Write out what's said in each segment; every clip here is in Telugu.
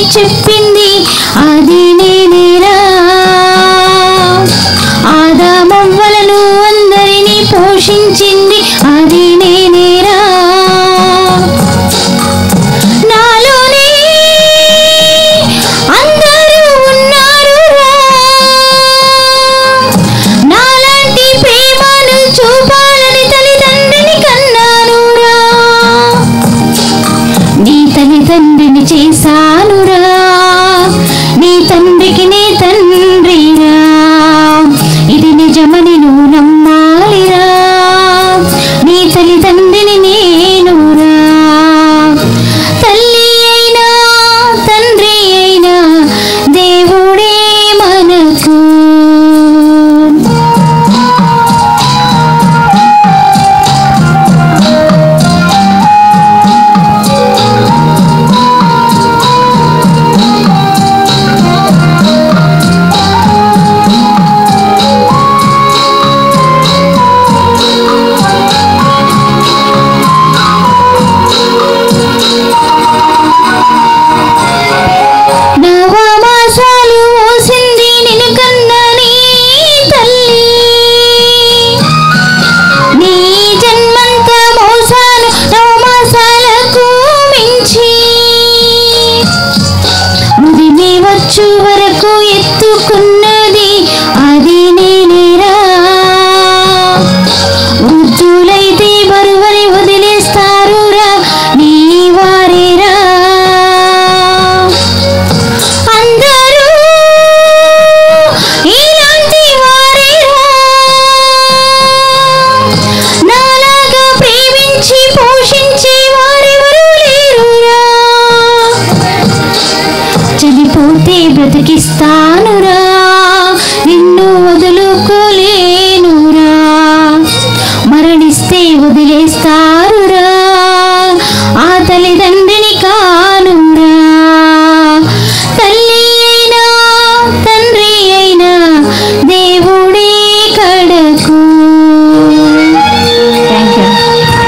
చెప్పింది అది నేనేరా ఆదామవ్వలను అందరినీ పోషించింది అది నేనేరా నాలోనే అందరూ ఉన్నారురా నాలాంటి ప్రేమను చూపాలని తల్లిదండ్రిని కన్నానురా నీ తల్లిదండ్రిని చేశానురా నీ తండ్రికి నే తండ్రిరా ఇది నిజమని నువ్వు నమ్మాలిరా నీ తల్లిదండ్రిని నేనురా తల్లి అయినా తండ్రి అయినా దేవుడే మనకు నవమాసాలు మోసింది నిన్ను కన్నా నీ తల్లి నీ జన్మంత మోసాలు నవమాసాలకు మించి ముదిమి వచ్చు వరకు ఎత్తుకున్నది అది నేనేరా వృద్ధులైతే బరువని వదిలేస్తారురా నీ వారేరా అందరూ ఇలాంటి వారేరా నాలాగా ప్రేమించి పోషించి వారెవరూ లేరురా చనిపోతే బ్రతికిస్తానురా నిన్ను వదులుకోలేనురా మరణిస్తే వదిలేస్తారురా ఆ తల్లిదండ్రిని కానురా తల్లి అయినా తండ్రి అయినా దేవుడే కడకు థ్యాంక్ యూ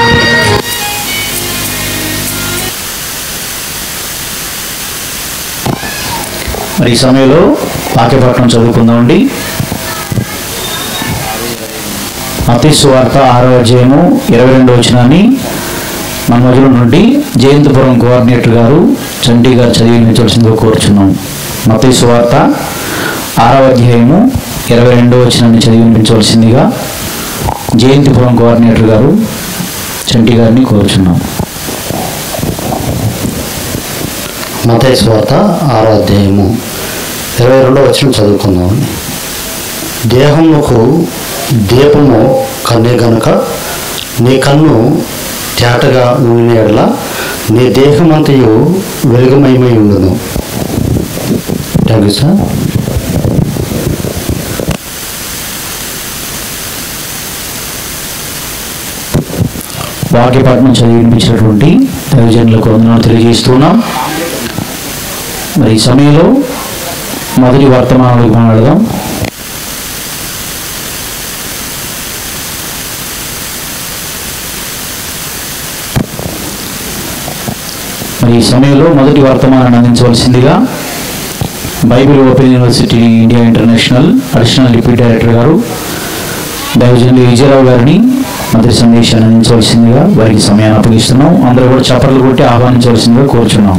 మరి ఈ సమయంలో వాక్యపట్నం చదువుకుందామండి మతీ సువార్త ఆరో అధ్యాయము ఇరవై రెండో వచనాన్ని మన మధ్యలో నుండి జయంతపురం కోఆర్డినేటర్ గారు చండీ గారు చదివించవలసిందిగా కోరుచున్నాం మతీ సువార్త ఆరవ అధ్యాయము ఇరవై రెండో వచనాన్ని చదివించవలసిందిగా జయంతిపురం కోఆర్డినేటర్ గారు చంటి గారిని కోరుచున్నాం మతయ స్వాత ఆరో అధ్యాయము ఇరవై రెండో వచ్చిన చదువుకుందాం దేహముకు దీపము కన్నే గనుక నీ కన్ను తేటగా ఉండిన ఎడల నీ దేహమంతయు వెలుగుమయమై ఉండును థ్యాంక్ యూ సార్ వాక్యపట్నం చదివి వినిపించినటువంటి దైవజనులకు వందనాలు తెలియజేస్తున్నాం మరి ఈ సమయంలో మొదటి వర్తమానాలకు మాట్లాడదాం మరి ఈ సమయంలో మొదటి వర్తమానాన్ని అందించవలసిందిగా Bible open university India international additional deputy director గారు దైవజనులు విజయరావు గారిని మొదటి సందేశాన్ని అందించవలసిందిగా వారికి సమయాన్ని అప్పగిస్తున్నాం అందరూ కూడా చప్పట్లు కొట్టి ఆహ్వానించవలసిందిగా కోరుచున్నాం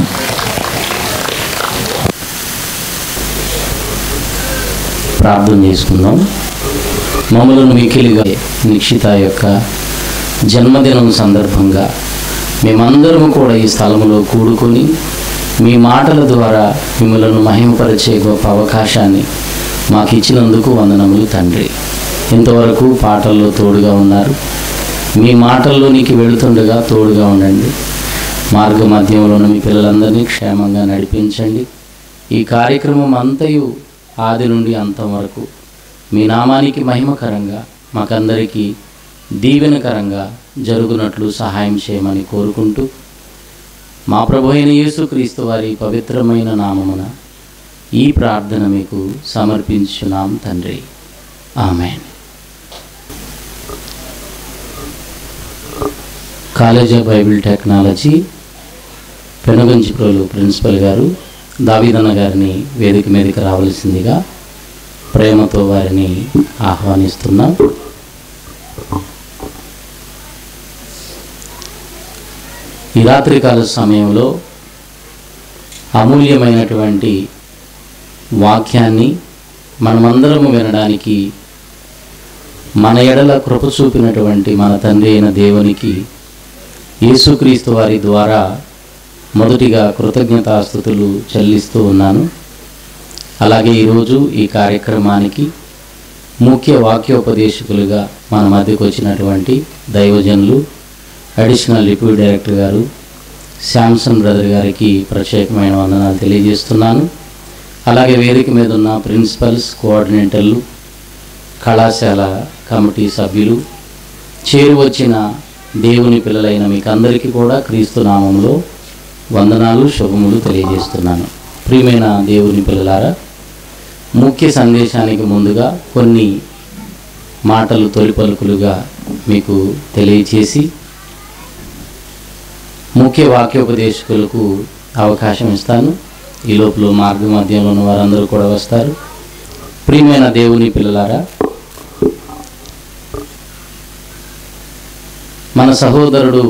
ప్రార్థన చేసుకుందాం మమ్మలను మికిలిగా నిక్షిత యొక్క జన్మదినం సందర్భంగా మేమందరము కూడా ఈ స్థలంలో కూడుకొని మీ మాటల ద్వారా మిమ్మలను మహిమపరిచే గొప్ప అవకాశాన్ని మాకు ఇచ్చినందుకు వందనములు తండ్రి ఇంతవరకు పాటల్లో తోడుగా ఉన్నారు మీ మాటల్లోనికి వెళుతుండగా తోడుగా ఉండండి మార్గ మధ్యంలో ఉన్న మీ పిల్లలందరినీ క్షేమంగా నడిపించండి ఈ కార్యక్రమం అంతయు ఆది నుండి అంతం వరకు మీ నామానికి మహిమకరంగా మాకందరికీ దీవెనకరంగా జరుగునట్లు సహాయం చేయమని కోరుకుంటూ మా ప్రభు అయిన యేసుక్రీస్తు వారి పవిత్రమైన నామమున ఈ ప్రార్థన మీకు సమర్పించున్నాం తండ్రి amen college of Bible technology Penuganchiprolu principal గారు దావిదన్న గారిని వేదిక మీదకి రావలసిందిగా ప్రేమతో వారిని ఆహ్వానిస్తున్నాం ఈ రాత్రికాల సమయంలో అమూల్యమైనటువంటి వాక్యాన్ని మనమందరము వినడానికి మన ఎడల కృప చూపినటువంటి మన తండ్రి అయిన దేవునికి యేసుక్రీస్తు వారి ద్వారా మొదటిగా కృతజ్ఞతాస్థుతులు చెల్లిస్తూ ఉన్నాను అలాగే ఈరోజు ఈ కార్యక్రమానికి ముఖ్య వాక్యోపదేశకులుగా మన మధ్యకు వచ్చినటువంటి దైవజనులు అడిషనల్ డిప్యూటీ డైరెక్టర్ గారు శాంసన్ బ్రదర్ గారికి ప్రత్యేకమైన వందనాలు తెలియజేస్తున్నాను అలాగే వేదిక మీద ఉన్న ప్రిన్సిపల్స్ కోఆర్డినేటర్లు కళాశాల కమిటీ సభ్యులు చేరు వచ్చిన దేవుని పిల్లలైన మీకు అందరికీ కూడా క్రీస్తు నామంలో వందనాలు శుభములు తెలియజేస్తున్నాను ప్రియమైన దేవుని పిల్లలారా ముఖ్య సందేశానికి ముందుగా కొన్ని మాటలు తొలి పలుకులుగా మీకు తెలియచేసి ముఖ్య వాక్యోపదేశకులకు అవకాశం ఇస్తాను ఈ లోపల మార్గ మధ్యంలో ఉన్న వారందరూ కూడా వస్తారు ప్రియమైన దేవుని పిల్లలారా మన సహోదరుడు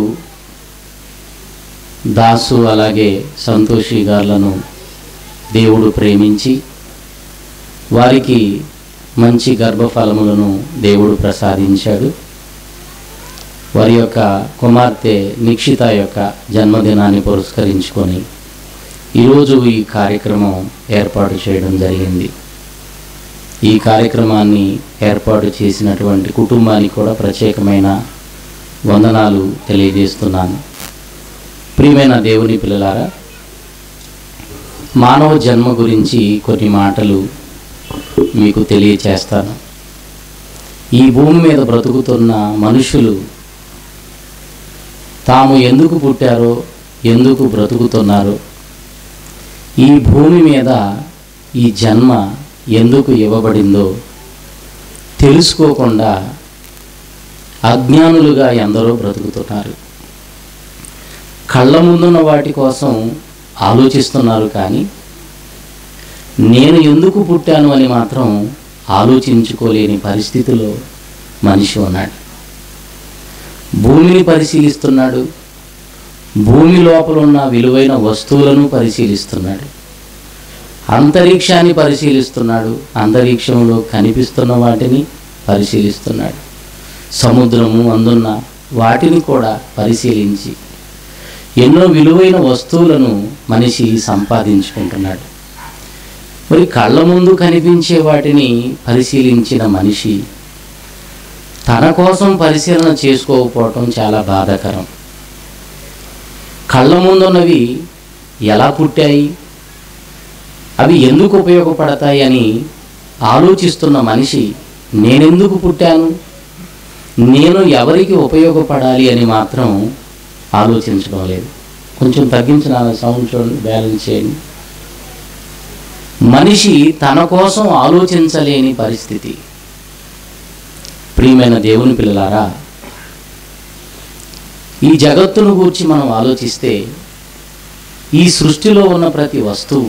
దాసు అలాగే సంతోషి గారులను దేవుడు ప్రేమించి వారికి మంచి గర్భఫలములను దేవుడు ప్రసాదించాడు వారి యొక్క కుమార్తె నిక్షిత యొక్క జన్మదినాన్ని పురస్కరించుకొని ఈరోజు ఈ కార్యక్రమం ఏర్పాటు చేయడం జరిగింది ఈ కార్యక్రమాన్ని ఏర్పాటు చేసినటువంటి కుటుంబానికి కూడా ప్రత్యేకమైన వందనాలు తెలియజేస్తున్నాను ప్రియమైన దేవుని పిల్లలారా మానవ జన్మ గురించి కొన్ని మాటలు మీకు తెలియచేస్తాను ఈ భూమి మీద బ్రతుకుతున్న మనుషులు తాము ఎందుకు పుట్టారో ఎందుకు బ్రతుకుతున్నారో ఈ భూమి మీద ఈ జన్మ ఎందుకు ఇవ్వబడిందో తెలుసుకోకుండా అజ్ఞానులుగా ఎందరో బ్రతుకుతున్నారు కళ్ళ ముందున్న వాటి కోసం ఆలోచిస్తున్నారు కానీ నేను ఎందుకు పుట్టాను అని మాత్రం ఆలోచించుకోలేని పరిస్థితిలో మనిషి ఉన్నాడు భూమిని పరిశీలిస్తున్నాడు భూమి లోపల ఉన్న విలువైన వస్తువులను పరిశీలిస్తున్నాడు అంతరిక్షాన్ని పరిశీలిస్తున్నాడు అంతరిక్షంలో కనిపిస్తున్న వాటిని పరిశీలిస్తున్నాడు సముద్రము అందున్న వాటిని కూడా పరిశీలించి ఎన్నో విలువైన వస్తువులను మనిషి సంపాదించుకుంటున్నాడు మరి కళ్ళ ముందు కనిపించే వాటిని పరిశీలించిన మనిషి తన కోసం పరిశీలన చేసుకోకపోవటం చాలా బాధాకరం కళ్ళ ముందున్నవి ఎలా పుట్టాయి అవి ఎందుకు ఉపయోగపడతాయి అని ఆలోచిస్తున్న మనిషి నేనెందుకు పుట్టాను నేను ఎవరికి ఉపయోగపడాలి అని మాత్రం ఆలోచించడం లేదు కొంచెం తగ్గించిన సౌండ్ చూడండి బ్యాలెన్స్ చేయండి మనిషి తన కోసం ఆలోచించలేని పరిస్థితి ప్రియమైన దేవుని పిల్లలారా ఈ జగత్తును గూర్చి మనం ఆలోచిస్తే ఈ సృష్టిలో ఉన్న ప్రతి వస్తువు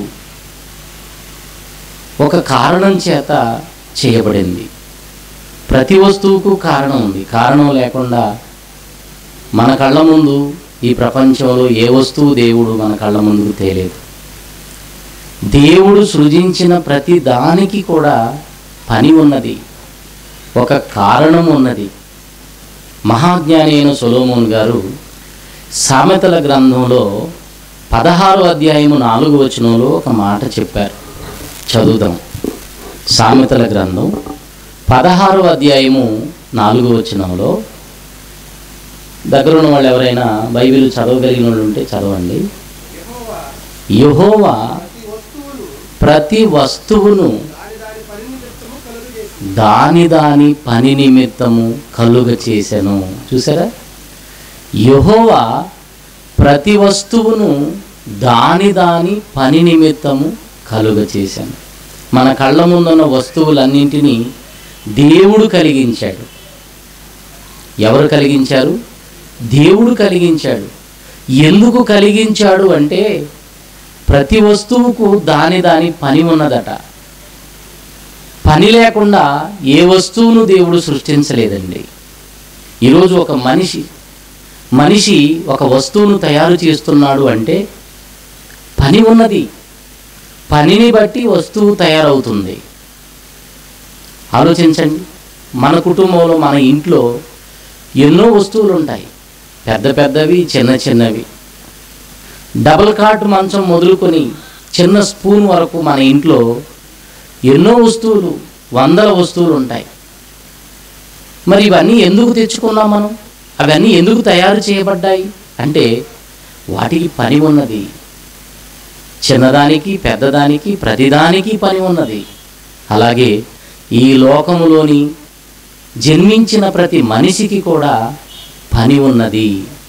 ఒక కారణం చేత చేయబడింది ప్రతి వస్తువుకు కారణం ఉంది కారణం లేకుండా మన కళ్ళ ముందు ఈ ప్రపంచంలో ఏ వస్తువు దేవుడు మన కళ్ళ ముందుకు తేలేదు దేవుడు సృజించిన ప్రతి దానికి కూడా పని ఉన్నది ఒక కారణం ఉన్నది మహాజ్ఞాని అయిన సొలోమోన్ గారు సామెతల గ్రంథంలో పదహారు అధ్యాయము నాలుగు వచనంలో ఒక మాట చెప్పారు చదువుదాం సామెతల గ్రంథం పదహారు అధ్యాయము నాలుగు వచనంలో దగ్గర ఉన్న వాళ్ళు ఎవరైనా బైబిల్ చదవగలిగిన వాళ్ళు ఉంటే చదవండి యహోవా ప్రతి వస్తువును దాని దాని పని నిమిత్తము కలుగ చేశాను చూసారా యహోవా ప్రతి వస్తువును దాని దాని పని నిమిత్తము కలుగ చేశాను మన కళ్ళ ముందున్న వస్తువులన్నింటినీ దేవుడు కలిగించాడు ఎవరు కలిగించారు దేవుడు కలిగించాడు ఎందుకు కలిగించాడు అంటే ప్రతి వస్తువుకు దాని దాని పని ఉన్నదట పని లేకుండా ఏ వస్తువును దేవుడు సృష్టించలేదండి ఈరోజు ఒక మనిషి మనిషి ఒక వస్తువును తయారు చేస్తున్నాడు అంటే పని ఉన్నది పనిని బట్టి వస్తువు తయారవుతుంది ఆలోచించండి మన కుటుంబంలో మన ఇంట్లో ఎన్నో వస్తువులు ఉంటాయి పెద్ద పెద్దవి చిన్న చిన్నవి డబుల్ కాట్ మంచం మొదలుకొని చిన్న స్పూన్ వరకు మన ఇంట్లో ఎన్నో వస్తువులు వందల వస్తువులు ఉంటాయి మరి ఇవన్నీ ఎందుకు తెచ్చుకున్నాం మనం అవన్నీ ఎందుకు తయారు చేయబడ్డాయి అంటే వాటికి పని ఉన్నది చిన్నదానికి పెద్దదానికి ప్రతిదానికి పని ఉన్నది అలాగే ఈ లోకములోని జన్మించిన ప్రతి మనిషికి కూడా పని ఉన్నది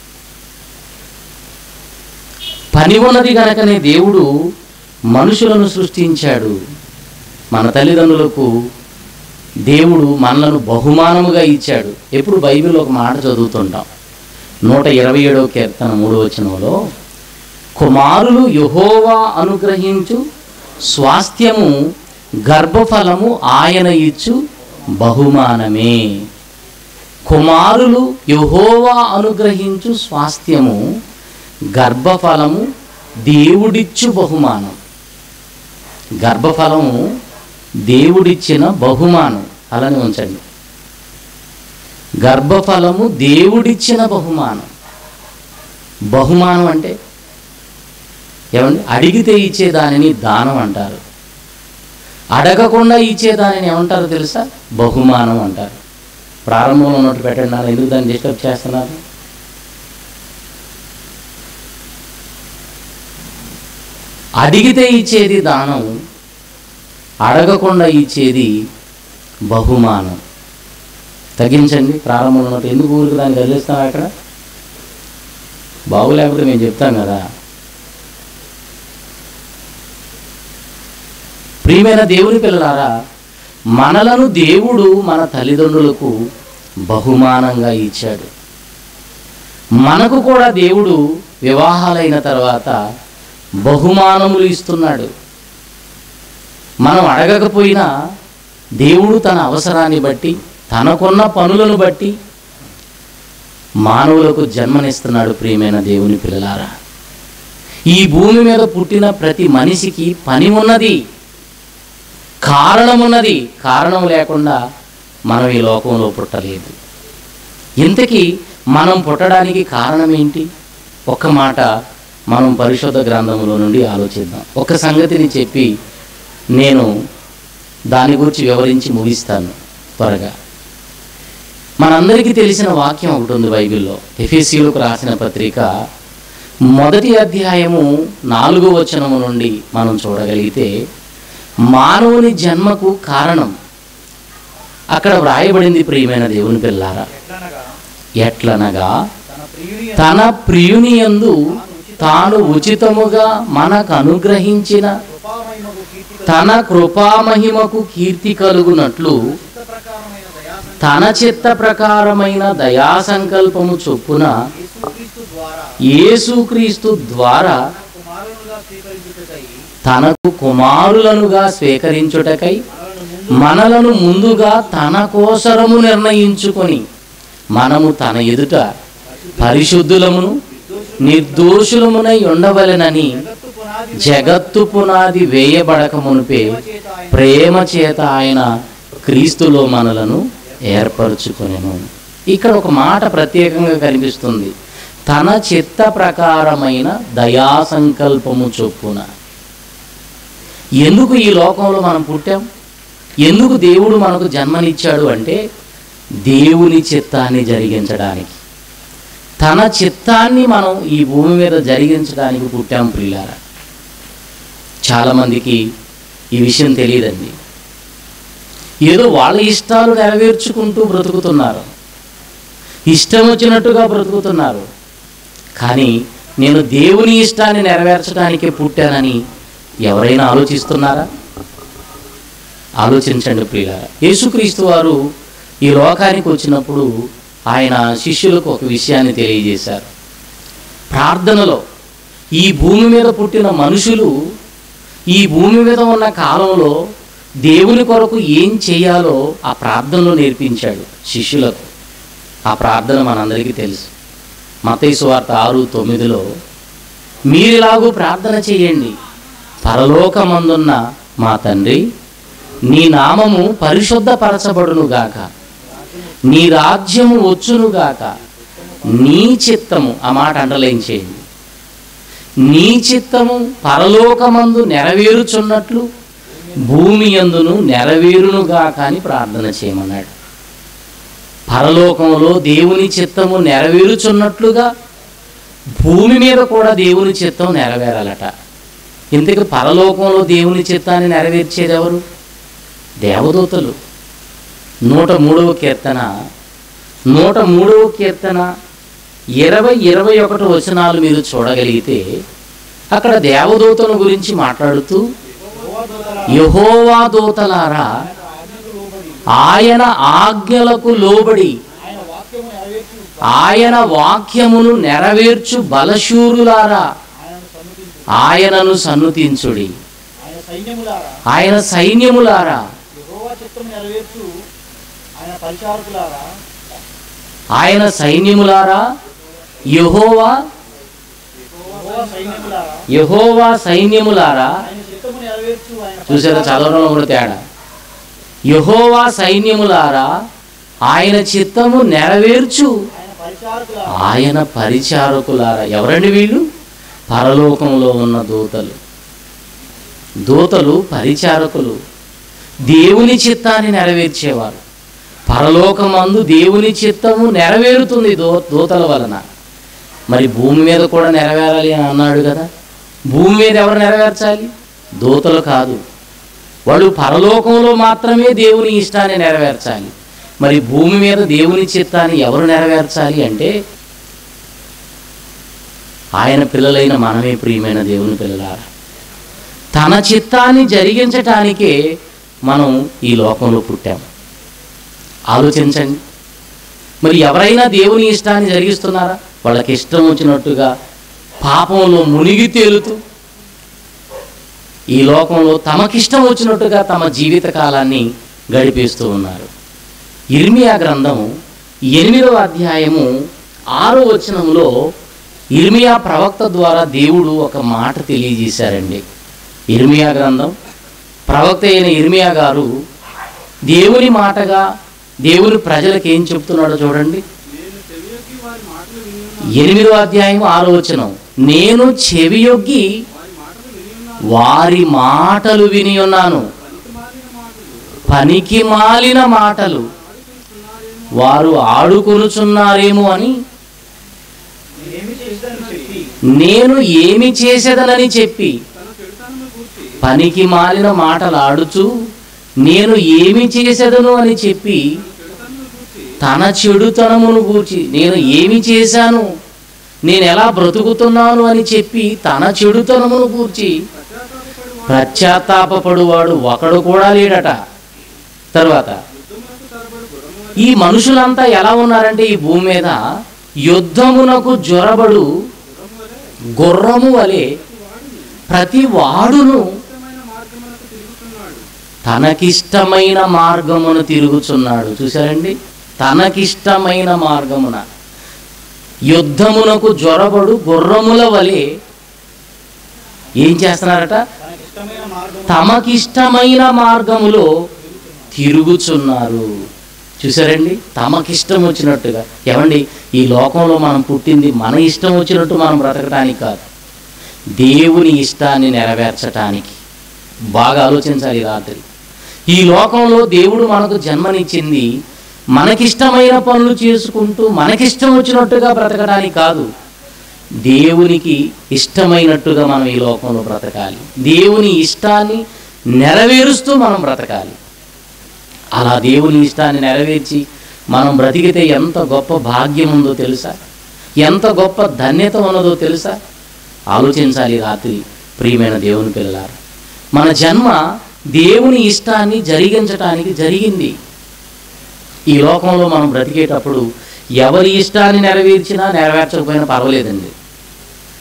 పని ఉన్నది గనకనే దేవుడు మనుషులను సృష్టించాడు మన తల్లిదండ్రులకు దేవుడు మనలను బహుమానముగా ఇచ్చాడు ఎప్పుడు బైబిల్లో ఒక మాట చదువుతుంటాం నూట ఇరవై ఏడవ కీర్తన మూడవ వచనంలో కుమారులు యహోవా అనుగ్రహించు స్వాస్థ్యము గర్భఫలము ఆయన ఇచ్చు బహుమానమే కుమారులు యహోవా అనుగ్రహించు స్వాస్థ్యము గర్భఫలము దేవుడిచ్చు బహుమానం గర్భఫలము దేవుడిచ్చిన బహుమానం అలానే ఉంచండి గర్భఫలము దేవుడిచ్చిన బహుమానం బహుమానం అంటే ఏమండి అడిగితే ఇచ్చే దానిని దానం అంటారు అడగకుండా ఇచ్చే దానిని ఏమంటారు తెలుసా బహుమానం అంటారు ప్రారంభంలో ఉన్నట్టు పెట్టండి నాన్న ఎందుకు దాన్ని డిస్టర్బ్ చేస్తున్నారు అడిగితే ఇచ్చేది దానం అడగకుండా ఇచ్చేది బహుమానం తగ్గించండి ప్రారంభంలో ఉన్నట్టు ఎందుకు ఊరికి దాన్ని కదిలిస్తాం అక్కడ బాగులేకపోతే మేము చెప్తాం కదా ప్రియమైన దేవుని పిల్లలారా మనలను దేవుడు మన తల్లిదండ్రులకు బహుమానంగా ఇచ్చాడు మనకు కూడా దేవుడు వివాహాలైన తర్వాత బహుమానములు ఇస్తున్నాడు మనం అడగకపోయినా దేవుడు తన అవసరాన్ని బట్టి తనకున్న పనులను బట్టి మానవులకు జన్మనిస్తున్నాడు ప్రియమైన దేవుని పిల్లలారా ఈ భూమి మీద పుట్టిన ప్రతి మనిషికి పని ఉన్నది కారణం ఉన్నది కారణం లేకుండా మనం ఈ లోకంలో పుట్టలేదు ఇంతకీ మనం పుట్టడానికి కారణం ఏంటి ఒక్క మాట మనం పరిశుద్ధ గ్రంథములో నుండి ఆలోచిద్దాం ఒక సంగతిని చెప్పి నేను దాని గురించి వివరించి ముగిస్తాను త్వరగా మనందరికీ తెలిసిన వాక్యం ఒకటి ఉంది బైబిల్లో ఎఫీసీలకు రాసిన పత్రిక మొదటి అధ్యాయము నాలుగో వచనము నుండి మనం చూడగలిగితే మానవుని జన్మకు కారణం అక్కడ వ్రాయబడింది ప్రియమైన దేవుని పిల్లారా ఎట్లనగా తన ప్రియుని యందు తాను ఉచితముగా మనకు అనుగ్రహించిన తన కృపామహిమకు కీర్తి కలుగునట్లు తన చిత్త ప్రకారమైన దయా సంకల్పము చొప్పున యేసుక్రీస్తు ద్వారా తనకు కుమారులనుగా స్వీకరించుటకై మనలను ముందుగా తన కోసరము నిర్ణయించుకొని మనము తన ఎదుట పరిశుద్ధులమును నిర్దోషులమునై ఉండవలెనని జగత్తు పునాది వేయబడక మునిపే ప్రేమ చేత ఆయన క్రీస్తులో మనలను ఏర్పరచుకొనెను ఇక్కడ ఒక మాట ప్రత్యేకంగా కనిపిస్తుంది తన చిత్త ప్రకారమైన దయా సంకల్పము చొప్పున ఎందుకు ఈ లోకంలో మనం పుట్టాం ఎందుకు దేవుడు మనకు జన్మనిచ్చాడు అంటే దేవుని చిత్తాన్ని జరిగించడానికి తన చిత్తాన్ని మనం ఈ భూమి మీద జరిగించడానికి పుట్టాం ప్రియులారా చాలామందికి ఈ విషయం తెలియదండి ఏదో వాళ్ళ ఇష్టాలు నెరవేర్చుకుంటూ బ్రతుకుతున్నారు ఇష్టం వచ్చినట్టుగా బ్రతుకుతున్నారు కానీ నేను దేవుని ఇష్టాన్ని నెరవేర్చడానికే పుట్టానని ఎవరైనా ఆలోచిస్తున్నారా ఆలోచించండి ప్రియులారా యేసుక్రీస్తు వారు ఈ లోకానికి వచ్చినప్పుడు ఆయన శిష్యులకు ఒక విషయాన్ని తెలియజేశారు ప్రార్థనలో ఈ భూమి మీద పుట్టిన మనుషులు ఈ భూమి మీద ఉన్న కాలంలో దేవుని కొరకు ఏం చేయాలో ఆ ప్రార్థనలో నేర్పించాడు శిష్యులకు ఆ ప్రార్థన మనందరికీ తెలుసు మతైసు వార్త ఆరు తొమ్మిదిలో మీరిలాగూ ప్రార్థన చేయండి పరలోకమందున్న మా తండ్రి నీ నామము పరిశుద్ధపరచబడునుగాక నీ రాజ్యము వచ్చునుగాక నీ చిత్తము ఆ మాట అండర్లైన్ చేయండి నీ చిత్తము పరలోకమందు నెరవేరుచున్నట్లు భూమి అందును నెరవేరునుగాక అని ప్రార్థన చేయమన్నాడు పరలోకంలో దేవుని చిత్తము నెరవేరుచున్నట్లుగా భూమి మీద కూడా దేవుని చిత్తం నెరవేరాలట ఇంతకు పరలోకంలో దేవుని చిత్తాన్ని నెరవేర్చేది ఎవరు దేవదూతలు నూట మూడవ కీర్తన నూట మూడవ కీర్తన ఇరవై ఇరవై ఒకటి వచనాలు మీరు చూడగలిగితే అక్కడ దేవదూతల గురించి మాట్లాడుతూ యహోవా దూతలారా ఆయన ఆజ్ఞలకు లోబడి ఆయన వాక్యమును నెరవేర్చు బలశూరులారా ఆయనను సన్నుతించుడి ఆయన సైన్యములారా ఆయన సైన్యములారా యెహోవా చిత్తం నెరవేర్చు ఆయన పరిచారకులారా ఆయన సైన్యములారా యహోవా యెహోవా సైన్యములారా యహోవా సైన్యములారా ఆయన చిత్తము నెరవేర్చు ఆయన చూసారా చదవడంలో కూడా తేడా యహోవా సైన్యములారా ఆయన చిత్తము నెరవేర్చు ఆయన పరిచారకులారా ఆయన పరిచారకులారా ఎవరండి వీళ్ళు పరలోకంలో ఉన్న దూతలు దూతలు పరిచారకులు దేవుని చిత్తాన్ని నెరవేర్చేవారు పరలోకమందు దేవుని చిత్తము నెరవేరుతుంది దో దూతల వలన మరి భూమి మీద కూడా నెరవేరాలి అని అన్నాడు కదా భూమి మీద ఎవరు నెరవేర్చాలి దూతలు కాదు వాళ్ళు పరలోకంలో మాత్రమే దేవుని ఇష్టాన్ని నెరవేర్చాలి మరి భూమి మీద దేవుని చిత్తాన్ని ఎవరు నెరవేర్చాలి అంటే ఆయన పిల్లలైన మనమే ప్రియమైన దేవుని పిల్లలారా తన చిత్తాన్ని జరిగించటానికే మనం ఈ లోకంలో పుట్టాం ఆలోచించండి మరి ఎవరైనా దేవుని ఇష్టాన్ని జరిగిస్తున్నారా వాళ్ళకి ఇష్టం వచ్చినట్టుగా పాపంలో మునిగి తేలుతూ ఈ లోకంలో తమకిష్టం వచ్చినట్టుగా తమ జీవిత కాలాన్ని గడిపేస్తూ ఉన్నారు ఇర్మియా గ్రంథం ఎనిమిదవ అధ్యాయము ఆరో వచనంలో ఇర్మియా ప్రవక్త ద్వారా దేవుడు ఒక మాట తెలియజేశారండి ఇర్మియా గ్రంథం ప్రవక్త అయిన ఇర్మియా గారు దేవుని మాటగా దేవుని ప్రజలకు ఏం చెప్తున్నాడో చూడండి ఎనిమిదో అధ్యాయం ఆరో వచనం నేను చెవియొగ్గి వారి మాటలు విని ఉన్నాను పనికి మాలిన మాటలు వారు ఆడుకొనుచున్నారేమో అని ఏమి చేశానని చెప్పి నేను ఏమి చేసేదనని చెప్పి పనికి మాలిన మాటలు ఆడుచు నేను ఏమి చేసేదను అని చెప్పి తన చెడుతనమును గూర్చి నేను ఏమి చేశాను నేను ఎలా బ్రతుకుతున్నాను అని చెప్పి తన చెడుతనమును గూర్చి పశ్చాత్తాపడువాడు ఒకడు కూడా లేడట తర్వాత ఈ మనుషులంతా ఎలా ఉన్నారంటే ఈ భూమి మీద యుద్ధమునకు జ్వరబడు గుర్రము వలె ప్రతి వాడును తనకిష్టమైన మార్గమును తిరుగుచున్నాడు చూసారండి తనకిష్టమైన మార్గమున యుద్ధమునకు జ్వరబడు గుర్రముల వలె ఏం చేస్తున్నారట తనకిష్టమైన మార్గం తమకిష్టమైన మార్గములో తిరుగుచున్నారు చూసారండి తమకిష్టం వచ్చినట్టుగా ఏమండి ఈ లోకంలో మనం పుట్టింది మన ఇష్టం వచ్చినట్టు మనం బ్రతకటానికి కాదు దేవుని ఇష్టాన్ని నెరవేర్చటానికి బాగా ఆలోచించాలి ఈ రాత్రి ఈ లోకంలో దేవుడు మనకు జన్మనిచ్చింది మనకిష్టమైన పనులు చేసుకుంటూ మనకిష్టం వచ్చినట్టుగా బ్రతకడానికి కాదు దేవునికి ఇష్టమైనట్టుగా మనం ఈ లోకంలో బ్రతకాలి దేవుని ఇష్టాన్ని నెరవేరుస్తూ మనం బ్రతకాలి అలా దేవుని ఇష్టాన్ని నెరవేర్చి మనం బ్రతికితే ఎంత గొప్ప భాగ్యం ఉందో తెలుసా ఎంత గొప్ప ధన్యత ఉన్నదో తెలుసా ఆలోచించాలి రాత్రి ప్రియమైన దేవుని పిల్లలారు మన జన్మ దేవుని ఇష్టాన్ని జరిగించటానికి జరిగింది ఈ లోకంలో మనం బ్రతికేటప్పుడు ఎవరి ఇష్టాన్ని నెరవేర్చినా నెరవేర్చకపోయినా పర్వాలేదండి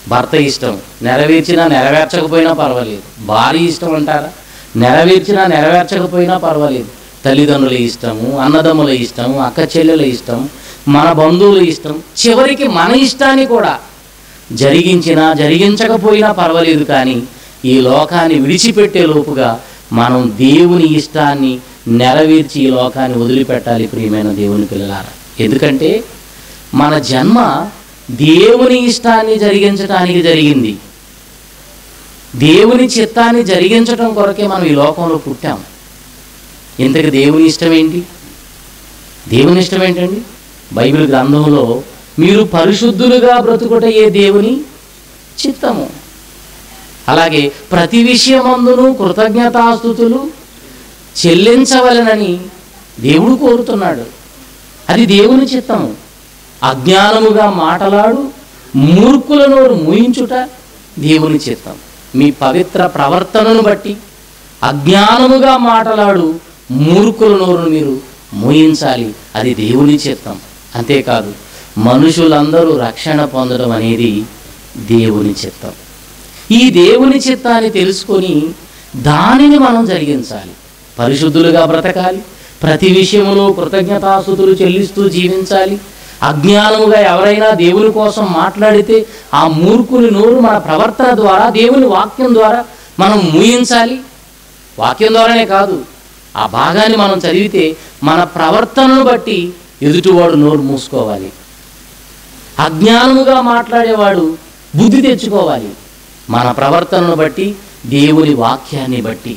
భర్త ఇష్టం నెరవేర్చినా నెరవేర్చకపోయినా పర్వాలేదు భార్య ఇష్టం అంటారా నెరవేర్చినా నెరవేర్చకపోయినా పర్వాలేదు తల్లిదండ్రుల ఇష్టము అన్నదమ్ముల ఇష్టం అక్క చెల్లెల ఇష్టం మన బంధువుల ఇష్టం చివరికి మన ఇష్టాన్ని కూడా జరిగించినా జరిగించకపోయినా పర్వాలేదు కానీ ఈ లోకాన్ని విడిచిపెట్టే లోపుగా మనం దేవుని ఇష్టాన్ని నెరవేర్చి ఈ లోకాన్ని వదిలిపెట్టాలి ప్రియమైన దేవుని పిల్లలారా ఎందుకంటే మన జన్మ దేవుని ఇష్టాన్ని జరిగించడానికి జరిగింది దేవుని చిత్తాన్ని జరిగించడం కొరకే మనం ఈ లోకంలో పుట్టాం ఇంతకు దేవుని ఇష్టం ఏంటి దేవుని ఇష్టం ఏంటండి బైబిల్ గ్రంథంలో మీరు పరిశుద్ధులుగా బ్రతుకుట ఏ దేవుని చిత్తము అలాగే ప్రతి విషయమందును కృతజ్ఞతాస్థుతులు చెల్లించవలనని దేవుడు కోరుతున్నాడు అది దేవుని చిత్తము అజ్ఞానముగా మాటలాడు మూర్ఖుల నోరు మూయించుట దేవుని చిత్తం మీ పవిత్ర ప్రవర్తనను బట్టి అజ్ఞానముగా మాటలాడు మూర్ఖుల నోరును మీరు మూయించాలి అది దేవుని చిత్తం అంతేకాదు మనుషులందరూ రక్షణ పొందడం అనేది దేవుని చిత్తం ఈ దేవుని చిత్తాన్ని తెలుసుకొని దానిని మనం జరిగించాలి పరిశుద్ధులుగా బ్రతకాలి ప్రతి విషయములో కృతజ్ఞతాసుతులు చెల్లిస్తూ జీవించాలి అజ్ఞానముగా ఎవరైనా దేవుని కోసం మాట్లాడితే ఆ మూర్ఖుని నోరు మన ప్రవర్తన ద్వారా దేవుని వాక్యం ద్వారా మనం మూయించాలి వాక్యం ద్వారానే కాదు ఆ భాగాన్ని మనం చదివితే మన ప్రవర్తనను బట్టి ఎదుటివాడు నోరు మూసుకోవాలి అజ్ఞానముగా మాట్లాడేవాడు బుద్ధి తెచ్చుకోవాలి మన ప్రవర్తనను బట్టి దేవుని వాక్యాన్ని బట్టి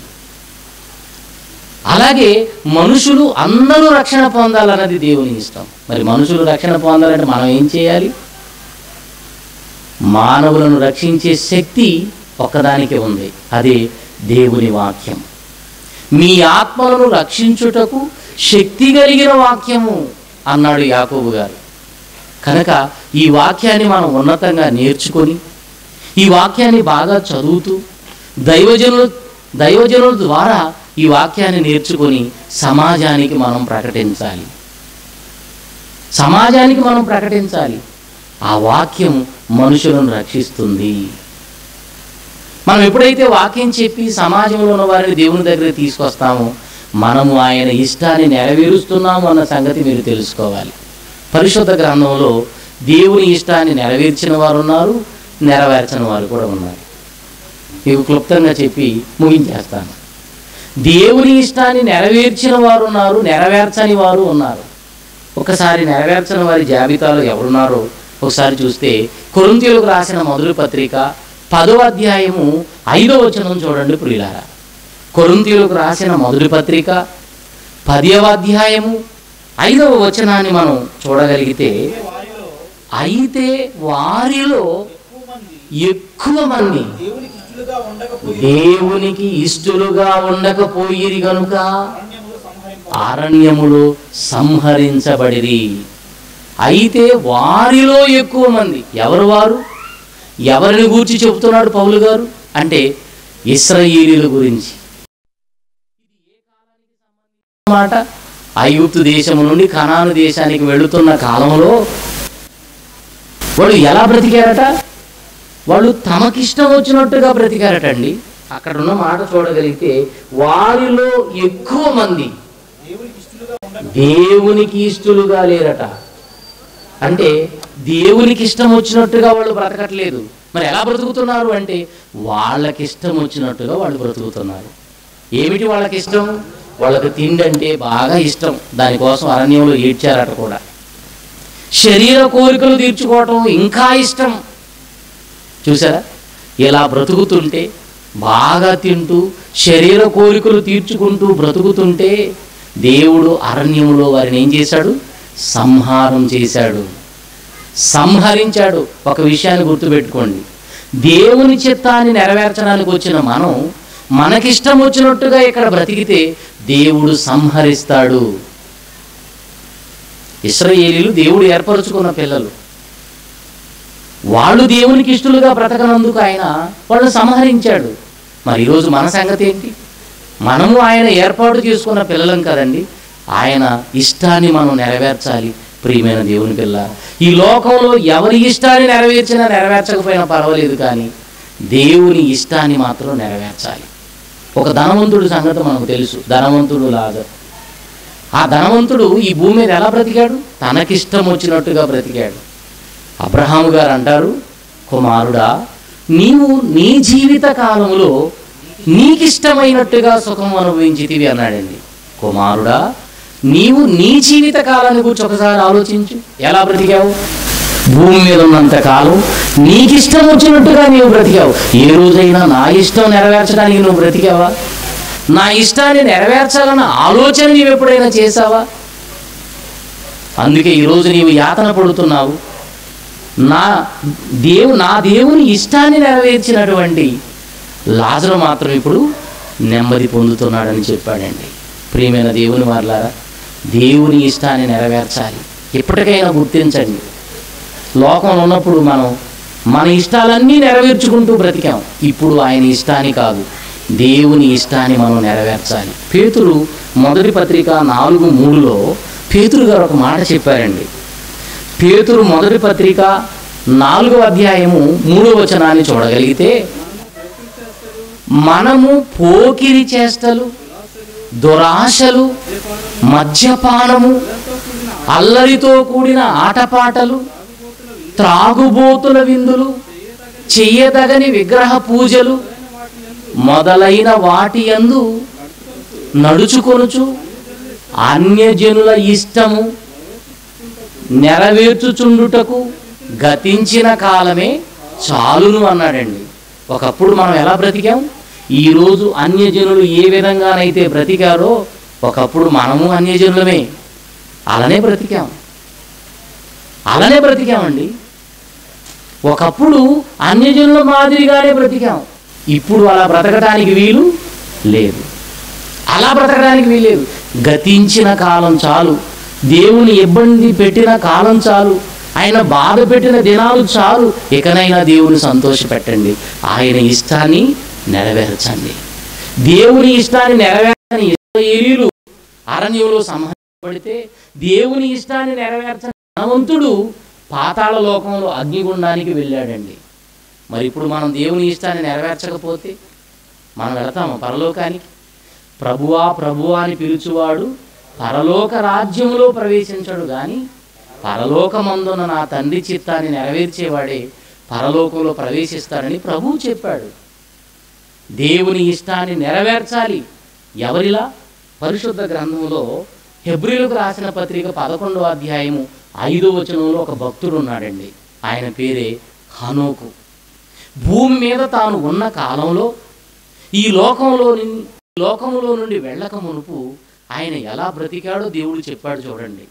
అలాగే మనుషులు అందరూ రక్షణ పొందాలన్నది దేవుని ఇష్టం మరి మనుషులు రక్షణ పొందాలంటే మనం ఏం చేయాలి మానవులను రక్షించే శక్తి ఒక్కదానికి ఉంది అదే దేవుని వాక్యం మీ ఆత్మలను రక్షించుటకు శక్తి కలిగిన వాక్యము అన్నాడు యాకోబు గారు కనుక ఈ వాక్యాన్ని మనం ఉన్నతంగా నేర్చుకొని ఈ వాక్యాన్ని బాగా చదువుతూ దైవజనులు దైవజనుల ద్వారా ఈ వాక్యాన్ని నేర్చుకొని సమాజానికి మనం ప్రకటించాలి సమాజానికి మనం ప్రకటించాలి ఆ వాక్యం మనుషులను రక్షిస్తుంది మనం ఎప్పుడైతే వాక్యం చెప్పి సమాజంలో ఉన్న వారిని దేవుని దగ్గర తీసుకొస్తామో మనము ఆయన ఇష్టాన్ని నెరవేరుస్తున్నాము అన్న సంగతి మీరు తెలుసుకోవాలి పరిశుద్ధ గ్రంథంలో దేవుని ఇష్టాన్ని నెరవేర్చిన వారు ఉన్నారు నెరవేర్చని వారు కూడా ఉన్నారు మీకు క్లుప్తంగా చెప్పి ముగించేస్తాను దేవుని ఇష్టాన్ని నెరవేర్చిన వారు ఉన్నారు నెరవేర్చని వారు ఉన్నారు ఒకసారి నెరవేర్చని వారి జాబితాలో ఎవరున్నారో ఒకసారి చూస్తే కొరింథీయులకు రాసిన మొదటి పత్రిక పదో అధ్యాయము ఐదో వచనం చూడండి ప్రియులారా కొరింథీయులకు రాసిన మొదటి పత్రిక పదవ అధ్యాయము ఐదవ వచనాన్ని మనం చూడగలిగితే వారిలో అయితే వారిలో ఎక్కువ మంది ఎక్కువ మంది దేవునికి ఇష్టలుగా ఉండకపోయి దేవునికి ఇష్టలుగా ఉండకపోయిరి గనుక అరణ్యములో సంహరింప అరణ్యములో సంహరించబడిరి అయితే వారిలో ఎక్కువ మంది ఎవరు వారు ఎవరిని గూర్చి చెబుతున్నాడు పౌలు గారు అంటే ఇస్రాయేలీల గురించి మాట ఐగుప్తు దేశము నుండి కనాను దేశానికి వెళుతున్న కాలంలో వాళ్ళు ఎలా బ్రతికారట వాళ్ళు తమకిష్టం వచ్చినట్టుగా బ్రతికారటండి అక్కడ ఉన్న మాట చూడగలిగితే వారిలో ఎక్కువ మంది దేవునికి ఇష్టలుగా ఉండ దేవునికి ఇష్టలుగా లేరట అంటే దేవునికి ఇష్టం వచ్చినట్టుగా వాళ్ళు బ్రతకట్లేదు మరి ఎలా బ్రతుకుతున్నారు అంటే వాళ్ళకి ఇష్టం వచ్చినట్టుగా వాళ్ళు బ్రతుకుతున్నారు ఏమిటి వాళ్ళకి ఇష్టం వాళ్ళకి తిండి అంటే బాగా ఇష్టం దానికోసం అరణ్యంలో ఏడ్చారట కూడా శరీర కోరికలు తీర్చుకోవటం ఇంకా ఇష్టం చూసారా ఇలా బ్రతుకుతుంటే బాగా తింటూ శరీర కోరికలు తీర్చుకుంటూ బ్రతుకుతుంటే దేవుడు అరణ్యములో వారిని ఏం చేశాడు సంహారం చేశాడు సంహరించాడు ఒక విషయాన్ని గుర్తుపెట్టుకోండి దేవుని చిత్తాన్ని నెరవేర్చడానికి వచ్చిన మనం మనకిష్టం వచ్చినట్టుగా ఇక్కడ బ్రతికితే దేవుడు సంహరిస్తాడు ఇస్రాయేలీలు దేవుడు ఏర్పరచుకున్న పిల్లలు వాళ్ళు దేవునికి ఇష్టలుగా బ్రతకనందుకు ఆయన వాళ్ళని సంహరించాడు మరి ఈరోజు మన సంగతి ఏంటి మనము ఆయన ఏర్పాటు చేసుకున్న పిల్లలం కదండి ఆయన ఇష్టాన్ని మనం నెరవేర్చాలి ప్రియమైన దేవుని పిల్ల ఈ లోకంలో ఎవరి ఇష్టాన్ని నెరవేర్చినా నెరవేర్చకపోయినా పర్వాలేదు కానీ దేవుని ఇష్టాన్ని మాత్రం నెరవేర్చాలి ఒక ధనవంతుడి సంగతి మనకు తెలుసు ధనవంతుడు లాగా ఆ ధనవంతుడు ఈ భూమి మీద ఎలా బ్రతికాడు తనకిష్టం వచ్చినట్టుగా బ్రతికాడు అబ్రహాము గారు అంటారు కుమారుడా నీవు నీ జీవిత కాలంలో నీకిష్టమైనట్టుగా సుఖం అనుభవించితివి అన్నాడండి కుమారుడా నీవు నీ జీవిత కాలాన్ని గురించి ఒకసారి ఆలోచించు ఎలా బ్రతికావు భూమి మీద ఉన్నంత కాలం నీకిష్టం వచ్చినట్టుగా నీవు బ్రతికావు ఏ రోజైనా నా ఇష్టం నెరవేర్చడానికి నువ్వు బ్రతికావా నా ఇష్టాన్ని నెరవేర్చాలన్న ఆలోచన నీవు ఎప్పుడైనా చేశావా అందుకే ఈరోజు నీవు యాతన పడుతున్నావు నా దేవు నా దేవుని ఇష్టాన్ని నెరవేర్చినటువంటి లాజరు మాత్రం ఇప్పుడు నెమ్మది పొందుతున్నాడని చెప్పాడండి ప్రియమైన దేవుని వార్లారా దేవుని ఇష్టాన్ని నెరవేర్చాలి ఎప్పటికైనా గుర్తించండి లోకంలో ఉన్నప్పుడు మనం మన ఇష్టాలన్నీ నెరవేర్చుకుంటూ బ్రతికాం ఇప్పుడు ఆయన ఇష్టాన్ని కాదు దేవుని ఇష్టాన్ని మనం నెరవేర్చాలి పేతురు మొదటి పత్రిక నాలుగు మూడులో పేతురు గారు ఒక మాట చెప్పారండి పేతురు మొదటి పత్రిక నాలుగో అధ్యాయము మూడో వచనాన్ని చూడగలిగితే మనము పోకిరి చేష్టలు దురాశలు మద్యపానము అల్లరితో కూడిన ఆటపాటలు త్రాగుబోతుల విందులు చెయ్యదగని విగ్రహ పూజలు మొదలైన వాటి యందు నడుచుకొనుచు అన్యజనుల ఇష్టము నెరవేర్చుచుండుటకు గతించిన కాలమే చాలును అన్నాడండి ఒకప్పుడు మనం ఎలా బ్రతికాం ఈరోజు అన్యజనులు ఏ విధంగానైతే బ్రతికారో ఒకప్పుడు మనము అన్యజనులమే అలానే బ్రతికాం అలానే బ్రతికామండి ఒకప్పుడు అన్యజనుల మాదిరిగానే బ్రతికాం ఇప్పుడు అలా బ్రతకడానికి వీలు లేదు అలా బ్రతకడానికి వీలేదు గతించిన కాలం చాలు దేవుని ఇబ్బంది పెట్టిన కాలం చాలు ఆయన బాధ పెట్టిన దినాలు చాలు ఇకనైనా దేవుని సంతోషపెట్టండి ఆయన ఇష్టాన్ని నెరవేర్చండి దేవుని ఇష్టాన్ని నెరవేర్చని ఇస్రాయేలీలు అరణ్యంలో సంహరించబడితే దేవుని ఇష్టాన్ని నెరవేర్చని ధనవంతుడు పాతాళ లోకంలో అగ్నిగుండానికి వెళ్ళాడండి మరి ఇప్పుడు మనం దేవుని ఇష్టాన్ని నెరవేర్చకపోతే మనం వెళతాము పరలోకానికి ప్రభువా ప్రభువా అని పిలుచువాడు పరలోక రాజ్యంలో ప్రవేశించడు గాని పరలోకమందున నా తండ్రి చిత్తాన్ని నెరవేర్చేవాడే పరలోకంలో ప్రవేశిస్తాడని ప్రభువు చెప్పాడు దేవుని ఇష్టాన్ని నెరవేర్చాలి ఎవరిలా పరిశుద్ధ గ్రంథంలో హెబ్రిలకు రాసిన పత్రిక పదకొండవ అధ్యాయము ఐదో వచనంలో ఒక భక్తుడు ఉన్నాడండి ఆయన పేరే హనోకు భూమి మీద తాను ఉన్న కాలంలో ఈ లోకంలో ని- ఈ లోకంలో నుండి వెళ్ళక మునుపు ఆయన ఎలా బ్రతికాడో దేవుడు చెప్పాడు చూడండి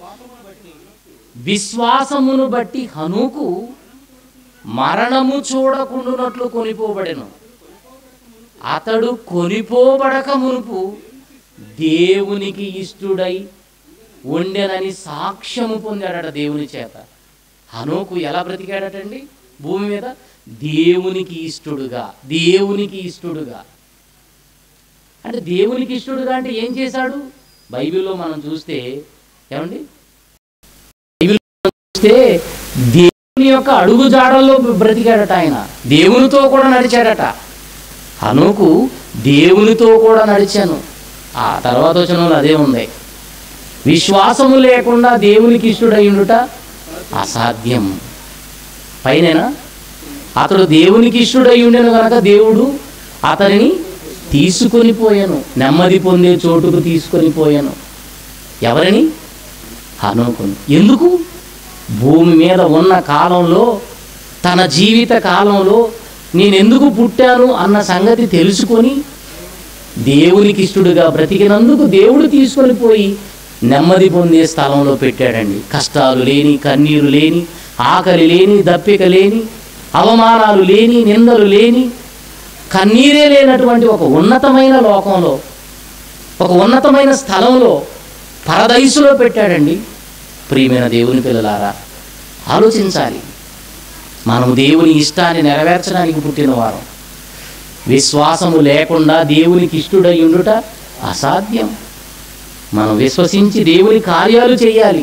విశ్వాసమును బట్టి హనుకు మరణము చూడకుండునట్లు కొనిపోబడెను అతడు కొనిపోబడక మునుపు దేవునికి ఇష్టుడై ఉండెనని సాక్ష్యము పొందాడట దేవుని చేత హనోకు ఎలా బ్రతికాడటండి భూమి మీద దేవునికి ఇష్టడుగా దేవునికి ఇష్టడుగా అంటే దేవునికి ఇష్టడుగా అంటే ఏం చేశాడు బైబిల్లో మనం చూస్తే ఏమండి బైబిల్లో మనం చూస్తే దేవుని యొక్క అడుగు జాడల్లో బ్రతికాడట ఆయన దేవునితో కూడా నడిచాడట హనుకు దేవునితో కూడా నడిచాను ఆ తర్వాత వచనంలో అదే ఉంది విశ్వాసము లేకుండా దేవునికి ఇష్టడయ్యుండుట అసాధ్యం పైన అతడు దేవునికి ఇష్టడై ఉండెను గనక దేవుడు అతనిని తీసుకొని పోయాను నెమ్మది పొందే చోటుకు తీసుకొని పోయాను ఎవరిని హనోకును ఎందుకు భూమి మీద ఉన్న కాలంలో తన జీవిత కాలంలో నేను ఎందుకు పుట్టాను అన్న సంగతి తెలుసుకొని దేవునికి ఇష్టడుగా బ్రతికినందుకు దేవుడు తీసుకొని పోయి నెమ్మది పొందే స్థలంలో పెట్టాడండి కష్టాలు లేని కన్నీరు లేని ఆకలి లేని దప్పిక లేని అవమానాలు లేని నిందలు లేని కన్నీరే లేనటువంటి ఒక ఉన్నతమైన లోకంలో ఒక ఉన్నతమైన స్థలంలో పరదైసులో పెట్టాడండి ప్రియమైన దేవుని పిల్లలారా ఆలోచించాలి మనము దేవుని ఇష్టాన్ని నెరవేర్చడానికి పుట్టిన వారం విశ్వాసము లేకుండా దేవునికి ఇష్టడై ఉండుట అసాధ్యం మనం విశ్వసించి దేవుని కార్యాలు చేయాలి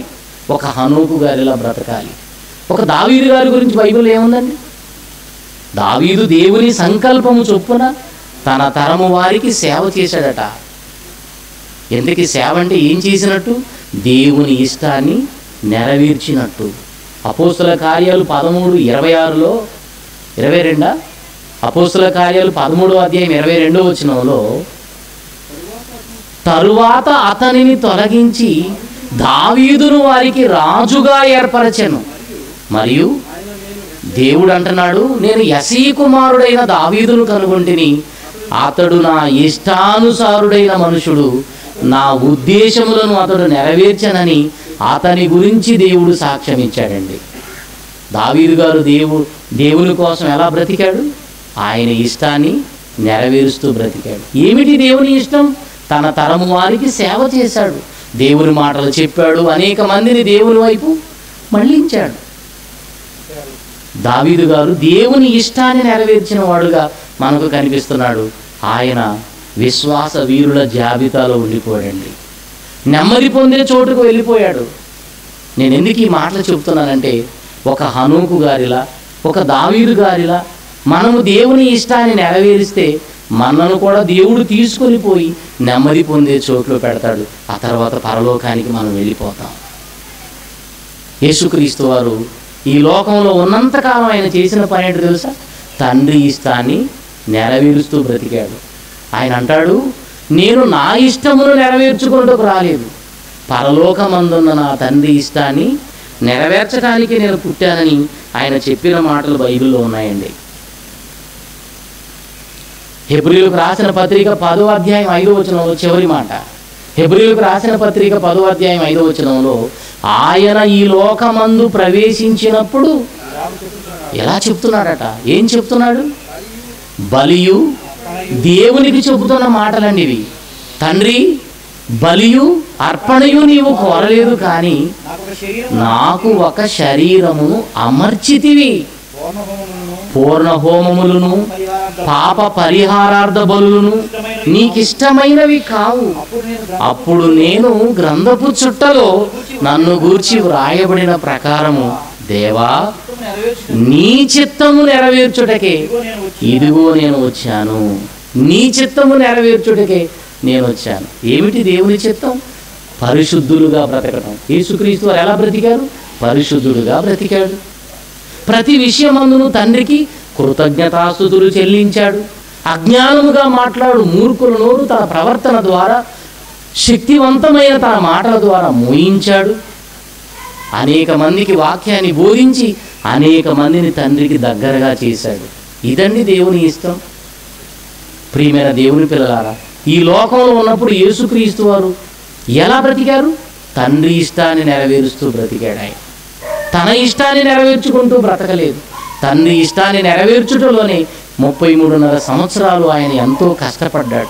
ఒక హనోకు గారిలా బ్రతకాలి ఒక దావీదు గారి గురించి బైబిల్ ఏముందండి దావీదు దేవుని సంకల్పము చొప్పున తన తరము వారికి సేవ చేశాడట ఎందుకు సేవ అంటే ఏం చేసినట్టు దేవుని ఇష్టాన్ని నెరవేర్చినట్టు అపోస్తుల కార్యాలు పదమూడు ఇరవై ఆరులో ఇరవై రెండా అపోస్తుల కార్యాలు పదమూడో అధ్యాయం ఇరవై రెండో వచనంలో తరువాత అతనిని తొలగించి దావీదును వారికి రాజుగా ఏర్పరచెను మరియు దేవుడు అంటున్నాడు నేను యసీ కుమారుడైన దావీదును కనుగొంటిని అతడు నా ఇష్టానుసారుడైన మనుషుడు నా ఉద్దేశములను అతడు నెరవేర్చనని అతని గురించి దేవుడు సాక్ష్యం ఇచ్చాడండి దావీదు గారు దేవు దేవుని కోసం ఎలా బ్రతికాడు ఆయన ఇష్టాన్ని నెరవేరుస్తూ బ్రతికాడు ఏమిటి దేవుని ఇష్టం తన తరము వారికి సేవ చేశాడు దేవుని మాటలు చెప్పాడు అనేక మందిని దేవుని వైపు మళ్ళించాడు దావీదు గారు దేవుని ఇష్టాన్ని నెరవేర్చిన వాడుగా మనకు కనిపిస్తున్నాడు ఆయన విశ్వాస వీరుల జాబితాలో ఉండిపోయాడండి నెమ్మది పొందే చోటుకు వెళ్ళిపోయాడు నేను ఎందుకు ఈ మాటలు చెప్తున్నానంటే ఒక హనూకు గారిలా ఒక దావీదు గారిలా మనము దేవుని ఇష్టాన్ని నెరవేరిస్తే మనను కూడా దేవుడు తీసుకొని పోయి నెమ్మది పొందే చోట్లో పెడతాడు ఆ తర్వాత పరలోకానికి మనం వెళ్ళిపోతాం యేసుక్రీస్తు వారు ఈ లోకంలో ఉన్నంతకాలం ఆయన చేసిన పని ఏంటో తెలుసా తండ్రి ఇష్టాన్ని నెరవేరుస్తూ బ్రతికాడు ఆయన అంటాడు నేను నా ఇష్టమును నెరవేర్చుకుంటూ రాలేదు పరలోకమందున్న నా తండ్రి ఇష్టాన్ని నెరవేర్చడానికి నేను పుట్టానని ఆయన చెప్పిన మాటలు బైబిల్లో ఉన్నాయండి హెబ్రిలకు రాసిన పత్రిక పదో అధ్యాయం ఐదో వచనంలో చివరి మాట హెబ్రిలకు రాసిన పత్రిక పదో అధ్యాయం ఐదో వచనంలో ఆయన ఈ లోకమందు ప్రవేశించినప్పుడు ఎలా చెప్తున్నాడట ఏం చెప్తున్నాడు బలియు దేవునికి చెబుతున్న మాటలండి ఇవి తండ్రి బలియు అర్పణయు నీవు కోరలేదు కానీ నాకు ఒక శరీరం నాకు ఒక శరీరమును అమర్చితివి పూర్ణభవనమును పూర్ణ హోమములను పరిహారార్థం పాప పరిహారార్థ బలులను నీకిష్టమైనవి కావు అప్పుడు నేను అప్పుడు నేను గ్రంథపు చుట్టలో నన్ను గూర్చి వ్రాయబడిన ప్రకారము దేవా గ్రంథం నెరవేర్చు నీ చిత్తము నెరవేర్చుటకే ఇదిగో నేను వచ్చి ఇదిగో నేను వచ్చాను నీ చిత్తము నెరవేర్చుటకే నేను వచ్చాను ఏమిటి దేవుని చిత్తం పరిశుద్ధులుగా బ్రతకడం యేసుక్రీస్తు వారు ఎలా బ్రతికారు పరిశుద్ధుడుగా బ్రతికాడు ప్రతి విషయమందును తండ్రికి కృతజ్ఞతాస్తుతులు చెల్లించాడు అజ్ఞానముగా మాట్లాడు మూర్ఖుల నోరు తన ప్రవర్తన ద్వారా శక్తివంతమైన తన మాటల ద్వారా మోయించాడు అనేక మందికి వాక్యాన్ని బోధించి అనేక మందిని తండ్రికి దగ్గరగా చేశాడు ఇదండి దేవుని ఇష్టం ప్రియమైన దేవుని పిల్లలారా ఈ లోకంలో ఉన్నప్పుడు యేసుక్రీస్తు వారు ఎలా బ్రతికారు తండ్రి ఇష్టాన్ని నెరవేరుస్తూ బ్రతికాడు ఆయన తన ఇష్టాన్ని నెరవేర్చుకుంటూ బ్రతకలేదు తండ్రి ఇష్టాన్ని నెరవేర్చుటలోనే ముప్పై మూడున్నర సంవత్సరాలు ఆయన ఎంతో కష్టపడ్డాడు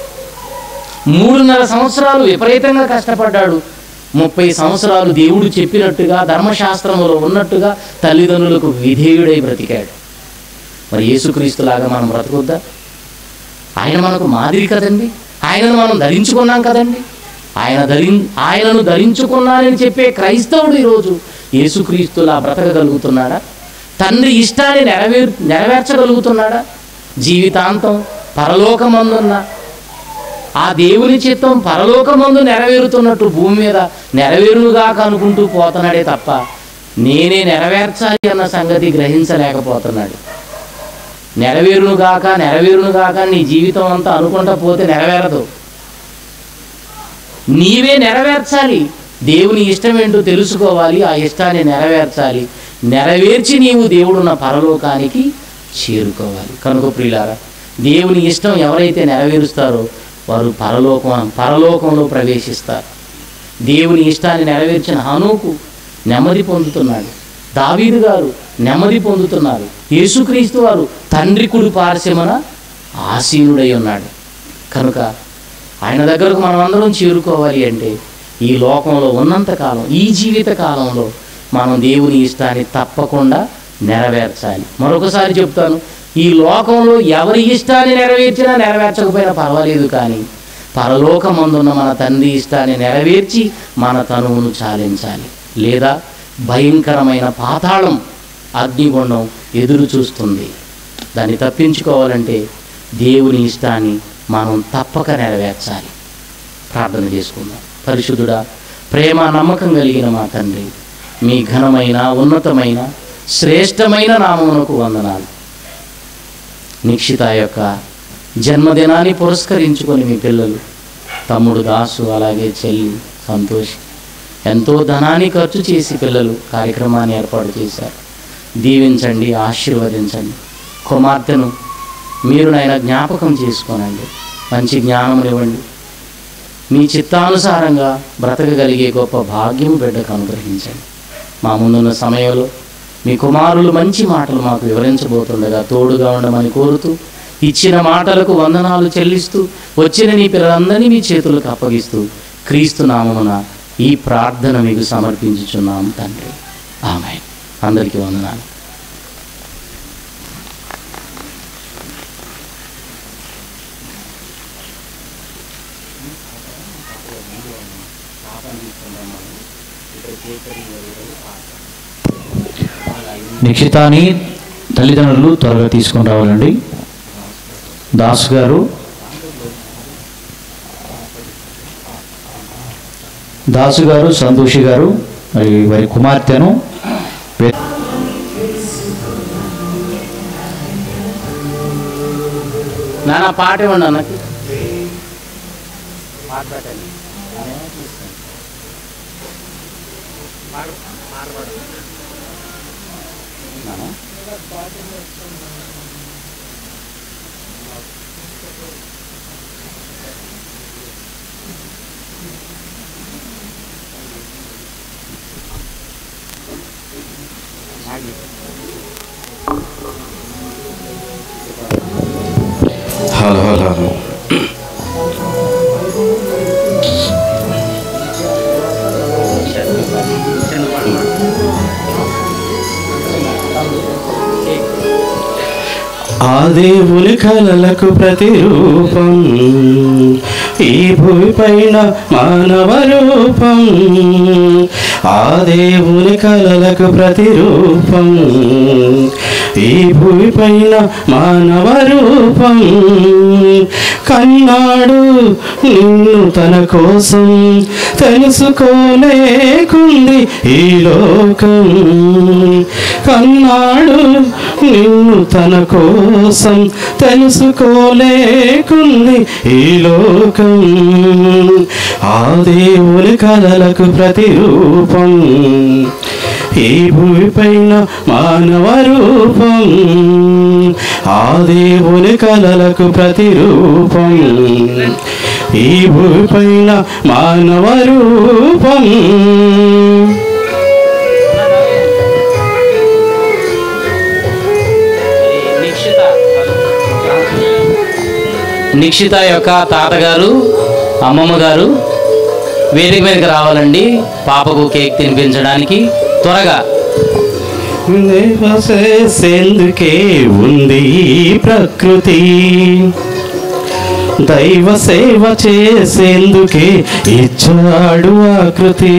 మూడున్నర సంవత్సరాలు విపరీతంగా కష్టపడ్డాడు ముప్పై సంవత్సరాలు దేవుడు చెప్పినట్టుగా ధర్మశాస్త్రంలో ఉన్నట్టుగా తల్లిదండ్రులకు విధేయుడై బ్రతికాడు మరి యేసుక్రీస్తులాగా మనం బ్రతకొద్దా ఆయన మనకు మాదిరి కదండి ఆయనను మనం ధరించుకున్నాం కదండి ఆయన ధరి ఆయనను ధరించుకున్నానని చెప్పే క్రైస్తవుడు ఈరోజు యేసుక్రీస్తులా బ్రతకగలుగుతున్నాడా తండ్రి ఇష్టాన్ని నెరవేర్ నెరవేర్చగలుగుతున్నాడా జీవితాంతం పరలోకమందున్న ఆ దేవుని చిత్తం పరలోకమందు నెరవేరుతున్నట్టు భూమి మీద నెరవేరునుగా కనుకుంటూ పోతున్నాడే తప్ప నేనే నెరవేర్చాలి అన్న సంగతి గ్రహించలేకపోతున్నాడు నెరవేరునుగాక నెరవేరునుగాక నీ జీవితం అంతా అనుకుంటా పోతే నెరవేరదు నీవే నెరవేర్చాలి దేవుని ఇష్టం ఏంటో తెలుసుకోవాలి ఆ ఇష్టాన్ని నెరవేర్చాలి నెరవేర్చి నీవు దేవుడున్న పరలోకానికి చేరుకోవాలి కనుక ప్రియులారా దేవుని ఇష్టం ఎవరైతే నెరవేరుస్తారో వారు పరలోకం పరలోకంలో ప్రవేశిస్తారు దేవుని ఇష్టాన్ని నెరవేర్చిన హనుకు నెమ్మది పొందుతున్నాడు దావీదు గారు నెమ్మది పొందుతున్నారు యేసుక్రీస్తు వారు తండ్రి కుడి పార్శ్వమున ఆసీనుడై ఉన్నాడు కనుక ఆయన దగ్గరకు మనం అందరం చేరుకోవాలి అంటే ఈ లోకంలో ఉన్నంతకాలం ఈ జీవిత కాలంలో మనం దేవుని ఇష్టాన్ని తప్పకుండా నెరవేర్చాలి మరొకసారి చెప్తాను ఈ లోకంలో ఎవరి ఇష్టాన్ని నెరవేర్చినా నెరవేర్చకపోయినా పర్వాలేదు కానీ పరలోకమందున్న మన తండ్రి ఇష్టాన్ని నెరవేర్చి మన తనువును చాలించాలి లేదా భయంకరమైన పాతాళం అగ్నిగుండం ఎదురు చూస్తుంది దాన్ని తప్పించుకోవాలంటే దేవుని ఇష్టాన్ని మనం తప్పక నెరవేర్చాలి ప్రార్థన చేసుకుందాం పరిశుద్ధుడా ప్రేమ నమ్మకం కలిగిన మా తండ్రి మీ ఘనమైన ఉన్నతమైన శ్రేష్టమైన నామమునకు వందనాలు నిక్షిత యొక్క జన్మదినాన్ని పురస్కరించుకొని మీ పిల్లలు తమ్ముడు దాసు అలాగే చెల్లి సంతోష్ ఎంతో ధనాన్ని ఖర్చు చేసి పిల్లలు కార్యక్రమాన్ని ఏర్పాటు చేశారు దీవించండి ఆశీర్వదించండి కుమార్తెను మీరు నాయన జ్ఞాపకం చేసుకోనండి మంచి జ్ఞానం ఇవ్వండి మీ చిత్తానుసారంగా బ్రతకగలిగే గొప్ప భాగ్యం బిడ్డకు అనుగ్రహించండి మా ముందున్న సమయంలో మీ కుమారులు మంచి మాటలు మాకు వివరించబోతుండగా తోడుగా ఉండమని కోరుతూ ఇచ్చిన మాటలకు వందనాలు చెల్లిస్తూ వచ్చిన నీ పిల్లలందరినీ మీ చేతులకు అప్పగిస్తూ క్రీస్తు నామమున ఈ ప్రార్థన మీకు సమర్పించుచున్నాం తండ్రి ఆమె అందరికీ వందనాలు నిక్షితాన్ని తల్లిదండ్రులు త్వరగా తీసుకొని రావాలండి దాస్ గారు దాసు గారు సంతోషి గారు మరి వారి కుమార్తెను వే- నాన్న పాట ఇవ్వండి అన్నకి పాట పెట్టండి నాన్న? హలో హలో హలో ఆ దేవుని కలలకు ప్రతిరూపం ఈ భూమిపైన మానవ రూపం ఆ దేవుని కలలకు ప్రతిరూపం ఈ భూమిపైన మానవ రూపం కన్నాడు నిన్ను తన కోసం తెలుసుకోలేకుంది ఈ లోకం కన్నాడు నిన్ను తన కోసం తెలుసుకోలేకుంది ఈ లోకం ఆ దేవుని కలలకు ప్రతిరూపం ఈ భూమిపైన మానవ రూపం ఆ దేవుని కలలకు ప్రతిరూపం ఈ భూమిపైన మానవ రూపం నిక్షిత నిక్షిత యొక్క తాతగారు అమ్మమ్మ గారు వేదిక మీదకి రావాలండి పాపకు కేక్ తినిపించడానికి త్వరగా దేవసేందుకే ఉంది ఈ ప్రకృతి దైవ సేవ చేసేందుకే ఇచ్చాడు ఆకృతి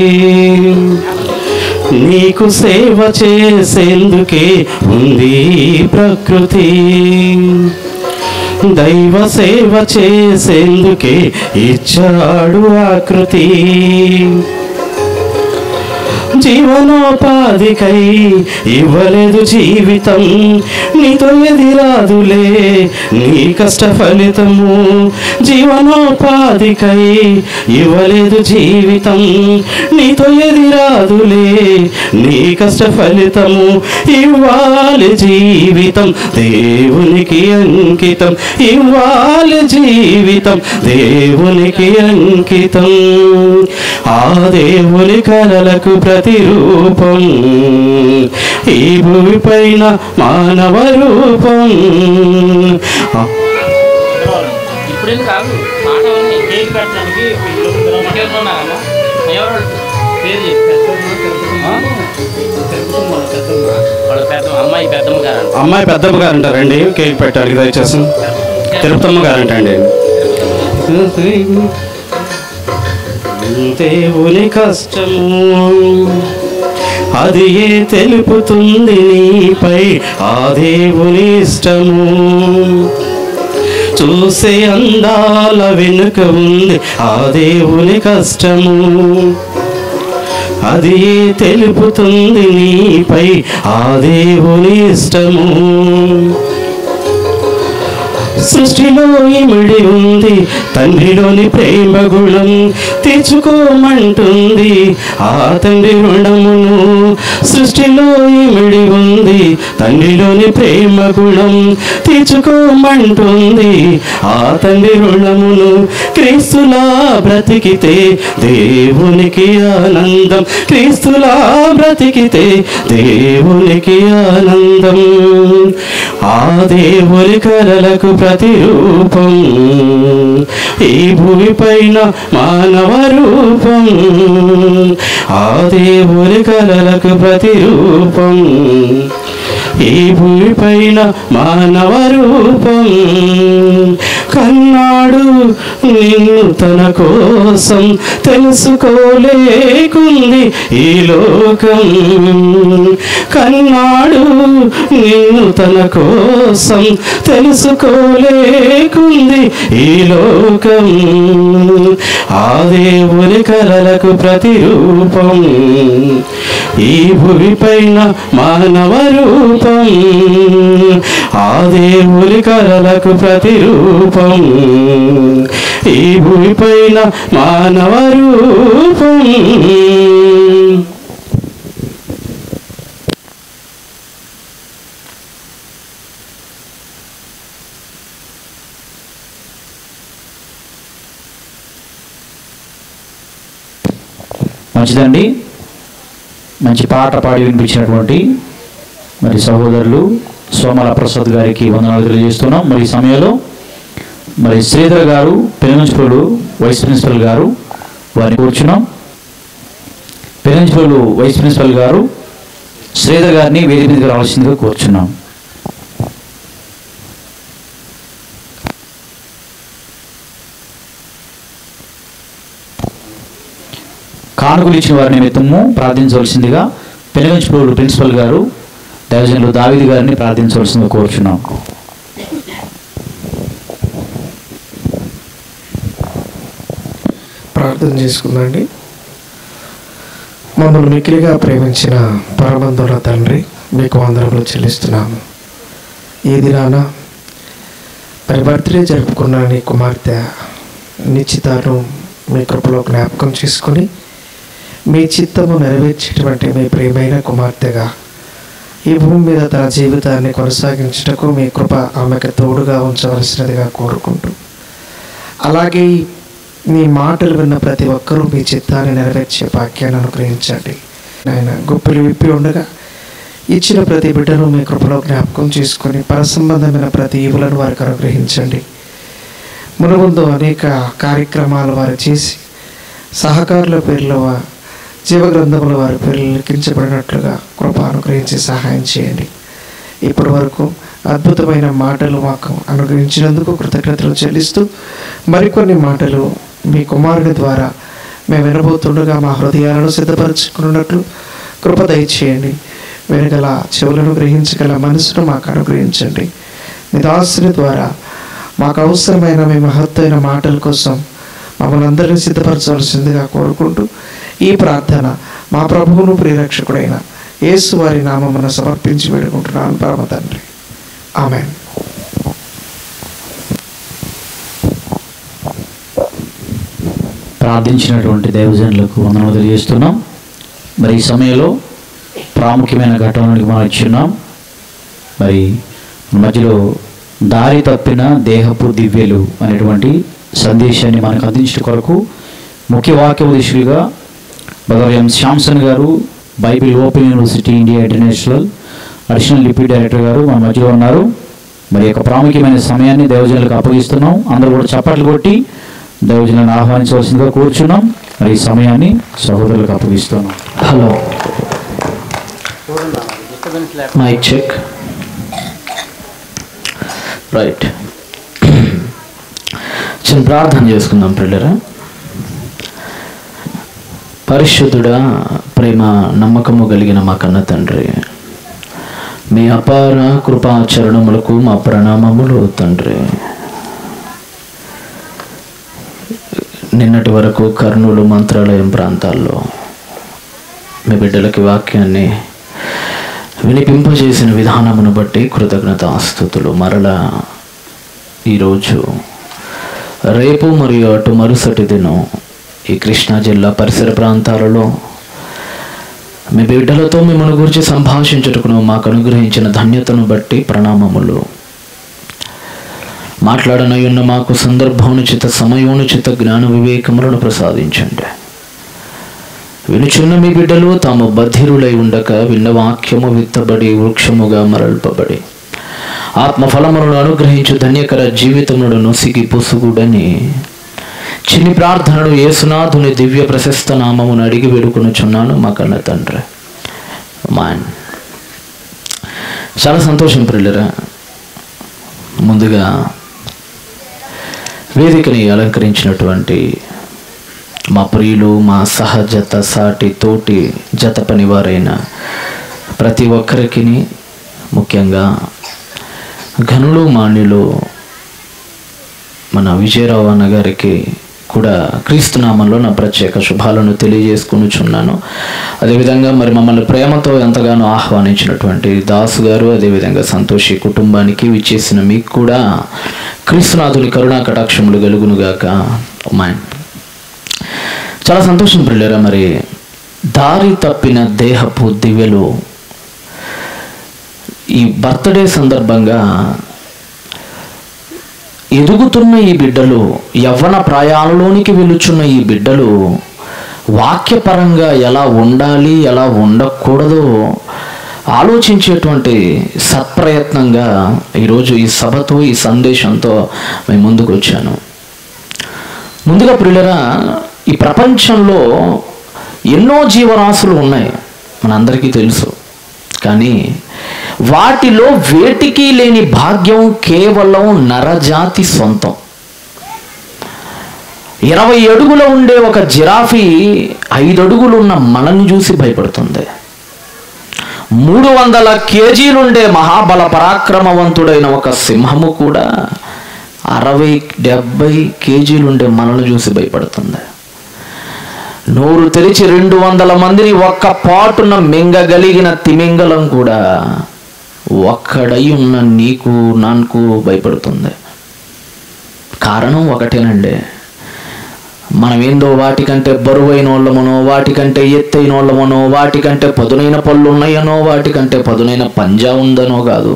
నీకు సేవ చేసేందుకే ఉంది ఈ ప్రకృతి దైవ సేవ చేసేందుకే ఇచ్చాడు ఆకృతి జీవనోపాధికై ఇవ్వలేదు జీవితం నీతో ఎదిరాదులే నీ కష్ట ఫలితము జీవనోపాధికై ఇవ్వలేదు జీవితం నీతో ఎదిరాదులే నీ కష్ట ఫలితము ఇవ్వాలి జీవితం దేవునికి అంకితం ఇవ్వాలి జీవితం దేవునికి అంకితం ఆ దేవుని కలలకు ప్రతిరూపం ఈ భూమిపైన మానవ రూపం ఆ ఇప్పుడేం కాదు మాట కేక్ పెట్టడానికి ఇంకెవరున్నారమ్మా? ఎవరు పేరు చెప్పు. ఆ? వాళ్ళ పెద్ద అమ్మాయి పెద్దమ్మ గారు అంట. అమ్మాయి పెద్దమ్మ గారు అంటారండి కేక్ పెట్టడానికి దయచేసి తిరుపతమ్మ గారు అంటండి దేవుని కష్టము అది ఏ తెలుపుతుంది నీపై ఆ దేవుని ఇష్టము చూసే అందాల వెనుక ఉంది ఆ దేవుని కష్టము అది ఏ తెలుపుతుంది నీపై ఆ దేవుని ఇష్టము సృష్టిలో ఇమిడి ఉంది తండ్రిలోని ప్రేమ గుణం తెచ్చుకోమంటుంది ఆ తండ్రి రుణమును సృష్టిలో ఇమిడి ఉంది తండ్రిలోని ప్రేమ గుణం తెచ్చుకోమంటుంది ఆ తండ్రి రుణమును క్రీస్తులా బ్రతికితే దేవునికి ఆనందం క్రీస్తులా బ్రతికితే దేవునికి ఆనందం ఆ దేవుని కలలకు ప్రతిరూపం ఈ భూమి పైన మానవ రూపం ఆ దేవుని కలలకు ప్రతిరూపం ఈ భూమి పైన మానవ రూపం కన్నాడు నిన్ను తన కోసం తెలుసుకోలేకుంది ఈ లోకం కన్నాడు నిన్ను తన కోసం తెలుసుకోలేకుంది ఈ లోకం ఆ దేవుని కలలకు ప్రతిరూపం ఈ భూమి పైన మానవ రూపం ఆ దేవుని కలలకు ప్రతిరూపం ఈ భూమి పైన మానవ రూపం మంచిదండి మంచి పాట పాడి వినిపించినటువంటి మరి సహోదరులు సోమల ప్రసాద్ గారికి వందనాలు తెలియజేస్తున్నాం మరి ఈ సమయంలో మరి శ్రీధర్ గారు పెనుంచుకోలు వైస్ ప్రిన్సిపల్ గారు వారిని కూర్చున్నాం పెనుంచుకోలు వైస్ ప్రిన్సిపల్ గారు శ్రీధర్ గారిని వేదిక మీదకి రావాల్సిందిగా కూర్చున్నాం కానుకలు ఇచ్చిన వారి నిమిత్తము ప్రార్థించవలసిందిగా పెనుగంచుకోలు ప్రిన్సిపల్ గారు దైవజనులు దావిది గారిని ప్రార్థించవలసిందిగా కోరుచున్నాం ప్రార్థన చేసుకుందండి మమ్మల్ని మిక్కిలిగా ప్రేమించిన పరమందుల తండ్రి మీకు వందనములు చెల్లిస్తున్నాము ఈ దినాన మరి బర్త్డే జరుపుకున్న నీ కుమార్తె నిశ్చితాను మీ కృపలో జ్ఞాపకం చేసుకుని మీ చిత్తము నెరవేర్చేటువంటి మీ ప్రియమైన కుమార్తెగా ఈ భూమి మీద తన జీవితాన్ని కొనసాగించుటకు మీ కృప ఆమెకు తోడుగా ఉంచవలసినదిగా కోరుకుంటూ అలాగే మీ మాటలు విన్న ప్రతి ఒక్కరూ మీ చిత్తాన్ని నెరవేర్చే భాగ్యాన్ని అనుగ్రహించండి ఆయన గొప్పలు విప్పి ఉండగా ఇచ్చిన ప్రతి బిడ్డను మీ కృపలో జ్ఞాపకం చేసుకొని పరసంబంధమైన ప్రతి ఈవులను వారికి అనుగ్రహించండి మునుముందు అనేక కార్యక్రమాలు వారు చేసి సహకారుల పేర్లో వా- జీవగ్రంథముల వారి పేర్లు లిఖించబడినట్లుగా కృప అనుగ్రహించి సహాయం చేయండి ఇప్పటి వరకు అద్భుతమైన మాటలు మాకు అనుగ్రహించినందుకు కృతజ్ఞతలు చెల్లిస్తూ మరికొన్ని మాటలు మీ కుమారుని ద్వారా మేము వినబోతుండగా మా హృదయాలను సిద్ధపరచుకున్నట్లు కృప దయచేయండి వినగల చెవులను గ్రహించగల మనసును మాకు అనుగ్రహించండి నిదాసుని ద్వారా మాకు అవసరమైన మీ మహత్తైన మాటల కోసం మమ్మల్ని అందరినీ సిద్ధపరచవలసిందిగా కోరుకుంటూ ఈ ప్రార్థన మా ప్రభువును ప్రియరక్షకుడైన యేసు వారి నామమున సమర్పించి వేడుకుంటున్నాను పరమ తండ్రి ఆమె ప్రార్థించినటువంటి దైవజనులకు వందనలు తెలియజేస్తున్నాం మరి ఈ సమయంలో ప్రాముఖ్యమైన ఘటనలకు మనం ఇచ్చున్నాం మరి మధ్యలో దారి తప్పిన దేహపు దివ్యలు అనేటువంటి సందేశాన్ని మనకు అందించడం కొరకు ముఖ్య వాక్యోపదేశులుగా బ్రదర్ ఎం శాంసన్ గారు Bible open university India international additional deputy director గారు మన మధ్యలో ఉన్నారు మరి యొక్క ప్రాముఖ్యమైన సమయాన్ని దైవజనులకు అప్పగిస్తున్నాం అందరూ కూడా చప్పట్లు కొట్టి దైవజనులను ఆహ్వానించవలసిందిగా కూర్చున్నాం మరి ఈ సమయాన్ని సహోదరులకు అప్పగిస్తున్నాం హలో మైక్ చెక్ రైట్ చిన్న ప్రార్థన చేసుకుందాం పిల్లరా పరిశుద్ధుడా ప్రేమ నమ్మకము కలిగిన మా కన్న తండ్రి మీ అపార కృపాచరణములకు మా ప్రణామములు తండ్రి నిన్నటి వరకు కర్నూలు మంత్రాలయం ప్రాంతాల్లో మీ బిడ్డలకి వాక్యాన్ని వినిపింపజేసిన విధానమును బట్టి కృతజ్ఞత ఆస్తుతులు మరలా ఈరోజు రేపు మరియు అటు మరుసటి దినం ఈ కృష్ణా జిల్లా పరిసర ప్రాంతాలలో మీ బిడ్డలతో మిమ్మల్ని గురించి సంభాషించుటకును మాకు అనుగ్రహించిన ధన్యతను బట్టి ప్రణామములు మాట్లాడనయున్న మాకు సందర్భమునుచిత సమయోనుచిత జ్ఞాన వివేకములను ప్రసాదించండి వినుచున్న మీ బిడ్డలు తాము బధిరులై ఉండక విన్న వాక్యము విత్తబడి వృక్షముగా మరల్పబడి ఆత్మఫలములను అనుగ్రహించు ధన్యకర జీవితములను నొసిగి పొసుగుడని చిన్ని ప్రార్థనలు యేసునాథుని దివ్య ప్రశస్త నామమును అడిగి వేడుకొనుచున్నాను మా కన్న తండ్రి మాన్ చాలా సంతోషం పిల్లరా ముందుగా వేదికని అలంకరించినటువంటి మా ప్రియులు మా సహజత సాటి తోటి జత పనివారైన ప్రతి ఒక్కరికి ముఖ్యంగా ఘనులు మాన్యులు మన విజయరావు అన్న గారికి కూడా క్రీస్తునామంలో నా ప్రత్యేక శుభాలను తెలియజేసుకునిచున్నాను అదేవిధంగా మరి మమ్మల్ని ప్రేమతో ఎంతగానో ఆహ్వానించినటువంటి దాసు గారు అదేవిధంగా సంతోషి కుటుంబానికి విచ్చేసిన మీకు కూడా క్రీస్తునాథుని కరుణా కటాక్షములు గలుగునుగాక మైన్ చాలా సంతోషం పిల్లరా మరి దారి తప్పిన దేహపు దివ్యలు ఈ బర్త్డే సందర్భంగా ఎదుగుతున్న ఈ బిడ్డలు యవ్వన ప్రాయాలలోనికి వెలుచున్న ఈ బిడ్డలు వాక్యపరంగా ఎలా ఉండాలి ఎలా ఉండకూడదో ఆలోచించేటువంటి సత్ప్రయత్నంగా ఈరోజు ఈ సభతో ఈ సందేశంతో మేము ముందుకు వచ్చాను ముందుగా ప్రియులరా ఈ ప్రపంచంలో ఎన్నో జీవరాశులు ఉన్నాయి మనందరికీ తెలుసు కానీ వాటిలో వేటికి లేని భాగ్యం కేవలం నరజాతి సొంతం ఇరవై అడుగుల ఉండే ఒక జిరాఫీ ఐదు అడుగులు ఉన్న మనల్ని చూసి భయపడుతుంది మూడు వందల కేజీలుండే మహాబల పరాక్రమవంతుడైన ఒక సింహము కూడా అరవై డెబ్బై కేజీలుండే మనల్ని చూసి భయపడుతుంది నోరు తెరిచి రెండు వందల మందిని ఒక్క పాటున మింగగలిగిన తిమింగలం కూడా ఒక్కడై ఉన్న నీకు నాకు భయపడుతుంది కారణం ఒకటేనండి మనం ఏందో వాటికంటే బరువైన వాళ్ళమనో వాటికంటే ఎత్తైన వాళ్ళమనో వాటికంటే పదునైన పళ్ళు ఉన్నాయనో వాటికంటే పదునైన పంజా ఉందనో కాదు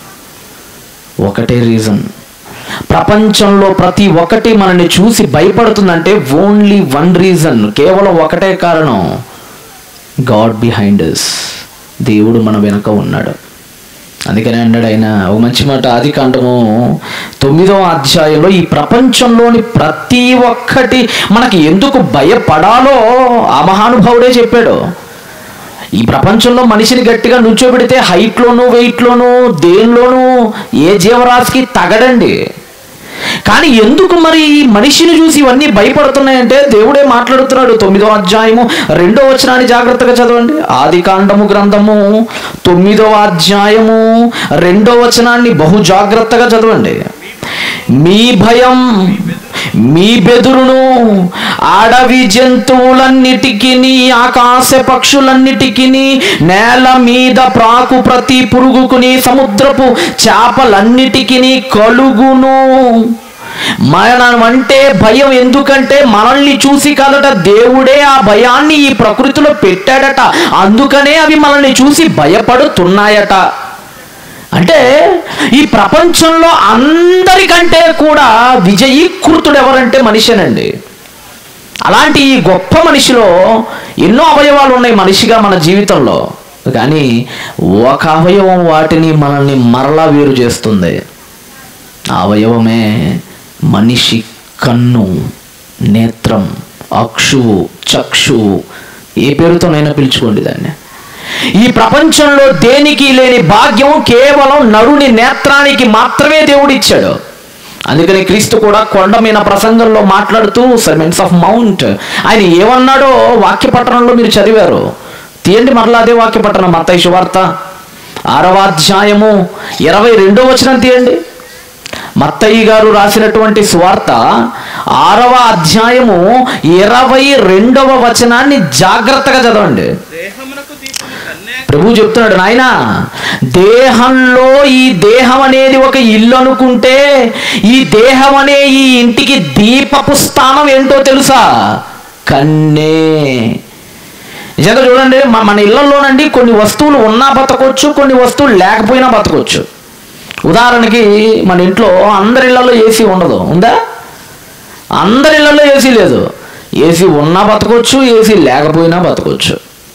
ఒకటే రీజన్ ప్రపంచంలో ప్రతి ఒక్కటి మనల్ని చూసి భయపడుతుందంటే ఓన్లీ వన్ రీజన్ కేవలం ఒకటే కారణం గాడ్ బిహైండ్ us దేవుడు మన వెనుక ఉన్నాడు అందుకనే అన్నాడు ఆయన ఒక మంచి మాట ఆది కాండము తొమ్మిదవ అధ్యాయంలో ఈ ప్రపంచంలోని ప్రతి ఒక్కటి మనకి ఎందుకు భయపడాలో ఆ మహానుభావుడే చెప్పాడు ఈ ప్రపంచంలో మనిషిని గట్టిగా నుంచోబెడితే హైట్లోను వెయిట్లోను దేనిలోనూ ఏ జీవరాశికి తగడండి కానీ ఎందుకు మరి ఈ మనిషిని చూసి ఇవన్నీ భయపడుతున్నాయంటే దేవుడే మాట్లాడుతున్నాడు తొమ్మిదో అధ్యాయము రెండో వచనాన్ని జాగ్రత్తగా చదవండి ఆది కాండము గ్రంథము తొమ్మిదవ అధ్యాయము రెండో వచనాన్ని బహు జాగ్రత్తగా చదవండి మీ భయం మీ బెదురును అడవి జంతువులన్నిటికీ ఆకాశ పక్షులన్నిటికీ నేల మీద ప్రాకు ప్రతి పురుగుకుని సముద్రపు చేపలన్నిటికీ కలుగును మనం అంటే భయం ఎందుకంటే మనల్ని చూసి కదట దేవుడే ఆ భయాన్ని ఈ ప్రకృతిలో పెట్టాడట అందుకనే అవి మనల్ని చూసి భయపడుతున్నాయట అంటే ఈ ప్రపంచంలో అందరికంటే కూడా విజయీకృతుడు ఎవరంటే మనిషేనండి అలాంటి ఈ గొప్ప మనిషిలో ఎన్నో అవయవాలు ఉన్నాయి మనిషిగా మన జీవితంలో కానీ ఒక అవయవం వాటిని మనల్ని మరలా వేరు చేస్తుంది ఆ అవయవమే మనిషి కన్ను నేత్రం అక్షువు చక్షువు ఏ పేరుతోనైనా పిలుచుకోండి దాన్ని ఈ ప్రపంచంలో దేనికి లేని భాగ్యం కేవలం నరుని నేత్రానికి మాత్రమే దేవుడిచ్చాడు అందుకని క్రీస్తు కూడా కొండ మీద ప్రసంగంలో మాట్లాడుతూ సర్మెంట్స్ ఆఫ్ మౌంట్ ఆయన ఏమన్నాడో వాక్య పట్టణంలో మీరు చదివారు తీయండి మరలా అదే వాక్య పట్టణం మత్తయి శువార్త ఆరవ అధ్యాయము ఇరవై రెండో వచనం తీయండి మత్తయ్య గారు రాసినటువంటి స్వార్త ఆరవ అధ్యాయము ఇరవై రెండవ వచనాన్ని జాగ్రత్తగా చదవండి ప్రభు చెప్తున్నాడు నాయన దేహంలో ఈ దేహం అనేది ఒక ఇల్లు అనుకుంటే ఈ దేహం అనే ఈ ఇంటికి దీపపు స్థానం ఏంటో తెలుసా కన్నే నిజంగా చూడండి మ- మన ఇళ్లలోనండి కొన్ని వస్తువులు ఉన్నా బతకొచ్చు కొన్ని వస్తువులు లేకపోయినా బతకొచ్చు ఉదాహరణకి మన ఇంట్లో అందరి ఇళ్లలో ఏసీ ఉండదు ఉందా అందరి ఇళ్లలో ఏసీ లేదు ఏసీ ఉన్నా బతకొచ్చు ఏసీ లేకపోయినా బతకొచ్చు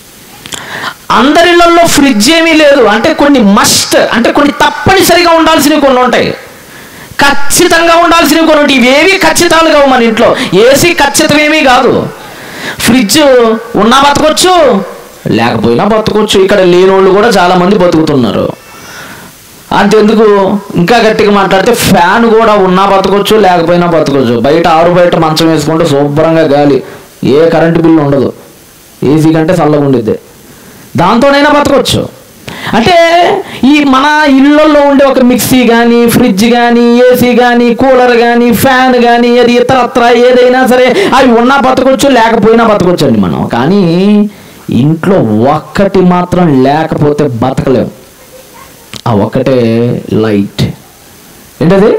అందరిళ్ళల్లో ఫ్రిడ్జ్ ఏమీ లేదు అంటే కొన్ని మస్ట్ అంటే కొన్ని తప్పనిసరిగా ఉండాల్సినవి కొన్ని ఉంటాయి ఖచ్చితంగా ఉండాల్సినవి కొన్ని ఉంటాయి ఇవేవి ఖచ్చితాలు కావు మన ఇంట్లో ఏసీ ఖచ్చితమేమీ కాదు ఫ్రిడ్జ్ ఉన్నా బతకొచ్చు లేకపోయినా బతకొచ్చు ఇక్కడ లేనోళ్ళు కూడా చాలా మంది బతుకుతున్నారు అంతెందుకు ఇంకా గట్టిగా మాట్లాడితే ఫ్యాన్ కూడా ఉన్నా బతకొచ్చు లేకపోయినా బతకొచ్చు బయట ఆరు బయట మంచం వేసుకుంటే శుభ్రంగా గాలి ఏ కరెంటు బిల్లు ఉండదు ఏసీ కంటే చల్లగా ఉండిద్ది దాంతోనైనా బతకొచ్చు అంటే ఈ మన ఇళ్ళల్లో ఉండే ఒక మిక్సీ కానీ ఫ్రిడ్జ్ కానీ ఏసీ కానీ కూలర్ కానీ ఫ్యాన్ కానీ అది ఇతరత్ర ఏదైనా సరే అవి ఉన్నా బతకొచ్చు లేకపోయినా బతకొచ్చు అండి మనం కానీ ఇంట్లో ఒక్కటి మాత్రం లేకపోతే బతకలేము ఆ ఒక్కటే లైట్ ఏంటది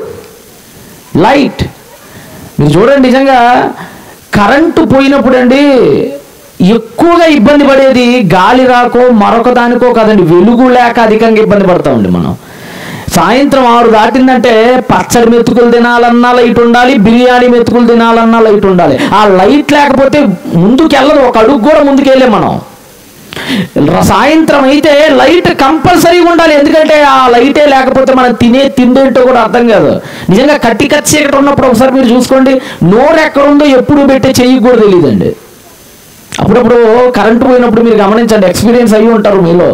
లైట్ మీరు చూడండి నిజంగా కరెంటు పోయినప్పుడు అండి ఎక్కువగా ఇబ్బంది పడేది గాలి రాకో మరొక దానికో కాదండి వెలుగు లేక అధికంగా ఇబ్బంది పడతామండి మనం సాయంత్రం ఆరు దాటిందంటే పచ్చడి మెతుకులు తినాలన్నా లైట్ ఉండాలి బిర్యానీ మెతుకులు తినాలన్నా లైట్ ఉండాలి ఆ లైట్ లేకపోతే ముందుకు వెళ్ళదు ఒక అడుగు కూడా ముందుకు వెళ్ళే మనం ర- సాయంత్రం అయితే లైట్ కంపల్సరీగా ఉండాలి ఎందుకంటే ఆ లైటే లేకపోతే మనం తినే తిండి ఏంటో కూడా అర్థం కాదు నిజంగా కట్టి కచ్చి ఎక్కడ ఉన్నప్పుడు ఒకసారి మీరు చూసుకోండి నోరు ఎక్కడ ఉందో ఎప్పుడు పెట్టే చెయ్యి కూడా తెలియదండి అప్పుడప్పుడు కరెంటు పోయినప్పుడు మీరు గమనించండి ఎక్స్పీరియన్స్ అయ్యి ఉంటారు మీలో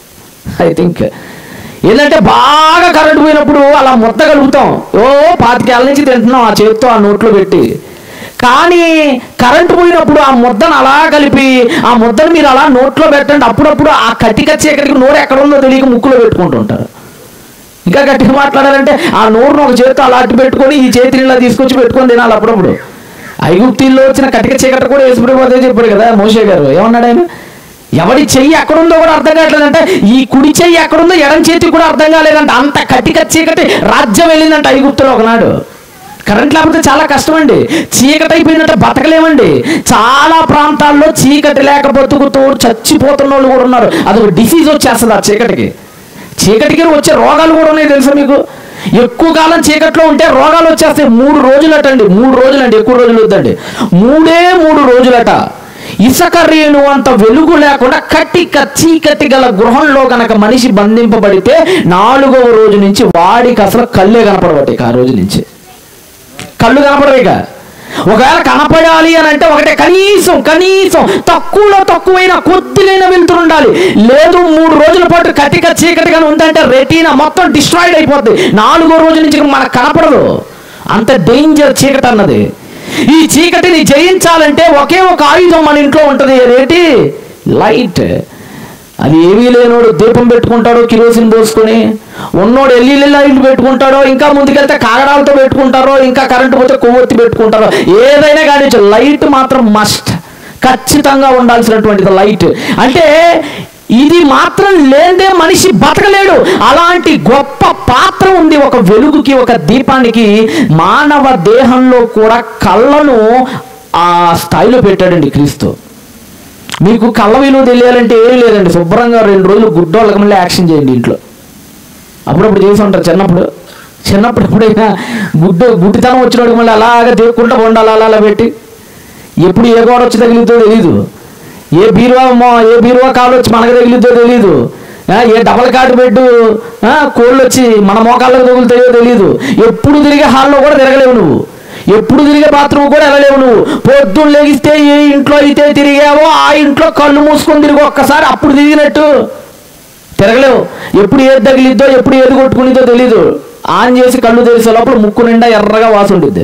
ఐ థింక్ ఏంటంటే బాగా కరెంటు పోయినప్పుడు అలా ముద్ద కలుగుతాం ఓ పాతికేళ్ళ నుంచి తింటున్నాం ఆ చేతితో ఆ నోట్లో పెట్టి కానీ కరెంటు పోయినప్పుడు ఆ ముద్దను అలా కలిపి ఆ ముద్దను మీరు అలా నోట్లో పెట్టండి అప్పుడప్పుడు ఆ కట్టిక చీకటికి నోరు ఎక్కడ ఉందో తెలియక ముక్కులో పెట్టుకుంటుంటారు ఇంకా గట్టిగా మాట్లాడాలంటే ఆ నోరును ఒక చేతితో అలా అట్టు పెట్టుకొని ఈ చేతిని ఇలా తీసుకొచ్చి పెట్టుకొని తినాలి అప్పుడప్పుడు ఐగుప్తిల్లో వచ్చిన కటిక చీకటి కూడా యేసుప్రభు అదే చెప్పాడు కదా మోషే గారు ఏమన్నాడు ఆయన ఎవడి చెయ్యి ఎక్కడుందో కూడా అర్థం కావట్లేదంటే ఈ కుడి చెయ్యి ఎక్కడుందో ఎడం చేతికి కూడా అర్థం కాలేదంట అంత కటిక చీకటి రాజ్యం వెళ్ళిందంట ఐగుప్తులో ఒకనాడు కరెంట్ లేకపోతే చాలా కష్టం అండి చీకటి అయిపోయిందంటే బతకలేమండి చాలా ప్రాంతాల్లో చీకటి లేక బతుకుతూ చచ్చిపోతున్న వాళ్ళు కూడా ఉన్నారు అదొక డిసీజ్ వచ్చేస్తుంది ఆ చీకటికి చీకటికి వచ్చే రోగాలు కూడా ఉన్నాయి తెలుసా మీకు ఎక్కువ కాలం చీకట్లో ఉంటే రోగాలు వచ్చేస్తాయి మూడు రోజులటండి మూడు రోజులండి ఎక్కువ రోజులు వద్దండి మూడే మూడు రోజులట ఇసుక రేణు అంత వెలుగు లేకుండా కట్టిక చీకటి గల గృహంలో గనక మనిషి బంధింపబడితే నాలుగవ రోజు నుంచి వాడికి అసలు కళ్ళే కనపడబట్టాయి ఆ రోజు నుంచి కళ్ళు కనపడవు ఇక ఒకవేళ కనపడాలి అని అంటే ఒకటే కనీసం కనీసం తక్కువలో తక్కువైన కొద్దిగైన వెళ్తురు ఉండాలి లేదు మూడు రోజుల పాటు కటిక చీకటిగా ఉందంటే రెటీనా మొత్తం డిస్ట్రాయిడ్ అయిపోద్ది నాలుగో రోజు నుంచి మనకు కనపడదు అంత డేంజర్ చీకటి అన్నది ఈ చీకటిని జయించాలంటే ఒకే ఒక ఆయుధం మన ఇంట్లో ఉంటుంది అదేంటి లైట్ అది ఏమీ లేనోడు దీపం పెట్టుకుంటాడో కిరోసిన్ పోసుకొని ఉన్నోడు ఎల్ఈడి లైట్లు పెట్టుకుంటాడో ఇంకా ముందుకెళ్తే కాగడాలతో పెట్టుకుంటారో ఇంకా కరెంటు పోతే కొవ్వొత్తి పెట్టుకుంటారో ఏదైనా కానీ లైట్ మాత్రం మస్ట్ ఖచ్చితంగా ఉండాల్సినటువంటిది లైట్ అంటే ఇది మాత్రం లేదే మనిషి బతకలేడు అలాంటి గొప్ప పాత్ర ఉంది ఒక వెలుగుకి ఒక దీపానికి మానవ దేహంలో కూడా కళ్ళను ఆ స్థాయిలో పెట్టాడండి క్రీస్తు మీకు కళ్ళ విలువ తెలియాలంటే ఏం లేదండి శుభ్రంగా రెండు రోజులు గుడ్డోళ్ళకి మళ్ళీ యాక్షన్ చేయండి ఇంట్లో అప్పుడప్పుడు చేసి ఉంటారు చిన్నప్పుడు చిన్నప్పుడు ఎప్పుడైనా గుడ్డు గుడ్డితనం వచ్చినప్పుడు మళ్ళీ అలాగా దేక్కుంటా ఉండాలి అలా అలా పెట్టి ఎప్పుడు ఏ గోడ వచ్చి తగిలిద్దో తెలీదు ఏ బీరువా మో ఏ బీరువా కాలు వచ్చి మనకు తగిలిద్దో తెలీదు ఆ, ఏ డబల్ కార్డు బెడ్ ఆ, కోళ్ళు వచ్చి మన మోకాళ్ళకు తగులుతాయో తెలీదు ఎప్పుడు తిరిగే హాల్లో కూడా తిరగలేవు నువ్వు ఎప్పుడు తిరిగే బాత్రూమ్ కూడా వెళ్ళలేవు నువ్వు పొద్దున్న లెగిస్తే ఏ ఇంట్లో అయితే తిరిగావో ఆ ఇంట్లో కళ్ళు మూసుకొని తిరిగి ఒక్కసారి అప్పుడు తిరిగినట్టు తిరగలేవు ఎప్పుడు ఏది తగిలిద్దో ఎప్పుడు ఏది కొట్టుకునిద్దో తెలీదు ఆన్ చేసి కళ్ళు తెరిసే లోపల ముక్కు నిండా ఎర్రగా వాసు ఉంటుంది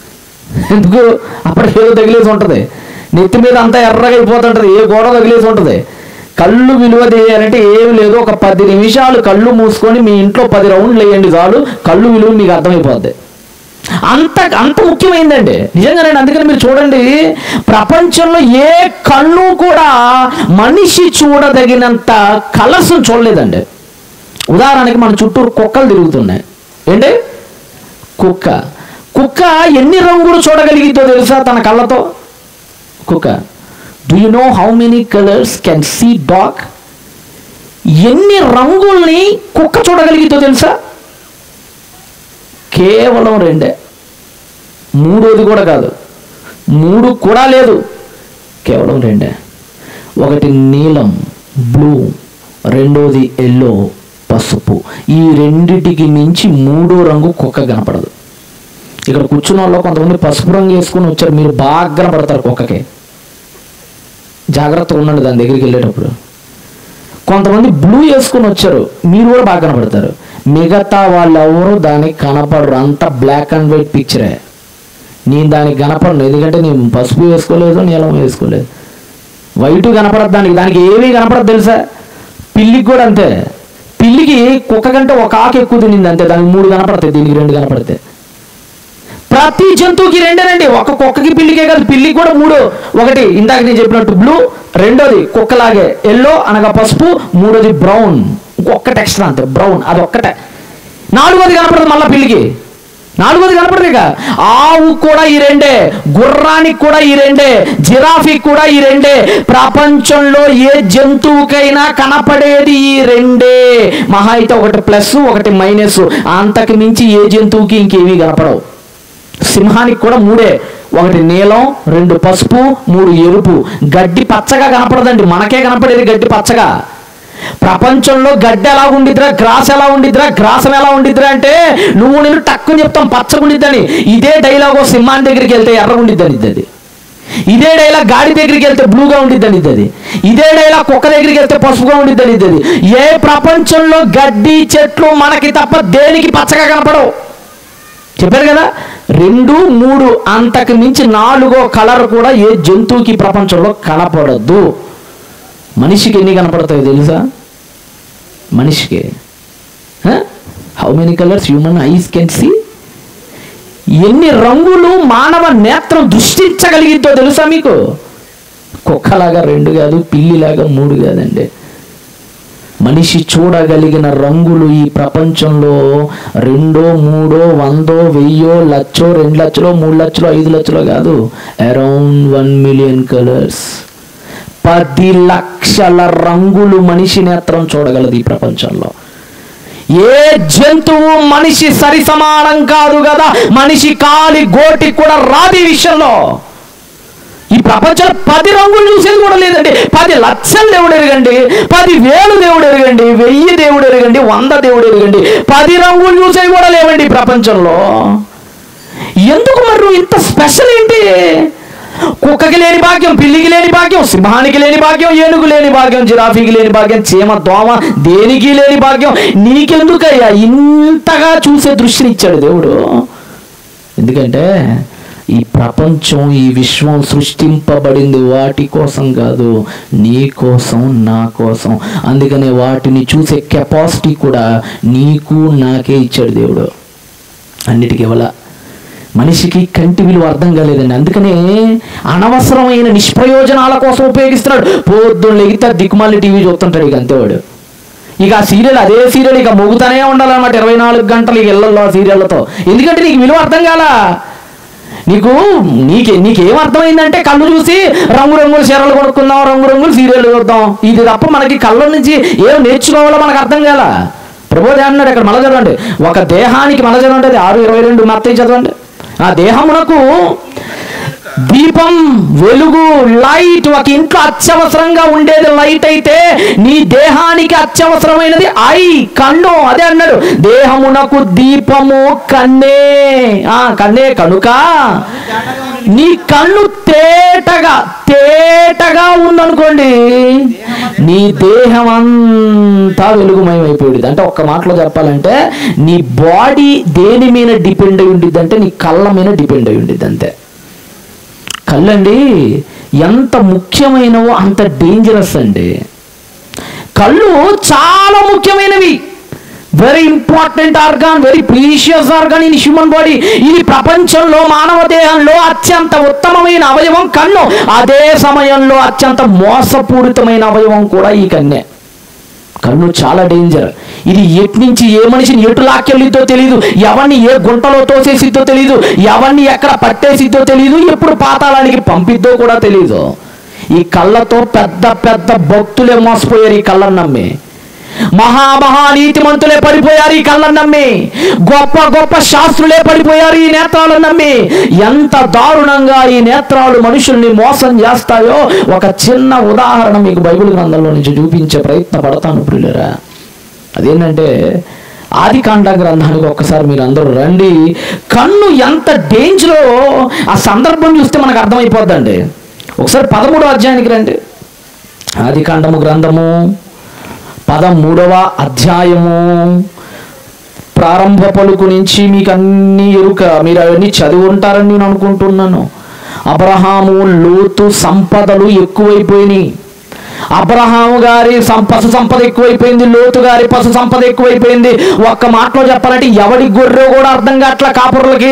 ఎందుకు అప్పటికి ఏదో తగిలేసి ఉంటుంది నెత్తి మీద అంతా ఎర్రగా అయిపోతుంటది ఏ గోడ తగిలేసి ఉంటుంది కళ్ళు విలువ చేయాలంటే ఏమి లేదు ఒక పది నిమిషాలు కళ్ళు మూసుకొని మీ ఇంట్లో పది రౌండ్లు వేయండి చాలు కళ్ళు విలువ మీకు అర్థమైపోద్ది అంత అంత ముఖ్యమైందండి నిజంగానండి అందుకని మీరు చూడండి ప్రపంచంలో ఏ కళ్ళు కూడా మనిషి చూడదగినంత కలర్స్ చూడలేదండి ఉదాహరణకి మన చుట్టూరు కుక్కలు తిరుగుతున్నాయి ఏంటి కుక్క కుక్క ఎన్ని రంగులు చూడగలిగిద్దో తెలుసా తన కళ్ళతో కుక్క do you know how many colours can see dog ఎన్ని రంగుల్ని కుక్క చూడగలిగిద్దో తెలుసా కేవలం రెండే మూడోది కూడా కాదు మూడు కూడా లేదు కేవలం రెండే ఒకటి నీలం బ్లూ రెండోది ఎల్లో పసుపు ఈ రెండిటికి మించి మూడో రంగు కుక్క కనపడదు ఇక్కడ కూర్చున్న వాళ్ళు కొంతమంది పసుపు రంగు వేసుకుని వచ్చారు మీరు బాగా కనపడతారు కుక్కకి జాగ్రత్తగా ఉండండి దాని దగ్గరికి వెళ్ళేటప్పుడు కొంతమంది బ్లూ వేసుకుని వచ్చారు మీరు కూడా బాగా కనపడతారు మిగతా వాళ్ళు ఎవరు దానికి కనపడరు అంత బ్లాక్ అండ్ వైట్ పిక్చరే నేను దానికి కనపడను ఎందుకంటే నేను పసుపు వేసుకోలేదు నీలం వేసుకోలేదు వైట్ కనపడదు దానికి దానికి ఏమీ కనపడదు తెలుసా పిల్లికి కూడా అంతే పిల్లికి కుక్క కంటే ఒక ఆకు ఎక్కువ తినింది అంతే దానికి మూడు కనపడతాయి దీనికి రెండు కనపడతాయి ప్రతి జంతువుకి రెండేనండి ఒక కుక్కకి పిల్లికే కాదు పిల్లికి కూడా మూడు ఒకటి ఇందాక నేను చెప్పినట్టు బ్లూ రెండోది కుక్కలాగే ఎల్లో అనగా పసుపు మూడోది బ్రౌన్ ఇంకొక టెక్స్చర్ అంతే బ్రౌన్ అది ఒక్కటే నాలుగోది కనపడదు మళ్ళీ పిల్లికి నాలుగోది కనపడదు ఇక ఆవు కూడా ఈ రెండే గుర్రానికి కూడా ఈ రెండే జిరాఫీకి కూడా ఈ రెండే ప్రపంచంలో ఏ జంతువుకైనా కనపడేది ఈ రెండే మహా అయితే ఒకటి ప్లస్ ఒకటి మైనస్ అంతకు మించి ఏ జంతువుకి ఇంకేమీ కనపడవు సింహానికి కూడా మూడే ఒకటి నీలం రెండు పసుపు మూడు ఎరుపు గడ్డి పచ్చగా కనపడదండి మనకే కనపడేది గడ్డి పచ్చగా ప్రపంచంలో గడ్డి ఎలా ఉండిద్దిరా గ్రాస్ ఎలా ఉండిద్దిరా గ్రాసం ఎలా ఉండిద్దిరా అంటే నువ్వు నేను టక్కుని చెప్తాం పచ్చగా ఉండిద్దని ఇదే డైలాగ్ సింహాన్ని దగ్గరికి వెళ్తే ఎర్రగా ఉండిద్దని అది ఇదే డైలాగ్ గాడి దగ్గరికి వెళ్తే బ్లూగా ఉండిద్దని అది ఇదే డైలాగ్ కుక్క దగ్గరికి వెళ్తే పసుపుగా ఉండిద్దని అది ఏ ప్రపంచంలో గడ్డి చెట్లు మనకి తప్ప దేనికి పచ్చగా కనపడవు చెప్పారు కదా రెండు మూడు అంతకు మించి నాలుగో కలర్ కూడా ఏ జంతువుకి ఈ ప్రపంచంలో కనపడద్దు మనిషికి ఎన్ని కనపడతాయి తెలుసా మనిషికి how many colours human eyes can see ఎన్ని రంగులు మానవ నేత్రం దృష్టించగలిగిద్దో తెలుసా మీకు కుక్కలాగా రెండు కాదు పిల్లిలాగా మూడు కాదండి మనిషి చూడగలిగిన రంగులు ఈ ప్రపంచంలో రెండో మూడో వందో వెయ్యో లచ్చో రెండు లక్షలో మూడు లక్షలో ఐదు లక్షలో కాదు అరౌండ్ వన్ మిలియన్ కలర్స్ పది లక్షల రంగులు మనిషి నేత్రం చూడగలదు ఈ ప్రపంచంలో ఏ జంతువు మనిషి సరి సమానం కాదు కదా మనిషి కాలి గోటి కూడా రాదు ఈ విషయంలో ఈ ప్రపంచంలో పది రంగులు చూసేది కూడా లేదండి పది లక్షలు దేవుడు ఎరగండి పది వేలు దేవుడు ఎరగండి వెయ్యి దేవుడు ఎరగండి వంద దేవుడు ఎరగండి పది రంగులు చూసేవి కూడా లేవండి ఈ ప్రపంచంలో ఎందుకు మరి నువ్వు ఇంత స్పెషల్ ఏంటి కుక్కకి లేని భాగ్యం పిల్లికి లేని భాగ్యం సింహానికి లేని భాగ్యం ఏనుగు లేని భాగ్యం జిరాఫీకి లేని భాగ్యం చీమ దోమ దేనికి లేని భాగ్యం నీకెందుకయ్యా ఇంతగా చూసే దృష్టిని ఇచ్చాడు దేవుడు ఎందుకంటే ఈ ప్రపంచం ఈ విశ్వం సృష్టింపబడింది వాటి కోసం కాదు నీ కోసం నా కోసం అందుకనే వాటిని చూసే కెపాసిటీ కూడా నీకు నాకే ఇచ్చాడు దేవుడు అన్నిటికీ ఇవ్వాల మనిషికి కంటి విలువ అర్థం కాలేదండి అందుకనే అనవసరమైన నిష్ప్రయోజనాల కోసం ఉపయోగిస్తున్నాడు పొద్దున్న లెగితే దిక్కుమాలి టీవీ చూస్తుంటాడు ఇక అంతేవాడు ఇక ఆ సీరియల్ అదే సీరియల్ ఇక మొగుతానే ఉండాలన్నమాట ఇరవై నాలుగు గంటలు ఇక ఇళ్లలో ఆ సీరియళ్లతో ఎందుకంటే నీకు విలువ అర్థం కాలా నీకు నీకే నీకేం అర్థమైందంటే కళ్ళు చూసి రంగు రంగుల చీరలు కొనుక్కుందాం రంగు రంగుల సీరియల్ చూద్దాం ఇది తప్ప మనకి కళ్ళ నుంచి ఏం నేర్చుకోవాలో మనకు అర్థం కాల ప్రబోధ అన్నాడు ఇక్కడ మళ్ళా చదవండి ఒక దేహానికి మళ్ళా చదవండి అది ఆరు ఇరవై రెండు మత్తయి చదవండి ఆ దేహమునకు దీపం వెలుగు లైట్ ఒక ఇంట్లో అత్యవసరంగా ఉండేది లైట్ అయితే నీ దేహానికి అత్యవసరమైనది ఐ కన్ను అదే అన్నాడు దేహమునకు దీపము కన్నే ఆ కన్నే కనుక నీ కన్ను తేటగా తేటగా ఉందనుకోండి నీ దేహం అంతా వెలుగుమయమైపోయింది అంటే ఒక్క మాటలో చెప్పాలంటే నీ బాడీ దేని మీద డిపెండ్ అయి ఉండిద్ది అంటే నీ కళ్ళ మీద డిపెండ్ అయి ఉండిద్ది అంతే కళ్ళండి ఎంత ముఖ్యమైనవో అంత డేంజరస్ అండి కళ్ళు చాలా ముఖ్యమైనవి very important organ very precious organ in human body ఇది ప్రపంచంలో మానవ దేహంలో అత్యంత ఉత్తమమైన అవయవం కన్ను అదే సమయంలో అత్యంత మోసపూరితమైన అవయవం కూడా ఈ కన్నే కన్ను చాలా డేంజర్ ఇది ఎటు నుంచి ఏ మనిషిని ఎటు లాక్కెళ్ళిద్దో తెలియదు ఎవరిని ఏ గుంటలో తోసేసిద్దో తెలియదు ఎవరిని ఎక్కడ పట్టేసిద్దో తెలియదు ఎప్పుడు పాతాళానికి పంపిద్దో కూడా తెలియదు ఈ కళ్ళతో పెద్ద పెద్ద భక్తులే మోసపోయారు ఈ కళ్ళను నమ్మి మహామహా నీతిమంతులే పడిపోయారు ఈ కళ్ళను నమ్మి గొప్ప గొప్ప శాస్త్రులే పడిపోయారు ఈ నేత్రాలను నమ్మి ఎంత దారుణంగా ఈ నేత్రాలు మనుషుల్ని మోసం చేస్తాయో ఒక చిన్న ఉదాహరణ మీకు బైబిల్ గ్రంథంలో నుంచి చూపించే ప్రయత్న పడతాను ప్రియులరా అదేంటంటే ఆది కాండ గ్రంథానికి ఒక్కసారి మీరు అందరూ రండి కన్ను ఎంత డేంజరో ఆ సందర్భం చూస్తే మనకు అర్థమైపోద్దండి ఒకసారి పదమూడో అధ్యాయానికి రండి ఆది కాండము గ్రంథము పదమూడవ అధ్యాయము ప్రారంభ పలుకు నుంచి మీకు అన్ని ఎరుక మీరు అవన్నీ చదివి ఉంటారని నేను అనుకుంటున్నాను అబ్రహాము లోతు సంపదలు ఎక్కువైపోయినాయి అబ్రహాము గారి సం- పశు సంపద ఎక్కువైపోయింది లోతు గారి పశు సంపద ఎక్కువైపోయింది ఒక్క మాటలో చెప్పాలంటే ఎవడి గొర్రె కూడా అర్థం కావట్లే కాపురులకి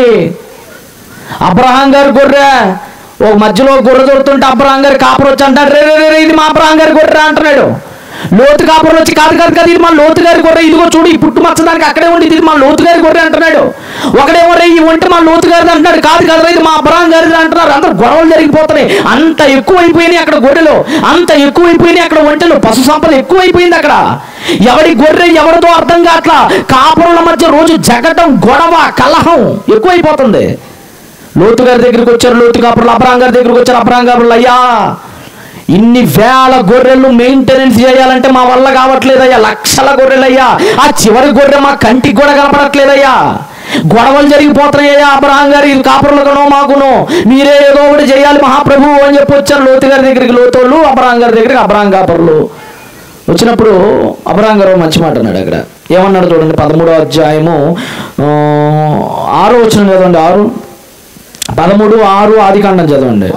అబ్రహాం గారి గొర్రె ఓ మధ్యలో గొర్రె దొరుకుతుంటే అబ్రహాం గారి కాపురు వచ్చి అంటాడు రే రే రే, రే ఇది మా అబ్రహాం గారి గొర్రె అంటున్నాడు లోతు కాపురం వచ్చి కాదు కాదు కాదు ఇది మా లోతు గారి గొర్రె ఇదిగో చూడు ఈ పుట్టు మచ్చదానికి అక్కడే ఉండి ఇది మా లోతు గారి గొర్రె అంటున్నాడు ఒకడేమో రే ఈ ఒంటి మా లోతు గారిది అంటున్నాడు కాదు కాదు ఇది మా అబ్రహాం గారిది అంటున్నారు అందరు గొడవలు జరిగిపోతున్నాయి అంత ఎక్కువైపోయినాయి అక్కడ గొర్రెలు అంత ఎక్కువైపోయినాయి అక్కడ ఒంటెలు పశు సంపద ఎక్కువైపోయింది అక్కడ ఎవడి గొర్రె ఎవరితో అర్థం కావట్లా కాపురుల మధ్య రోజు జగటం గొడవ కలహం ఎక్కువైపోతుంది లోతు గారి దగ్గరికి వచ్చారు లోతు కాపురులు అబ్రాం గారి దగ్గరికి వచ్చారు అబ్రాం కాపురులు అయ్యా ఇన్ని వేల గొర్రెలు మెయింటెనెన్స్ చేయాలంటే మా వల్ల కావట్లేదయ్యా లక్షల గొర్రెలయ్యా ఆ చివరి గొర్రె మా కంటికి కూడా కనపడట్లేదయ్యా గొడవలు జరిగిపోతున్నాయ్యా అబ్రహాం గారి కాపురులకునో మాకునో మీరే ఏదో ఒకటి చేయాలి మహాప్రభు అని చెప్పి వచ్చారు లోతు గారి దగ్గరికి లోతోళ్ళు అబ్రహాం గారి దగ్గరికి అబ్రహాం కాపురులు వచ్చినప్పుడు అబ్రహాం గారు మంచి మాట అన్నాడు అక్కడ ఏమన్నాడు చూడండి పదమూడో అధ్యాయము ఆ, ఆరో వచ్చిన చదవండి ఆరు పదమూడు ఆరు ఆది కాండం చదవండి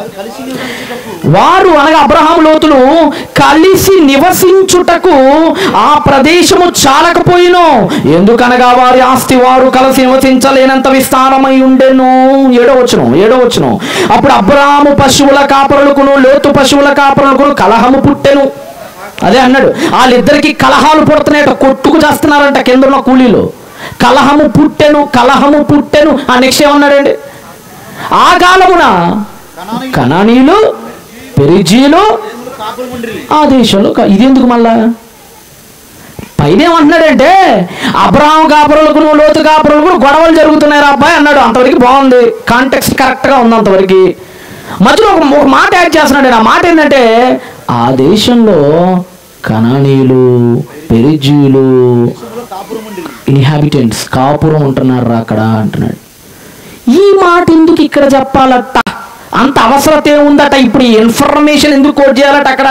వారు అనగా అబ్రహాం లోతులు కలిసి నివసించుటకు ఆ ప్రదేశము చాలకపోయిను ఎందుకనగా వారి ఆస్తి వారు కలిసి నివసించలేనంత విస్తారమై ఉండెను ఏడో వచ్చును ఏడో వచ్చును అప్పుడు అబ్రహాము పశువుల కాపరులకును లోతు పశువుల కాపరులకును కలహము పుట్టెను అదే అన్నాడు వాళ్ళిద్దరికి కలహాలు పుడుతున్నాయట కొట్టుకు చేస్తున్నారంట కింద ఉన్న కూలీలు కలహము పుట్టెను కలహము పుట్టెను ఆ నెక్స్ట్ ఏమన్నాడండి ఆ కాలమున కనానీయులు పెరిజీలు ఆ దేశంలో క- ఇది ఎందుకు మళ్ళా పైన ఏమంటున్నాడంటే అబ్రహాం కాపురులకు లోతు కాపురులకు గొడవలు జరుగుతున్నాయి రా అబ్బాయి అన్నాడు అంతవరకు బాగుంది కాంటెక్స్ట్ కరెక్ట్గా ఉంది అంతవరకు మధ్యలో ఒక ఒక మాట యాడ్ చేస్తున్నాడు ఆ మాట ఏంటంటే ఆ దేశంలో కనానీయులు పెరిజీలు ఇన్హాబిటెంట్స్ కాపురం ఉంటున్నారు రా అక్కడ అంటున్నాడు ఈ మాట ఎందుకు ఇక్కడ చెప్పాలట అంత అవసరత ఏముందట ఇప్పుడు ఈ ఇన్ఫర్మేషన్ ఎందుకు కోట్ చేయాలట అక్కడ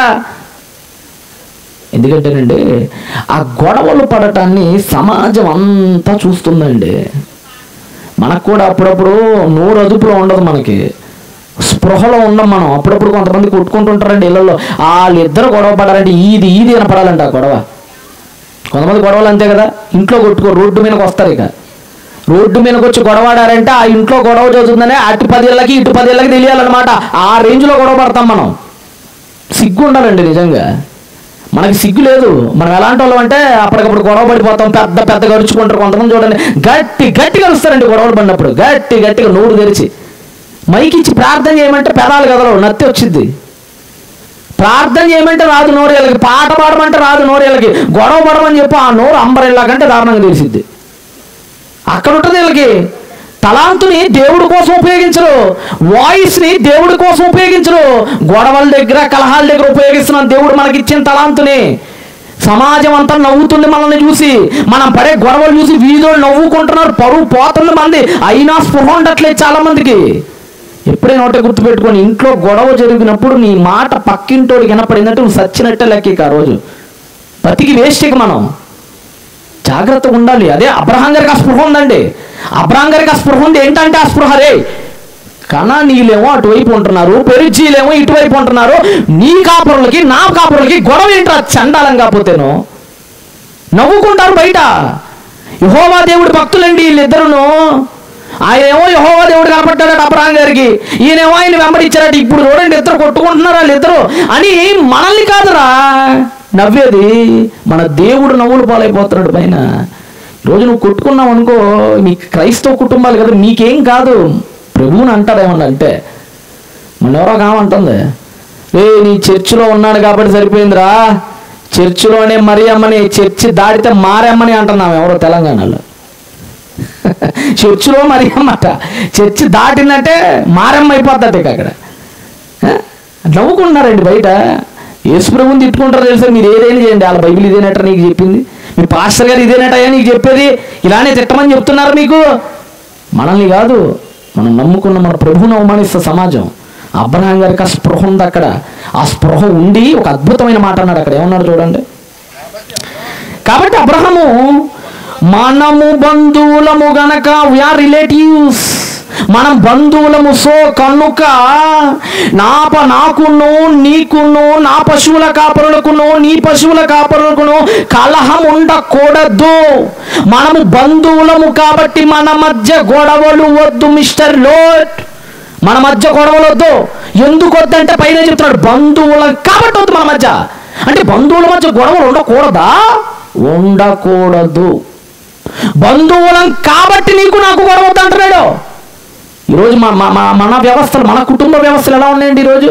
ఎందుకంటేనండి ఆ గొడవలు పడటాన్ని సమాజం అంతా చూస్తుందండి మనకు కూడా అప్పుడప్పుడు నోరు అదుపులో ఉండదు మనకి స్పృహలో ఉండం మనం అప్పుడప్పుడు కొంతమంది కొట్టుకుంటుంటారండి ఇళ్ళల్లో వాళ్ళిద్దరు గొడవ పడాలంటే ఈది ఈది వినపడాలంట ఆ గొడవ కొంతమంది గొడవలు అంతే కదా ఇంట్లో కొట్టుకో రోడ్డు మీదకి వస్తారు ఇక రోడ్డు మీదకి వచ్చి గొడవాడారంటే ఆ ఇంట్లో గొడవ చదువుతుందనే అటు పదేళ్ళకి ఇటు పదేళ్ళకి తెలియాలన్నమాట ఆ రేంజ్లో గొడవ పడతాం మనం సిగ్గు ఉండాలండి నిజంగా మనకి సిగ్గు లేదు మనం ఎలాంటి వాళ్ళం అంటే అప్పటికప్పుడు గొడవ పడిపోతాం పెద్ద పెద్ద గడుచుకుంటారు కొంతమంది చూడండి గట్టి గట్టి కలుస్తారండి గొడవలు పడినప్పుడు గట్టి గట్టిగా నోరు తెరిచి మైకి ఇచ్చి ప్రార్థన చేయమంటే పెదాలు కదలవు నత్తి వచ్చింది ప్రార్థన చేయమంటే రాదు నోరేళ్ళకి పాట పాడమంటే రాదు నోరేళ్ళకి గొడవ పడమని చెప్పి ఆ నోరు అంబరెల్లా కంటే దారుణంగా తెలిసిద్ది అక్కడ ఉంటుంది వీళ్ళకి తలాంతుని దేవుడి కోసం ఉపయోగించరు వాయిస్ ని దేవుడి కోసం ఉపయోగించరు గొడవల దగ్గర కలహాల దగ్గర ఉపయోగిస్తున్నాం దేవుడు మనకి ఇచ్చిన తలాంతుని సమాజం అంతా నవ్వుతుంది మనల్ని చూసి మనం పడే గొడవలు చూసి వీధులు నవ్వుకుంటున్నారు పరువు పోతుంది మంది అయినా స్పృహ ఉండట్లేదు చాలా మందికి ఎప్పుడైనా ఒకటే గుర్తుపెట్టుకొని ఇంట్లో గొడవ జరిగినప్పుడు నీ మాట పక్కింటోడికి వినపడిందంటే నువ్వు సచ్చినట్టే లెక్క ఇక ఆ రోజు బతికి వేస్ట్ ఇక మనం జాగ్రత్తగా ఉండాలి అదే అబ్రహాం గారికి ఆ స్పృహ ఉందండి అబ్రహాం గారికి ఆ స్పృహ ఉంది ఏంటంటే ఆ స్పృహ రే కణానీయులేమో అటువైపు ఉంటున్నారు పెరుచీలేమో ఇటువైపు ఉంటున్నారు నీ కాపురులకి నా కాపురులకి గొడవ ఏంట్రా చండాలం కాకపోతేను నవ్వుకుంటారు బయట యహోవా దేవుడి భక్తులండి వీళ్ళిద్దరును ఆయన ఏమో యహోవా దేవుడు కనపడ్డాడట అబ్రహాం గారికి ఈయనేమో ఆయన వెంబడించారట ఇప్పుడు చూడండి ఇద్దరు కొట్టుకుంటున్నారు వాళ్ళిద్దరు అని మనల్ని కాదురా నవ్వేది మన దేవుడు నవ్వులు పాలైపోతున్నాడు పైన ఈరోజు నువ్వు కొట్టుకున్నావు అనుకో నీ క్రైస్తవ కుటుంబాలు కదా నీకేం కాదు ప్రభువుని అంటాడేమన్నా అంటే మన ఎవరో కామంటుంది ఏ నీ చర్చిలో ఉన్నాడు కాబట్టి సరిపోయిందిరా చర్చిలోనే మరియమ్మని చర్చి దాటితే మారమ్మని అంటున్నాం ఎవరో తెలంగాణలో చర్చిలో మరియమ్మట చర్చి దాటిందంటే మారమ్మ అయిపోద్దట ఇక అక్కడ ఆ? నవ్వుకుంటున్నారండి బయట యేసుప్రభుని తిట్టుకుంటారు తెలుసా మీరు ఏదైనా చేయండి వాళ్ళ బైబిల్ ఇదేనట నీకు చెప్పింది మీ పాస్టర్ గారు ఇదేనటయ్యా నీకు చెప్పేది ఇలానే తిట్టమని చెప్తున్నారు మీకు మనల్ని కాదు మనం నమ్ముకున్న మన ప్రభువును అవమానిస్తే సమాజం అబ్రహాం గారికి ఆ స్పృహ ఉంది అక్కడ ఆ స్పృహ ఉండి ఒక అద్భుతమైన మాట అన్నాడు అక్కడ ఏమన్నాడు చూడండి కాబట్టి అబ్రహము మనము బంధువులము గనక వీఆర్ రిలేటివ్స్ మనం బంధువులము సో కనుక నాప నాకును నీకును నా పశువుల కాపరులకును నీ పశువుల కాపరులకును కలహం ఉండకూడదు మనము బంధువులము కాబట్టి మన మధ్య గొడవలు వద్దు మిస్టర్ లోట్ మన మధ్య గొడవలు వద్దు ఎందుకు వద్దంటే పైన చెప్తున్నాడు బంధువుల కాబట్టి వద్దు మన మధ్య అంటే బంధువుల మధ్య గొడవలు ఉండకూడదా ఉండకూడదు బంధువులం కాబట్టి నీకు నాకు గొడవ వద్దు అంటున్నాడు ఈరోజు మన మన- మన వ్యవస్థలు మన కుటుంబ వ్యవస్థలు ఎలా ఉన్నాయండి ఈరోజు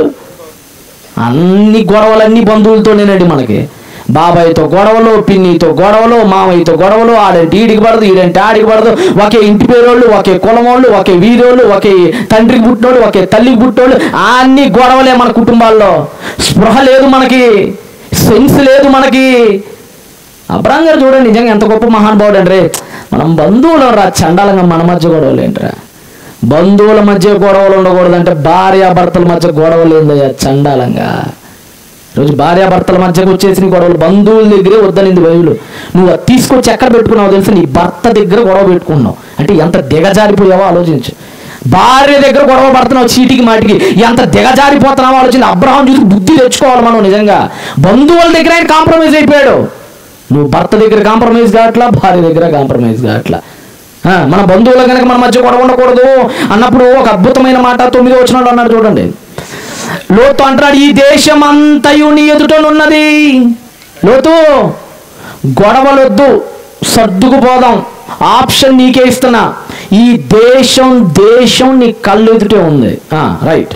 అన్ని గొడవలన్నీ బంధువులతోనేనండి మనకి బాబాయ్తో గొడవలు పిన్నితో గొడవలు మామయ్యతో గొడవలు ఆడంటే ఈడికి పడదు ఈడంటే ఆడికి పడదు ఒకే ఇంటి పేరోళ్ళు ఒకే కులమోళ్ళు ఒకే వీధోళ్ళు ఒకే తండ్రికి పుట్టినోళ్ళు ఒకే తల్లికి పుట్టినోళ్ళు అన్ని గొడవలే మన కుటుంబాల్లో స్పృహ లేదు మనకి సెన్స్ లేదు మనకి అబ్రాం గారు చూడండి నిజంగా ఎంత గొప్ప మహానుభావుడు అండి మనం బంధువులు రా చండాలంగా మన మధ్య గొడవలు ఏంట్రా బంధువుల మధ్య గొడవలు ఉండకూడదంటే భార్యాభర్తల మధ్య గొడవలు ఏందయ్యా చండాలంగా రోజు భార్యాభర్తల మధ్యకు వచ్చేసిన గొడవలు బంధువుల దగ్గరే వద్దనింది బైబిల్ నువ్వు అది తీసుకొచ్చి ఎక్కడ పెట్టుకున్నావు తెలుసు నీ భర్త దగ్గర గొడవ పెట్టుకున్నావు అంటే ఎంత దిగజారిపోయావో ఆలోచించు భార్య దగ్గర గొడవ పడుతున్నావు చీటికి మాటికి ఎంత దిగజారిపోతున్నావో ఆలోచించి అబ్రహం చూసి బుద్ధి తెచ్చుకోవాలి మనం నిజంగా బంధువుల దగ్గర ఆయన కాంప్రమైజ్ అయిపోయాడు నువ్వు భర్త దగ్గర కాంప్రమైజ్ కావట్లా భార్య దగ్గర కాంప్రమైజ్ కావట్లా ఆ, మన బంధువుల కనుక మన మధ్య గొడవ ఉండకూడదు అన్నప్పుడు ఒక అద్భుతమైన మాట తొమ్మిది వచ్చినాడు అన్నాడు చూడండి లోతు అంటాడు ఈ దేశం అంతయు నీ ఎదుటనున్నది లోతు గొడవలొద్దు సర్దుకుపోదాం ఆప్షన్ నీకే ఇస్తున్నా ఈ దేశం దేశం నీ కళ్ళు ఎదుటే ఉంది రైట్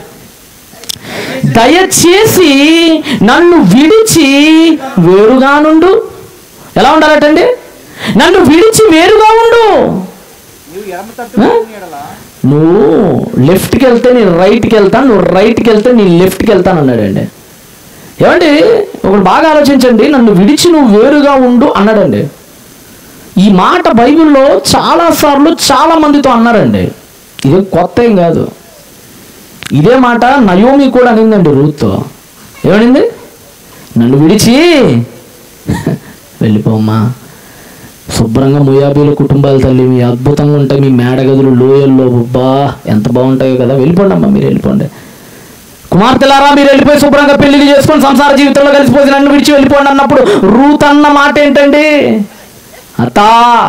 దయచేసి నన్ను విడిచి వేరుగా నుండు ఎలా ఉండాలటండి నన్ను విడిచి వేరుగా ఉండు నువ్వు ఎడమ తట్టు ఎడలా నువ్వు లెఫ్ట్కి వెళ్తే నేను రైట్కి వెళ్తాను నువ్వు రైట్కి వెళ్తే నేను లెఫ్ట్కి వెళ్తాను అన్నాడండి ఏమండి ఒకటి బాగా ఆలోచించండి నన్ను విడిచి నువ్వు వేరుగా ఉండు అన్నాడండి ఈ మాట బైబిల్లో చాలాసార్లు చాలా మందితో అన్నారండి ఇది కొత్త ఏం కాదు ఇదే మాట నయోమి కూడా అనిందండి రూత్తో ఏమనింది నన్ను విడిచి వెళ్ళిపోమ్మా శుభ్రంగా ముయాబీల కుటుంబాల తల్లి మీ అద్భుతంగా ఉంటాయి మీ మేడగదులు లోయల్లో బా ఎంత బాగుంటాయో కదా వెళ్ళిపోండి అమ్మా మీరు వెళ్ళిపోండి కుమార్తెలారా మీరు వెళ్ళిపోయి శుభ్రంగా పెళ్లిళ్ళు చేసుకొని సంసార జీవితంలో కలిసిపోయి నన్ను విడిచి వెళ్ళిపోండి అన్నప్పుడు రూత్ అన్న మాట ఏంటండి అత్తా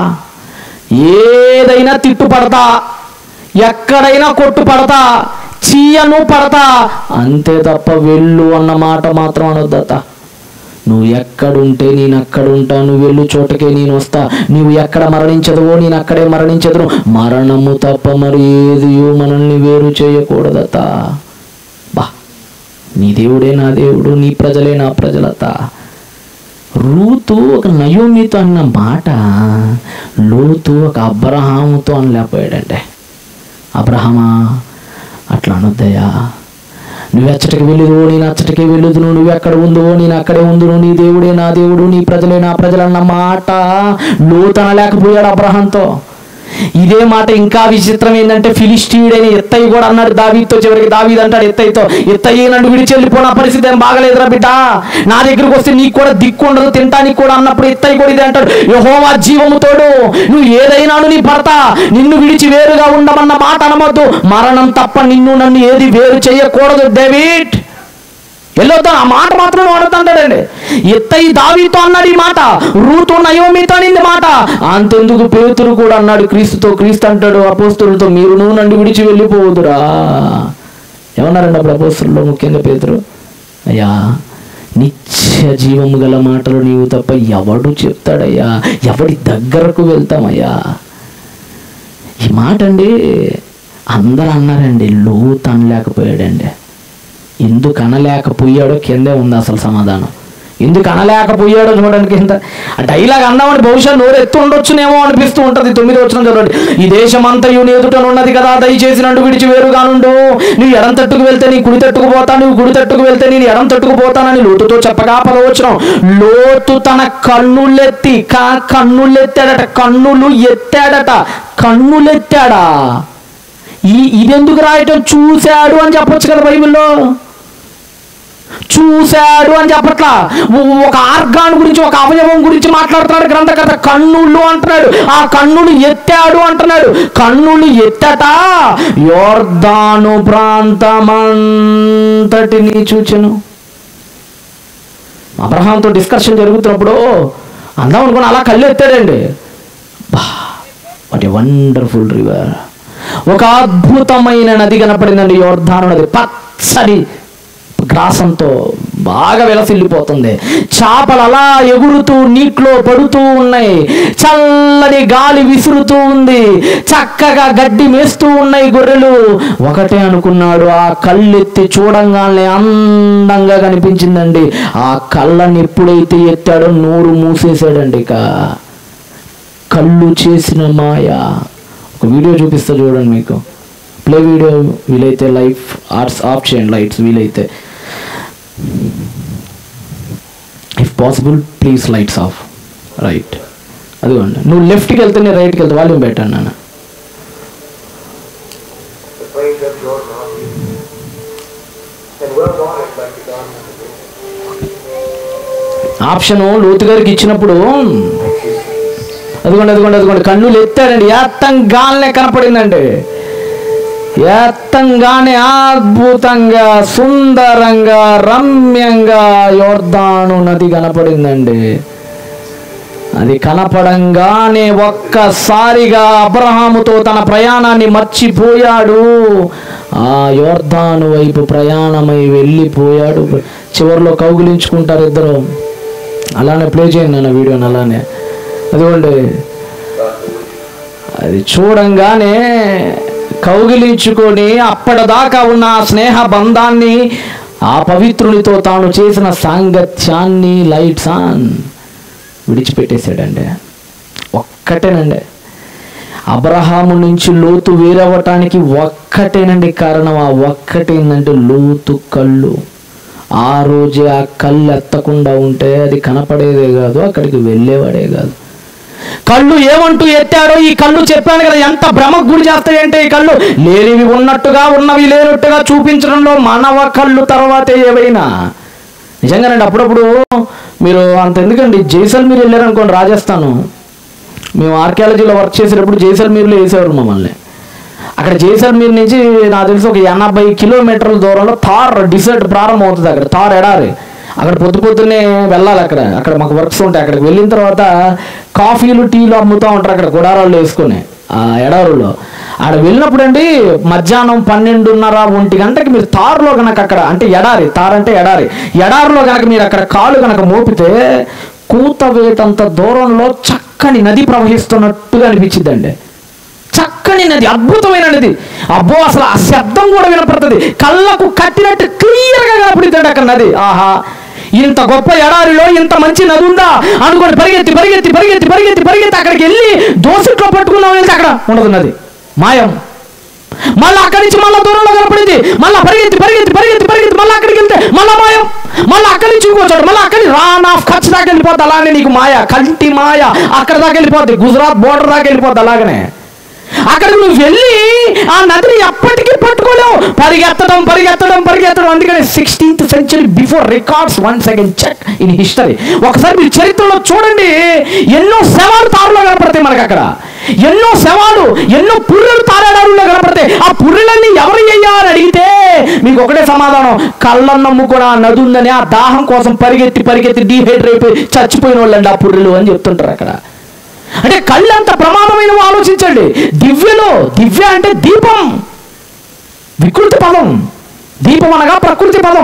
ఏదైనా తిట్టు పడతా ఎక్కడైనా కొట్టు పడతా చీయను పడతా అంతే తప్ప వెళ్ళు అన్న మాట మాత్రం అనొద్దత్తా నువ్వు ఎక్కడుంటే నేను అక్కడ ఉంటా నువ్వు వెళ్ళు చోటకే నేను వస్తా నువ్వు ఎక్కడ మరణించదువో నేను అక్కడే మరణించదును మరణము తప్ప మరి ఏది మనల్ని వేరు చేయకూడదత బా నీ దేవుడే నా దేవుడు నీ ప్రజలే నా ప్రజలత రూతు ఒక నయోమితో అన్న మాట లోతు ఒక అబ్రహాముతో అనలేకపోయాడంటే అబ్రహమా అట్లా అనొద్దయ్యా నువ్వు ఎచ్చటికి వెళ్ళుదువో నేను అచ్చటికి వెళ్ళుదును నువ్వు ఎక్కడ ఉందువో నేను అక్కడే ఉందును నీ దేవుడే నా దేవుడు నీ ప్రజలే నా ప్రజలు అన్న మాట లోతన లేకపోయాడు అబ్రహంతో ఇదే మాట ఇంకా విచిత్రం ఏంటంటే ఫిలిస్టీయుడైన ఎత్తయ్య కూడా అన్నాడు దావీతో చివరికి దావీద్ అంటాడు ఎత్తయ్యతో ఎత్తయ్య నన్ను విడిచి వెళ్ళిపోయిన పరిస్థితి ఏం బాగలేదురా బిడ్డ నా దగ్గరికి వస్తే నీకు కూడా దిక్కు ఉండదు తినటానికి కూడా అన్నప్పుడు ఎత్తయ్య కూడా ఇదే అంటాడు యహోవా జీవము తోడు నువ్వు ఏదైనాను నీ భర్త నిన్ను విడిచి వేరుగా ఉండమన్న మాట అనవద్దు మరణం తప్ప నిన్ను నన్ను ఏది వేరు చేయకూడదు డేవిడ్ వెళ్ళొద్దాం ఆ మాట మాత్రం వాడుతుంటాడండి ఎత్తయి దావీతో అన్నాడు ఈ మాట రూతు నయోమితో అనింది మాట అంతెందుకు పేతురు కూడా అన్నాడు క్రీస్తుతో క్రీస్తు అంటాడు అపోస్తులతో మీరు నువ్వు నన్ను విడిచి వెళ్ళిపోవద్దురా ఏమన్నారండి అప్పుడు అపోస్తుల్లో ముఖ్యంగా పేతురు అయ్యా నిత్య జీవము గల మాటలు నీవు తప్ప ఎవడు చెప్తాడయ్యా ఎవడి దగ్గరకు వెళ్తామయ్యా ఈ మాట అండి అందరూ అన్నారండి లోతు అనలేకపోయాడండి ఎందుకు అనలేకపోయాడో కిందే ఉంది అసలు సమాధానం ఎందుకు అనలేకపోయాడో చూడండి కింద ఆ డైలాగ్ అన్నామని బహుశా నోరు ఎత్తు ఉండొచ్చునేమో అనిపిస్తూ ఉంటది తొమ్మిది వచ్చిన చదవండి ఈ దేశమంతయు నీ ఎదుట ఉన్నది కదా దయచేసి నన్ను విడిచి వేరుగా నుండు నువ్వు ఎడం తట్టుకు వెళ్తే నీ కుడి తట్టుకు పోతా నువ్వు కుడి తట్టుకు వెళ్తే నేను ఎడం తట్టుకు పోతానని లోతుతో చెప్పగా పదవచ్చును లోతు తన కన్నులెత్తి క- కన్నులెత్తాడట కన్నులు ఎత్తాడట కన్నులెత్తాడా ఈ ఇదెందుకు రాయటం చూశాడు అని చెప్పొచ్చు కదా బైబిల్లో చూశాడు అని చెప్పట్లా ఓ- ఒక ఆర్గాన్ గురించి ఒక అవయవం గురించి మాట్లాడుతున్నాడు గ్రంథకర్త కన్నులు అంటున్నాడు ఆ కన్నులు ఎత్తాడు అంటున్నాడు కన్నులు ఎత్తట యోర్దాను ప్రాంతమంతటిని చూచెను అబ్రహాంతో డిస్కషన్ జరుగుతున్నప్పుడు అందాం అనుకుని అలా కళ్ళు ఎత్తాడండి వాట్ ఏ వండర్ఫుల్ రివర్ ఒక అద్భుతమైన నది కనపడిందండి యోర్ధాను నది పచ్చడి గ్రాసంతో బాగా విలసిల్లిపోతుంది చేపలు అలా ఎగురుతూ నీటిలో పడుతూ ఉన్నాయి చల్లని గాలి విసురుతూ ఉంది చక్కగా గడ్డి మేస్తూ ఉన్నాయి గొర్రెలు ఒకటే అనుకున్నాడు ఆ కళ్ళెత్తి చూడంగానే అందంగా కనిపించిందండి ఆ కళ్ళని ఎప్పుడైతే ఎత్తాడో నోరు మూసేశాడండి ఇక కళ్ళు చేసిన మాయ ఒక వీడియో చూపిస్తా చూడండి మీకు ప్లే వీడియో వీలైతే లైఫ్ ఆర్ట్స్ ఆఫ్ చేయండి లైట్స్ వీలైతే if possible please lights off right అదిగోండి నువ్వు లెఫ్ట్కి వెళ్తే నేను రైట్కి వెళ్తే వాల్యూమ్ పెట్టాను నాన్న ఆప్షన్ లోతు గారికి ఇచ్చినప్పుడు అదిగోండి అదిగోండి అదిగోండి కన్నులు ఎత్తాడండి ఎత్తంగానే కనపడిందండి ఎత్తంగానే అద్భుతంగా సుందరంగా రమ్యంగా యోర్దాను నది కనపడిందండి అది కనపడంగానే ఒక్కసారిగా అబ్రహాముతో తన ప్రయాణాన్ని మర్చిపోయాడు ఆ యోర్ధాను వైపు ప్రయాణమై వెళ్ళిపోయాడు చివరిలో కౌగిలించుకుంటారు ఇద్దరు అలానే ప్లే చేయండి నాన్న వీడియోని అలానే అదిగోండి అది చూడంగానే కౌగిలించుకొని అప్పటిదాకా ఉన్న ఆ స్నేహ బంధాన్ని ఆ పవిత్రునితో తాను చేసిన సాంగత్యాన్ని లైట్స్ ఆన్ విడిచిపెట్టేశాడండి ఒక్కటేనండి అబ్రహాము నుంచి లోతు వేరవ్వటానికి ఒక్కటేనండి కారణం ఆ ఒక్కటేందంటే లోతు కళ్ళు ఆ రోజే ఆ కళ్ళు ఎత్తకుండా ఉంటే అది కనపడేదే కాదు అక్కడికి వెళ్ళేవాడే కాదు కళ్ళు ఏమంటూ ఎత్తాడో ఈ కళ్ళు చెప్పాను కదా ఎంత భ్రమకు గురి చేస్తాయంటే ఈ కళ్ళు లేనివి ఉన్నట్టుగా ఉన్నవి లేనట్టుగా చూపించడంలో మానవ కళ్ళు తర్వాతే ఏవైనా నిజంగానండి అప్పుడప్పుడు మీరు అంత ఎందుకండి జైసల్మీర్ వెళ్ళారనుకోండి రాజస్థాన్ మేము ఆర్కియాలజీలో వర్క్ చేసేటప్పుడు జైసల్మీర్లో వేసేవారు మమ్మల్ని అక్కడ జైసల్మీర్ నుంచి నాకు తెలిసి ఒక ఎనభై కిలోమీటర్ల దూరంలో థార్ డిసర్ట్ ప్రారంభం అవుతుంది అక్కడ థార్ ఎడారి అక్కడ పొద్దు పొద్దున్నే వెళ్ళాలి అక్కడ అక్కడ మాకు వర్క్స్ ఉంటాయి అక్కడికి వెళ్ళిన తర్వాత కాఫీలు టీలు అమ్ముతూ ఉంటారు అక్కడ గుడారాలు వేసుకొని ఆ ఎడారులో ఆడ వెళ్ళినప్పుడు అండి మధ్యాహ్నం పన్నెండున్నర ఒంటి గంటకి మీరు తారులో కనుక అక్కడ అంటే ఎడారి తార్ అంటే ఎడారి ఎడారిలో కనుక మీరు అక్కడ కాలు కనుక మోపితే కూత వేటంత దూరంలో చక్కని నది ప్రవహిస్తున్నట్టుగా అనిపించిందండి చక్కని నది అద్భుతమైన నది అబ్బో అసలు ఆ శబ్దం కూడా వినపడుతుంది కళ్ళకు కట్టినట్టు క్లియర్గా కనపడుతుంది అక్కడ నది ఆహా ఇంత గొప్ప ఎడారిలో ఇంత మంచి నది ఉందా అనుకోని పరిగెత్తి పరిగెత్తి పరిగెత్తి పరిగెత్తి పరిగెత్తి అక్కడికి వెళ్ళి దోసిట్లో పట్టుకున్నాం వెళ్తే అక్కడ ఉండదు నది మాయం మళ్ళీ అక్కడి నుంచి మళ్ళీ దూరంలో కనపడింది మళ్ళీ పరిగెత్తి పరిగెత్తి పరిగెత్తి పరిగెత్తి మళ్ళీ అక్కడికి వెళ్తే మళ్ళీ మాయం మళ్ళీ అక్కడి నుంచి ఇంకోచాడు మళ్ళీ అక్కడి రాన్ ఆఫ్ కచ్ దాకా వెళ్ళిపోద్ది అలానే నీకు మాయ కంటి మాయ అక్కడ దాకా వెళ్ళిపోద్ది గుజరాత్ బోర్డర్ దాకా వెళ్ళిపోద్ది అలాగనే అక్కడికి నువ్వు వెళ్ళి ఆ నదిని ఎప్పటికీ పట్టుకోలేవు పరిగెత్తడం పరిగెత్తడం పరిగెత్తడం అందుకని sixteenth century before records one second check in history ఒకసారి మీరు చరిత్రలో చూడండి ఎన్నో శవాలు తారులో కనపడతాయి మనకు అక్కడ ఎన్నో శవాలు ఎన్నో పుర్రెలు తారాడారులో కనపడతాయి ఆ పుర్రెలన్నీ ఎవరు అయ్యా అని అడిగితే మీకు ఒకటే సమాధానం కళ్ళన్నమ్ము కూడా ఆ నది ఉందని ఆ దాహం కోసం పరిగెత్తి పరిగెత్తి డీహైడ్రేట్ అయిపోయి చచ్చిపోయిన వాళ్ళండి ఆ పుర్రెలు అని చెప్తుంటారు అక్కడ అంటే కళ్ళు అంత ప్రమాదమైనవి ఆలోచించండి దివ్యలో దివ్య అంటే దీపం వికృతి పదం దీపం అనగా ప్రకృతి పదం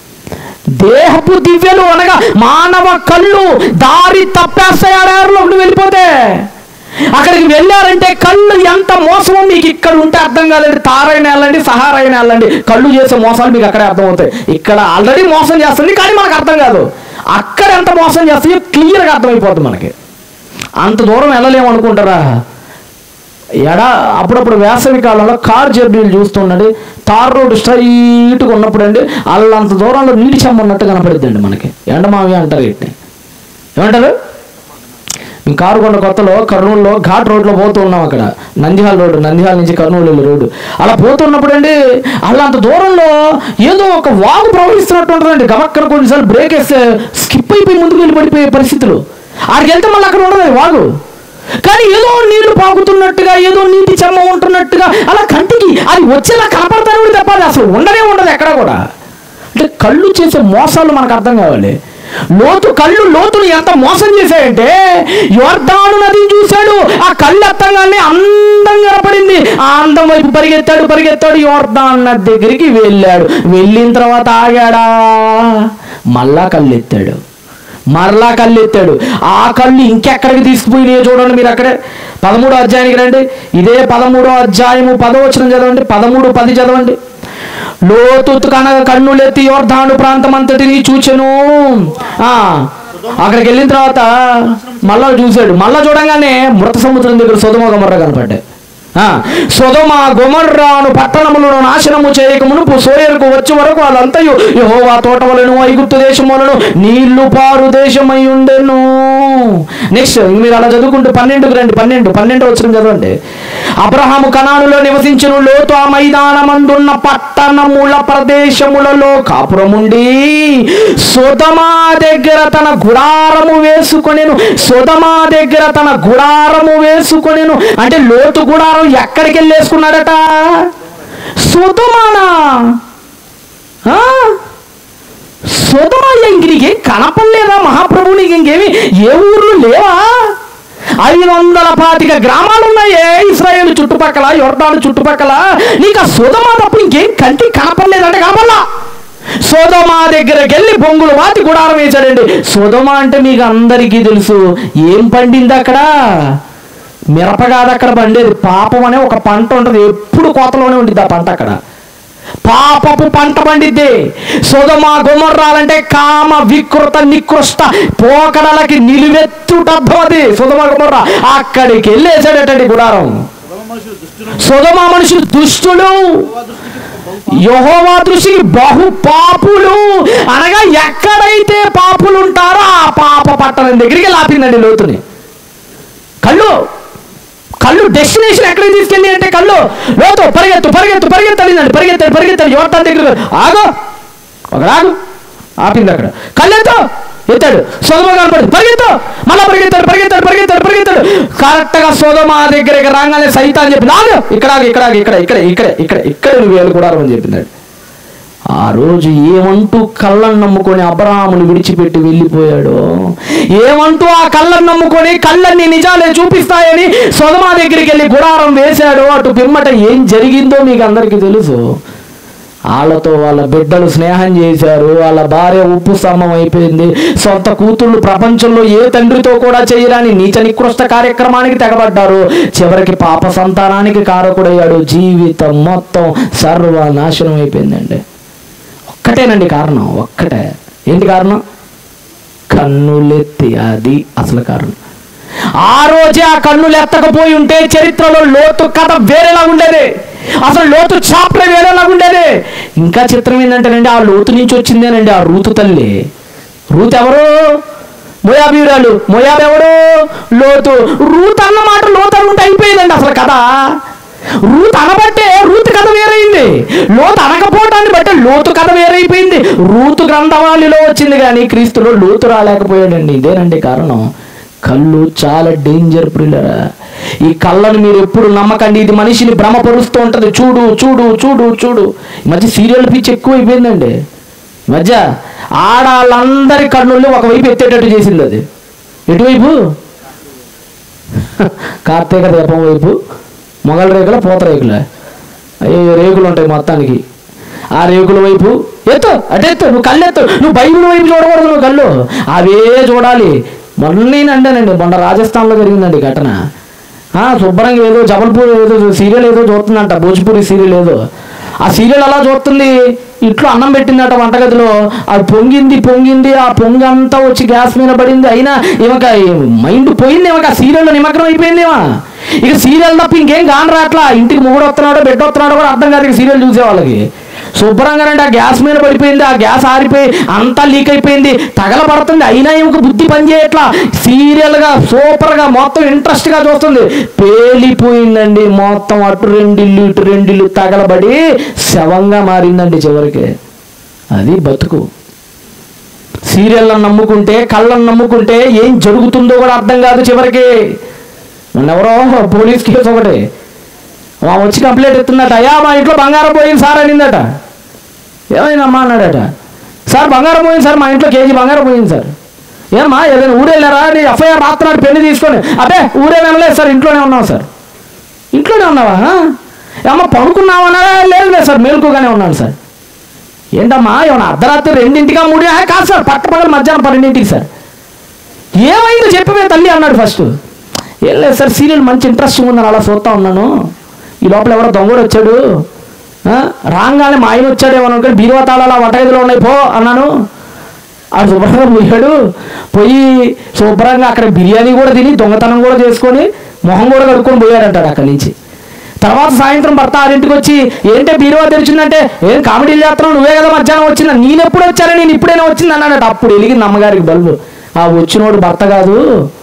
దేహపు దివ్యలు అనగా మానవ కళ్ళు దారి తప్పేస్తాయి ఆ దారిలోకి వెళ్ళిపోతే అక్కడికి వెళ్ళారంటే కళ్ళు ఎంత మోసమో మీకు ఇక్కడ ఉంటే అర్థం కాదండి తారైన వెళ్ళండి సహారైన వెళ్ళండి కళ్ళు చేసే మోసాలు మీకు అక్కడే అర్థమవుతాయి ఇక్కడ ఆల్రెడీ మోసం చేస్తుంది కానీ మనకు అర్థం కాదు అక్కడ ఎంత మోసం చేస్తాయో క్లియర్గా అర్థమైపోతుంది మనకి అంత దూరం వెళ్ళలేము అనుకుంటారా ఎడా అప్పుడప్పుడు వేసవి కాలంలో కార్ జర్నీలు చూస్తుండండి తార్ రోడ్డు స్ట్రైట్గా ఉన్నప్పుడు అండి అల్లంత దూరంలో నీటి చెమ్మ ఉన్నట్టు కనపడుద్దండి మనకి ఎండమావి అంటారు వీటిని ఏమంటారు మేము కారుకొండ కొత్తలో కర్నూలులో ఘాట్ రోడ్లో పోతూ ఉన్నాం అక్కడ నంద్యాల రోడ్డు నంద్యాల నుంచి కర్నూలు వెళ్ళే రోడ్డు అలా పోతున్నప్పుడు అండి అలా అంత దూరంలో ఏదో ఒక వాగు ప్రవహిస్తున్నట్టు ఉంటుందండి గమక్కన కొన్నిసార్లు బ్రేక్ వేస్తే స్కిప్ అయిపోయి ముందుకు వెళ్ళి పడిపోయే పరిస్థితులు ఆడికి వెళ్తే మళ్ళీ అక్కడ ఉండదు అది వాగు కానీ ఏదో నీళ్లు పాకుతున్నట్టుగా ఏదో నీటి చర్మ ఉంటున్నట్టుగా అలా కంటికి అది వచ్చేలా కనపడతానే కూడా తప్ప అది అసలు ఉండనే ఉండదు ఎక్కడ కూడా అంటే కళ్ళు చేసే మోసాలు మనకు అర్థం కావాలి లోతు కళ్ళు లోతుని ఎంత మోసం చేశాయంటే యోర్ధాను నదిని చూశాడు ఆ కళ్ళు ఎత్తంగానే అందం కనపడింది ఆ అందం వైపు పరిగెత్తాడు పరిగెత్తాడు యోర్ధాన్ నది దగ్గరికి వెళ్ళాడు వెళ్ళిన తర్వాత ఆగాడా మళ్ళా కళ్ళు ఎత్తాడు మరలా కళ్ళు ఎత్తాడు ఆ కళ్ళు ఇంకెక్కడికి తీసుకుపోయినాయో చూడండి మీరు అక్కడే పదమూడో అధ్యాయానికి రండి ఇదే పదమూడో అధ్యాయము పదవచనం చదవండి పదమూడు పది చదవండి లోతు కనగ కన్నులెత్తి యోర్ధాను ప్రాంతం అంతటిని చూచెను ఆ అక్కడికి వెళ్ళిన తర్వాత మళ్ళా చూశాడు మళ్ళా చూడంగానే మృత సముద్రం దగ్గర సుధమ గమర్ర కనపడ్డాయి ఆ, సొదొమ గొమర్రాను పట్టణములను నాశనము చేయక మునుపు సోయరుకు వచ్చే వరకు వాళ్ళంతయు యెహోవా తోటవలను ఐగుప్తు దేశములను నీళ్లు పారు దేశమై ఉండెను నెక్స్ట్ మీరు అలా చదువుకుంటూ పన్నెండుకు రండి పన్నెండు పన్నెండు వచ్చిన చదవండి అబ్రహాము కణానులో నివసించును లోతు ఆ మైదానమందున్న పట్టణముల ప్రదేశములలో కాపురముండి సుధమా దగ్గర తన గుడారము వేసుకొనెను సుధమా దగ్గర తన గుడారము వేసుకొనెను అంటే లోతు గుడారం ఎక్కడికి వెళ్ళేసుకున్నాడట సుధమానా ఆ? సుధమయ్య ఇంక నీకేం కనపడలేదా మహాప్రభు నీకు ఇంకేమి ఏ ఊర్లు లేవా ఐదు వందల పాతిక గ్రామాలు ఉన్నాయే ఇస్రాయేల్ చుట్టుపక్కల యోర్దాను చుట్టుపక్కల నీకు ఆ సుధమా తప్ప ఇంకేం కంటి కనపడలేదంటే కనపడలా సోదమా దగ్గరికి వెళ్ళి బొంగులు వాతి గుడారం వేశాడండి సోదమా అంటే మీకు అందరికీ తెలుసు ఏం పండింది అక్కడ మిరప కాదు అక్కడ పండేది పాపం అనే ఒక పంట ఉంటుంది ఎప్పుడు కోతలోనే ఉంటుంది ఆ పంట అక్కడ పాపపు పంట పండిద్ది సుధమ గుమర్రాలంటే కామ వికృత నికృష్ట పోకడలకి నిలువెత్తుటర్థం అది సుధమ గుమర్ర అక్కడికి వెళ్ళేసాడటండి గుడారం సుధమ మనుషులు దుష్టులు యహోవా దృష్టికి బహు పాపులు అనగా ఎక్కడైతే పాపులు ఉంటారో ఆ పాప పట్టణం దగ్గరికి లాపిందండి లోతుని కళ్ళు కళ్ళు డెస్టినేషన్ ఎక్కడికి తీసుకెళ్ళి అంటే కళ్ళు లోతు పరిగెత్తు పరిగెత్తు పరిగెత్తడిందండి పరిగెత్తాడు పరిగెత్తాడు యువత దగ్గర ఆగో ఒక రాగు ఆపింది అక్కడ కళ్ళు ఎత్తు ఎత్తాడు సోదమ కనపడింది పరిగెత్తు మళ్ళా పరిగెత్తాడు పరిగెత్తాడు పరిగెత్తాడు పరిగెత్తాడు కరెక్ట్ గా సోదమ దగ్గరికి రాగానే సైతా అని చెప్పింది ఆగు ఇక్కడ ఆగు, ఇక్కడ ఆగు, ఇక్కడ ఇక్కడ ఇక్కడ ఇక్కడ ఇక్కడ నువ్వు వేలు కూడా అని చెప్పింది ఆ రోజు ఏమంటూ కళ్ళను నమ్ముకొని అబ్రహాముని విడిచిపెట్టి వెళ్ళిపోయాడు ఏమంటూ ఆ కళ్ళను నమ్ముకొని కళ్ళన్ని నిజాలే చూపిస్తాయని సొదమా దగ్గరికి వెళ్ళి గుడారం వేశాడు అటు పిమ్మట ఏం జరిగిందో మీకు అందరికీ తెలుసు వాళ్ళతో వాళ్ళ బిడ్డలు స్నేహం చేశారు వాళ్ళ భార్య ఉప్పు స్తంభం అయిపోయింది సొంత కూతుళ్ళు ప్రపంచంలో ఏ తండ్రితో కూడా చేయరాని నీచ నికృష్ట కార్యక్రమానికి తెగబడ్డారు చివరికి పాప సంతానానికి కారకుడయ్యాడు జీవితం మొత్తం సర్వనాశనం అయిపోయిందండి ఒక్కటేనండి కారణం ఒక్కటే ఏంటి కారణం కన్నులెత్తి అది అసలు కారణం ఆ రోజే ఆ కన్నులు ఎత్తకపోయి ఉంటే చరిత్రలో లోతు కథ వేరేలా ఉండేది అసలు లోతు చాప్టర్ వేరేలా ఉండేది ఇంకా చిత్రం ఏంటంటేనండి ఆ లోతు నుంచి వచ్చిందేనండి ఆ రూతు తల్లి రూత్ ఎవరు మొయాబీరాలు మొయాబ్ ఎవరు లోతు రూత్ అన్న మాట లోతు అని ఉంటే అయిపోయేది వేరైపోయిందండి అసలు కథ రూత్ అనబట్టే రూత్ కథ వేరైంది లోతు అనకపోవటాన్ని బట్టే లోతు కథ వేరైపోయింది రూతు గ్రంథవాళిలో వచ్చింది కానీ క్రీస్తులో లోతు రాలేకపోయాడండి ఇదేనండి కారణం కళ్ళు చాలా డేంజర్ ప్రిల్లరా ఈ కళ్ళను మీరు ఎప్పుడు నమ్మకండి ఇది మనిషిని భ్రమపరుస్తూ ఉంటుంది చూడు చూడు చూడు చూడు ఈ మధ్య సీరియల్ పిచ్చి ఎక్కువ అయిపోయిందండి ఈ మధ్య ఆడాళ్ళందరి కన్నుల్ని ఒకవైపు ఎత్తేటట్టు చేసింది అది ఎటువైపు కార్తీక దీపం వైపు మొగల రేకుల పూత రేకుల అయ్యో రేకులు ఉంటాయి మొత్తానికి ఆ రేకుల వైపు ఎత్తు అటెత్తు నువ్వు కళ్ళు ఎత్తు నువ్వు బైబిల్ వైపు చూడకూడదు నువ్వు కళ్ళు అవే చూడాలి మొన్న నేను అంటానండి మొన్న రాజస్థాన్లో జరిగిందండి ఈ ఘటన ఆ, శుభ్రంగా ఏదో జబల్పూర్ ఏదో సీరియల్ ఏదో చూస్తుందంట భోజ్పూరి సీరియల్ ఏదో ఆ సీరియల్ అలా చూస్తుంది ఇట్లో అన్నం పెట్టిందట వంటగదిలో అది పొంగింది పొంగింది ఆ పొంగి అంతా వచ్చి గ్యాస్ మీద పడింది అయినా ఈమెక మైండ్ పోయింది ఈమెక ఆ సీరియల్లో నిమగ్నం అయిపోయింది ఈమె. ఇక సీరియల్ తప్ప ఇంకేం కాని రాట్లా ఇంటికి మొగుడు వస్తున్నాడో బిడ్డ వస్తున్నాడో కూడా అర్థం కాదు ఇక సీరియల్ చూసే వాళ్ళకి శుభ్రంగానంటే ఆ గ్యాస్ మీద పడిపోయింది ఆ గ్యాస్ ఆరిపోయి అంతా లీక్ అయిపోయింది తగలబడుతుంది అయినా ఈమెకు బుద్ధి పనిచేయట్లా సీరియల్గా సూపర్గా మొత్తం ఇంట్రెస్ట్గా చూస్తుంది పేలిపోయిందండి మొత్తం అటు రెండిల్లు ఇటు రెండిల్లు తగలబడి శవంగా మారిందండి చివరికి అది బతుకు సీరియల్లను నమ్ముకుంటే కళ్ళను నమ్ముకుంటే ఏం జరుగుతుందో కూడా అర్థం కాదు చివరికి మొన్న ఎవరో పోలీస్ కేసు ఒకటి ఆమె వచ్చి కంప్లైంట్ ఎత్తుందట అయ్యా మా ఇంట్లో బంగారం పోయింది సార్ అనిందట ఏమైందమ్మా అన్నాడట సార్ బంగారం పోయింది సార్ మా ఇంట్లో కేజీ బంగారం పోయింది సార్ ఏమా ఏదైనా ఊరెళ్ళారా నీ ఎఫ్ఐఆర్ రాస్తున్నాడు పెళ్లి తీసుకొని అబ్బే ఊరే వెళ్ళలేదు సార్ ఇంట్లోనే ఉన్నాం సార్ ఇంట్లోనే ఉన్నావా ఏమన్నా పడుకున్నావన్నారా లేదు లేదు సార్ మేలుకోగానే ఉన్నాను సార్ ఏంటమ్మా ఏమన్నా అర్ధరాత్రి రెండింటిగా మూడు ఆ, కాదు సార్ పట్టపగలు మధ్యాహ్నం పన్నెండింటికి సార్ ఏమైందో చెప్పవే తల్లి అన్నాడు ఫస్ట్ ఏం లేదు సార్ సీరియల్ మంచి ఇంట్రెస్టింగ్ ఉందని అలా చూస్తా ఉన్నాను ఈ లోపల ఎవరో దొంగడు వచ్చాడు ఆ, రాగానే మా ఆయన వచ్చాడేమో అనుకుని బీరువా తాళాలు ఆ వంటగదిలో ఉన్నాయి పో అన్నాను ఆ శుభ్రంగా పోయాడు పోయి శుభ్రంగా అక్కడ బిర్యానీ కూడా తిని దొంగతనం కూడా చేసుకొని మొహం కూడా కడుక్కొని పోయాడంటాడు అక్కడి నుంచి తర్వాత సాయంత్రం భర్త ఆరింటికి వచ్చి ఏంటే బీరువా తెరిచిందంటే ఏం కామెడీలు చేస్తున్నావు నువ్వే కదా మధ్యాహ్నం వచ్చిందా నేను ఎప్పుడు వచ్చాను నేను ఇప్పుడైనా వచ్చింది అన్నాడట అప్పుడు వెలిగింది అమ్మగారికి బల్బు ఆ వచ్చినోడు భర్త కాదు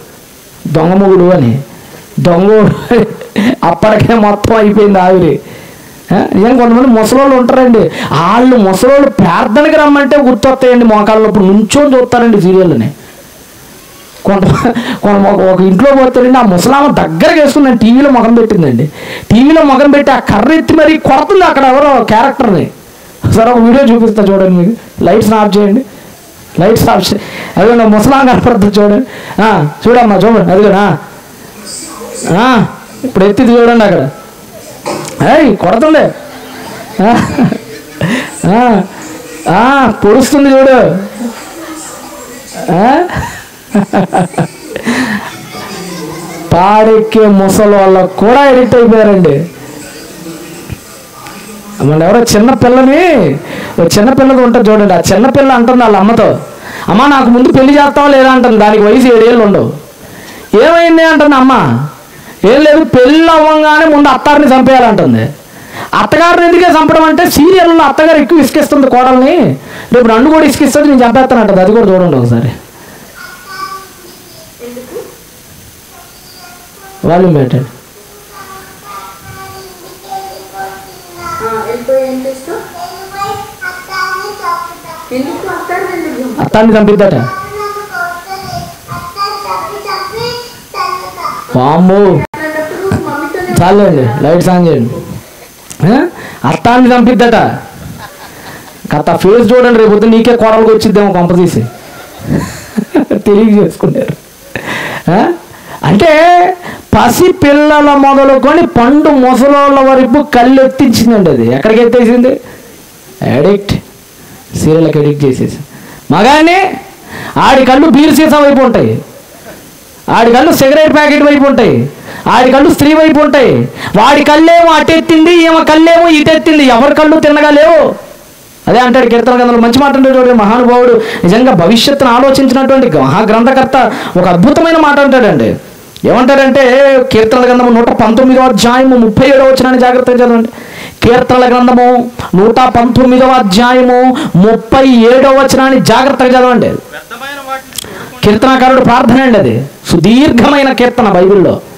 దొంగ మొగుడు అని దొంగోడు అప్పటికే మొత్తం అయిపోయింది ఆవిరి ఆ, ఏం కొంతమంది ముసలోళ్ళు ఉంటారండి వాళ్ళు ముసలోళ్ళు ప్రార్థనకి రమ్మంటే గుర్తొస్తాయండి మోకాళ్ళలో ఇప్పుడు నుంచొని చూస్తారండి సీరియల్ని కొంత కొంత ఒక- ఒక ఇంట్లో పోతాడండి ఆ ముసలామ దగ్గరకు వేసుకుందండి టీవీలో ముఖం పెట్టిందండి టీవీలో ముఖం పెట్టి ఆ కర్ర ఎత్తి మరి కొడుతుంది అక్కడ ఎవరో క్యారెక్టర్ని సరే ఒక వీడియో చూపిస్తా చూడండి మీకు లైట్స్ ఆఫ్ చేయండి లైట్స్ ఆఫ్ చేయండి అదిగో ముసలాం కనపడుతుంది చూడండి ఆ, చూడమ్మా చూడండి అదిగోనా ఆ, ఇప్పుడు ఎత్తి చూడండి అక్కడ ఏయ్ కొడుతుంది ఆ, ఆ, ఆ, పొడుస్తుంది చూడు ఆ? పాడెక్కే ముసలి వాళ్ళకు కూడా ఎడిక్ట్ అయిపోయారండి మన ఎవరో చిన్న పిల్లని ఓ చిన్న పిల్లది ఉంటుంది చూడండి ఆ చిన్న పిల్ల అంటుంది వాళ్ళ అమ్మతో అమ్మ నాకు ముందు పెళ్లి చేస్తావా లేదా అంటుంది దానికి వయసు ఏడేళ్ళు ఉండవు ఏమైంది అంటుంది అమ్మ ఏం లేదు పెళ్ళి అవ్వగానే ముందు అత్తారిని చంపేయాలంటుంది అత్తగారిని ఎందుకే చంపడం అంటే సీరియల్లో అత్తగారు ఎక్కువ ఇసుకిస్తుంది కోడల్ని రేపు నన్ను కూడా ఇసుకిస్తుంది నేను చంపేస్తానంటది అది కూడా చూడండి ఒకసారి వాల్యూమ్ పెట్టండి అత్తాన్ని చంపిద్దట వామ్మో చాలండి లైట్స్ ఆన్ చేయండి ఆ? అత్తాన్ని చంపిద్దట కథ ఫేస్ చూడండి రేపు పొద్దున్న నీకే కోడలకు వచ్చిద్దేమో కొంప తీసి తెలియ చేసుకున్నారు ఆ? అంటే పసి పిల్లల మొదలుకొని పండు ముసలోళ్ళ వరకు కళ్ళు ఎత్తించిందండి అది ఎక్కడికి ఎత్తేసింది అడిక్ట్ సీరియల్కి అడిక్ట్ చేసేసి మగానే ఆడి కళ్ళు బీర్ సీసా వైపు ఉంటాయి ఆడి కళ్ళు సిగరెట్ ప్యాకెట్ వైపు ఉంటాయి ఆడి కళ్ళు స్త్రీ వైపు ఉంటాయి వాడి కళ్ళేమో అటెత్తింది ఈమె కళ్ళేమో ఇటెత్తింది ఎవరి కళ్ళు తిన్నగా లేవు అదే అంటాడు కీర్తన గ్రంథంలో మంచి మాట అంటాడు చూడండి మహానుభావుడు నిజంగా భవిష్యత్తును ఆలోచించినటువంటి మహాగ్రంథకర్త ఒక అద్భుతమైన మాట అంటాడండి ఏమంటాడంటే కీర్తనల గ్రంథము నూట పంతొమ్మిదవ అధ్యాయము ముప్పై ఏడవ వచ్చినాన్ని జాగ్రత్తగా చదవండి కీర్తనల గ్రంథము నూట పంతొమ్మిదవ అధ్యాయము ముప్పై ఏడవ వచనాన్ని జాగ్రత్తగా చదవండి కీర్తనాకారుడు ప్రార్థన అండి అది సుదీర్ఘమైన కీర్తన బైబిల్లో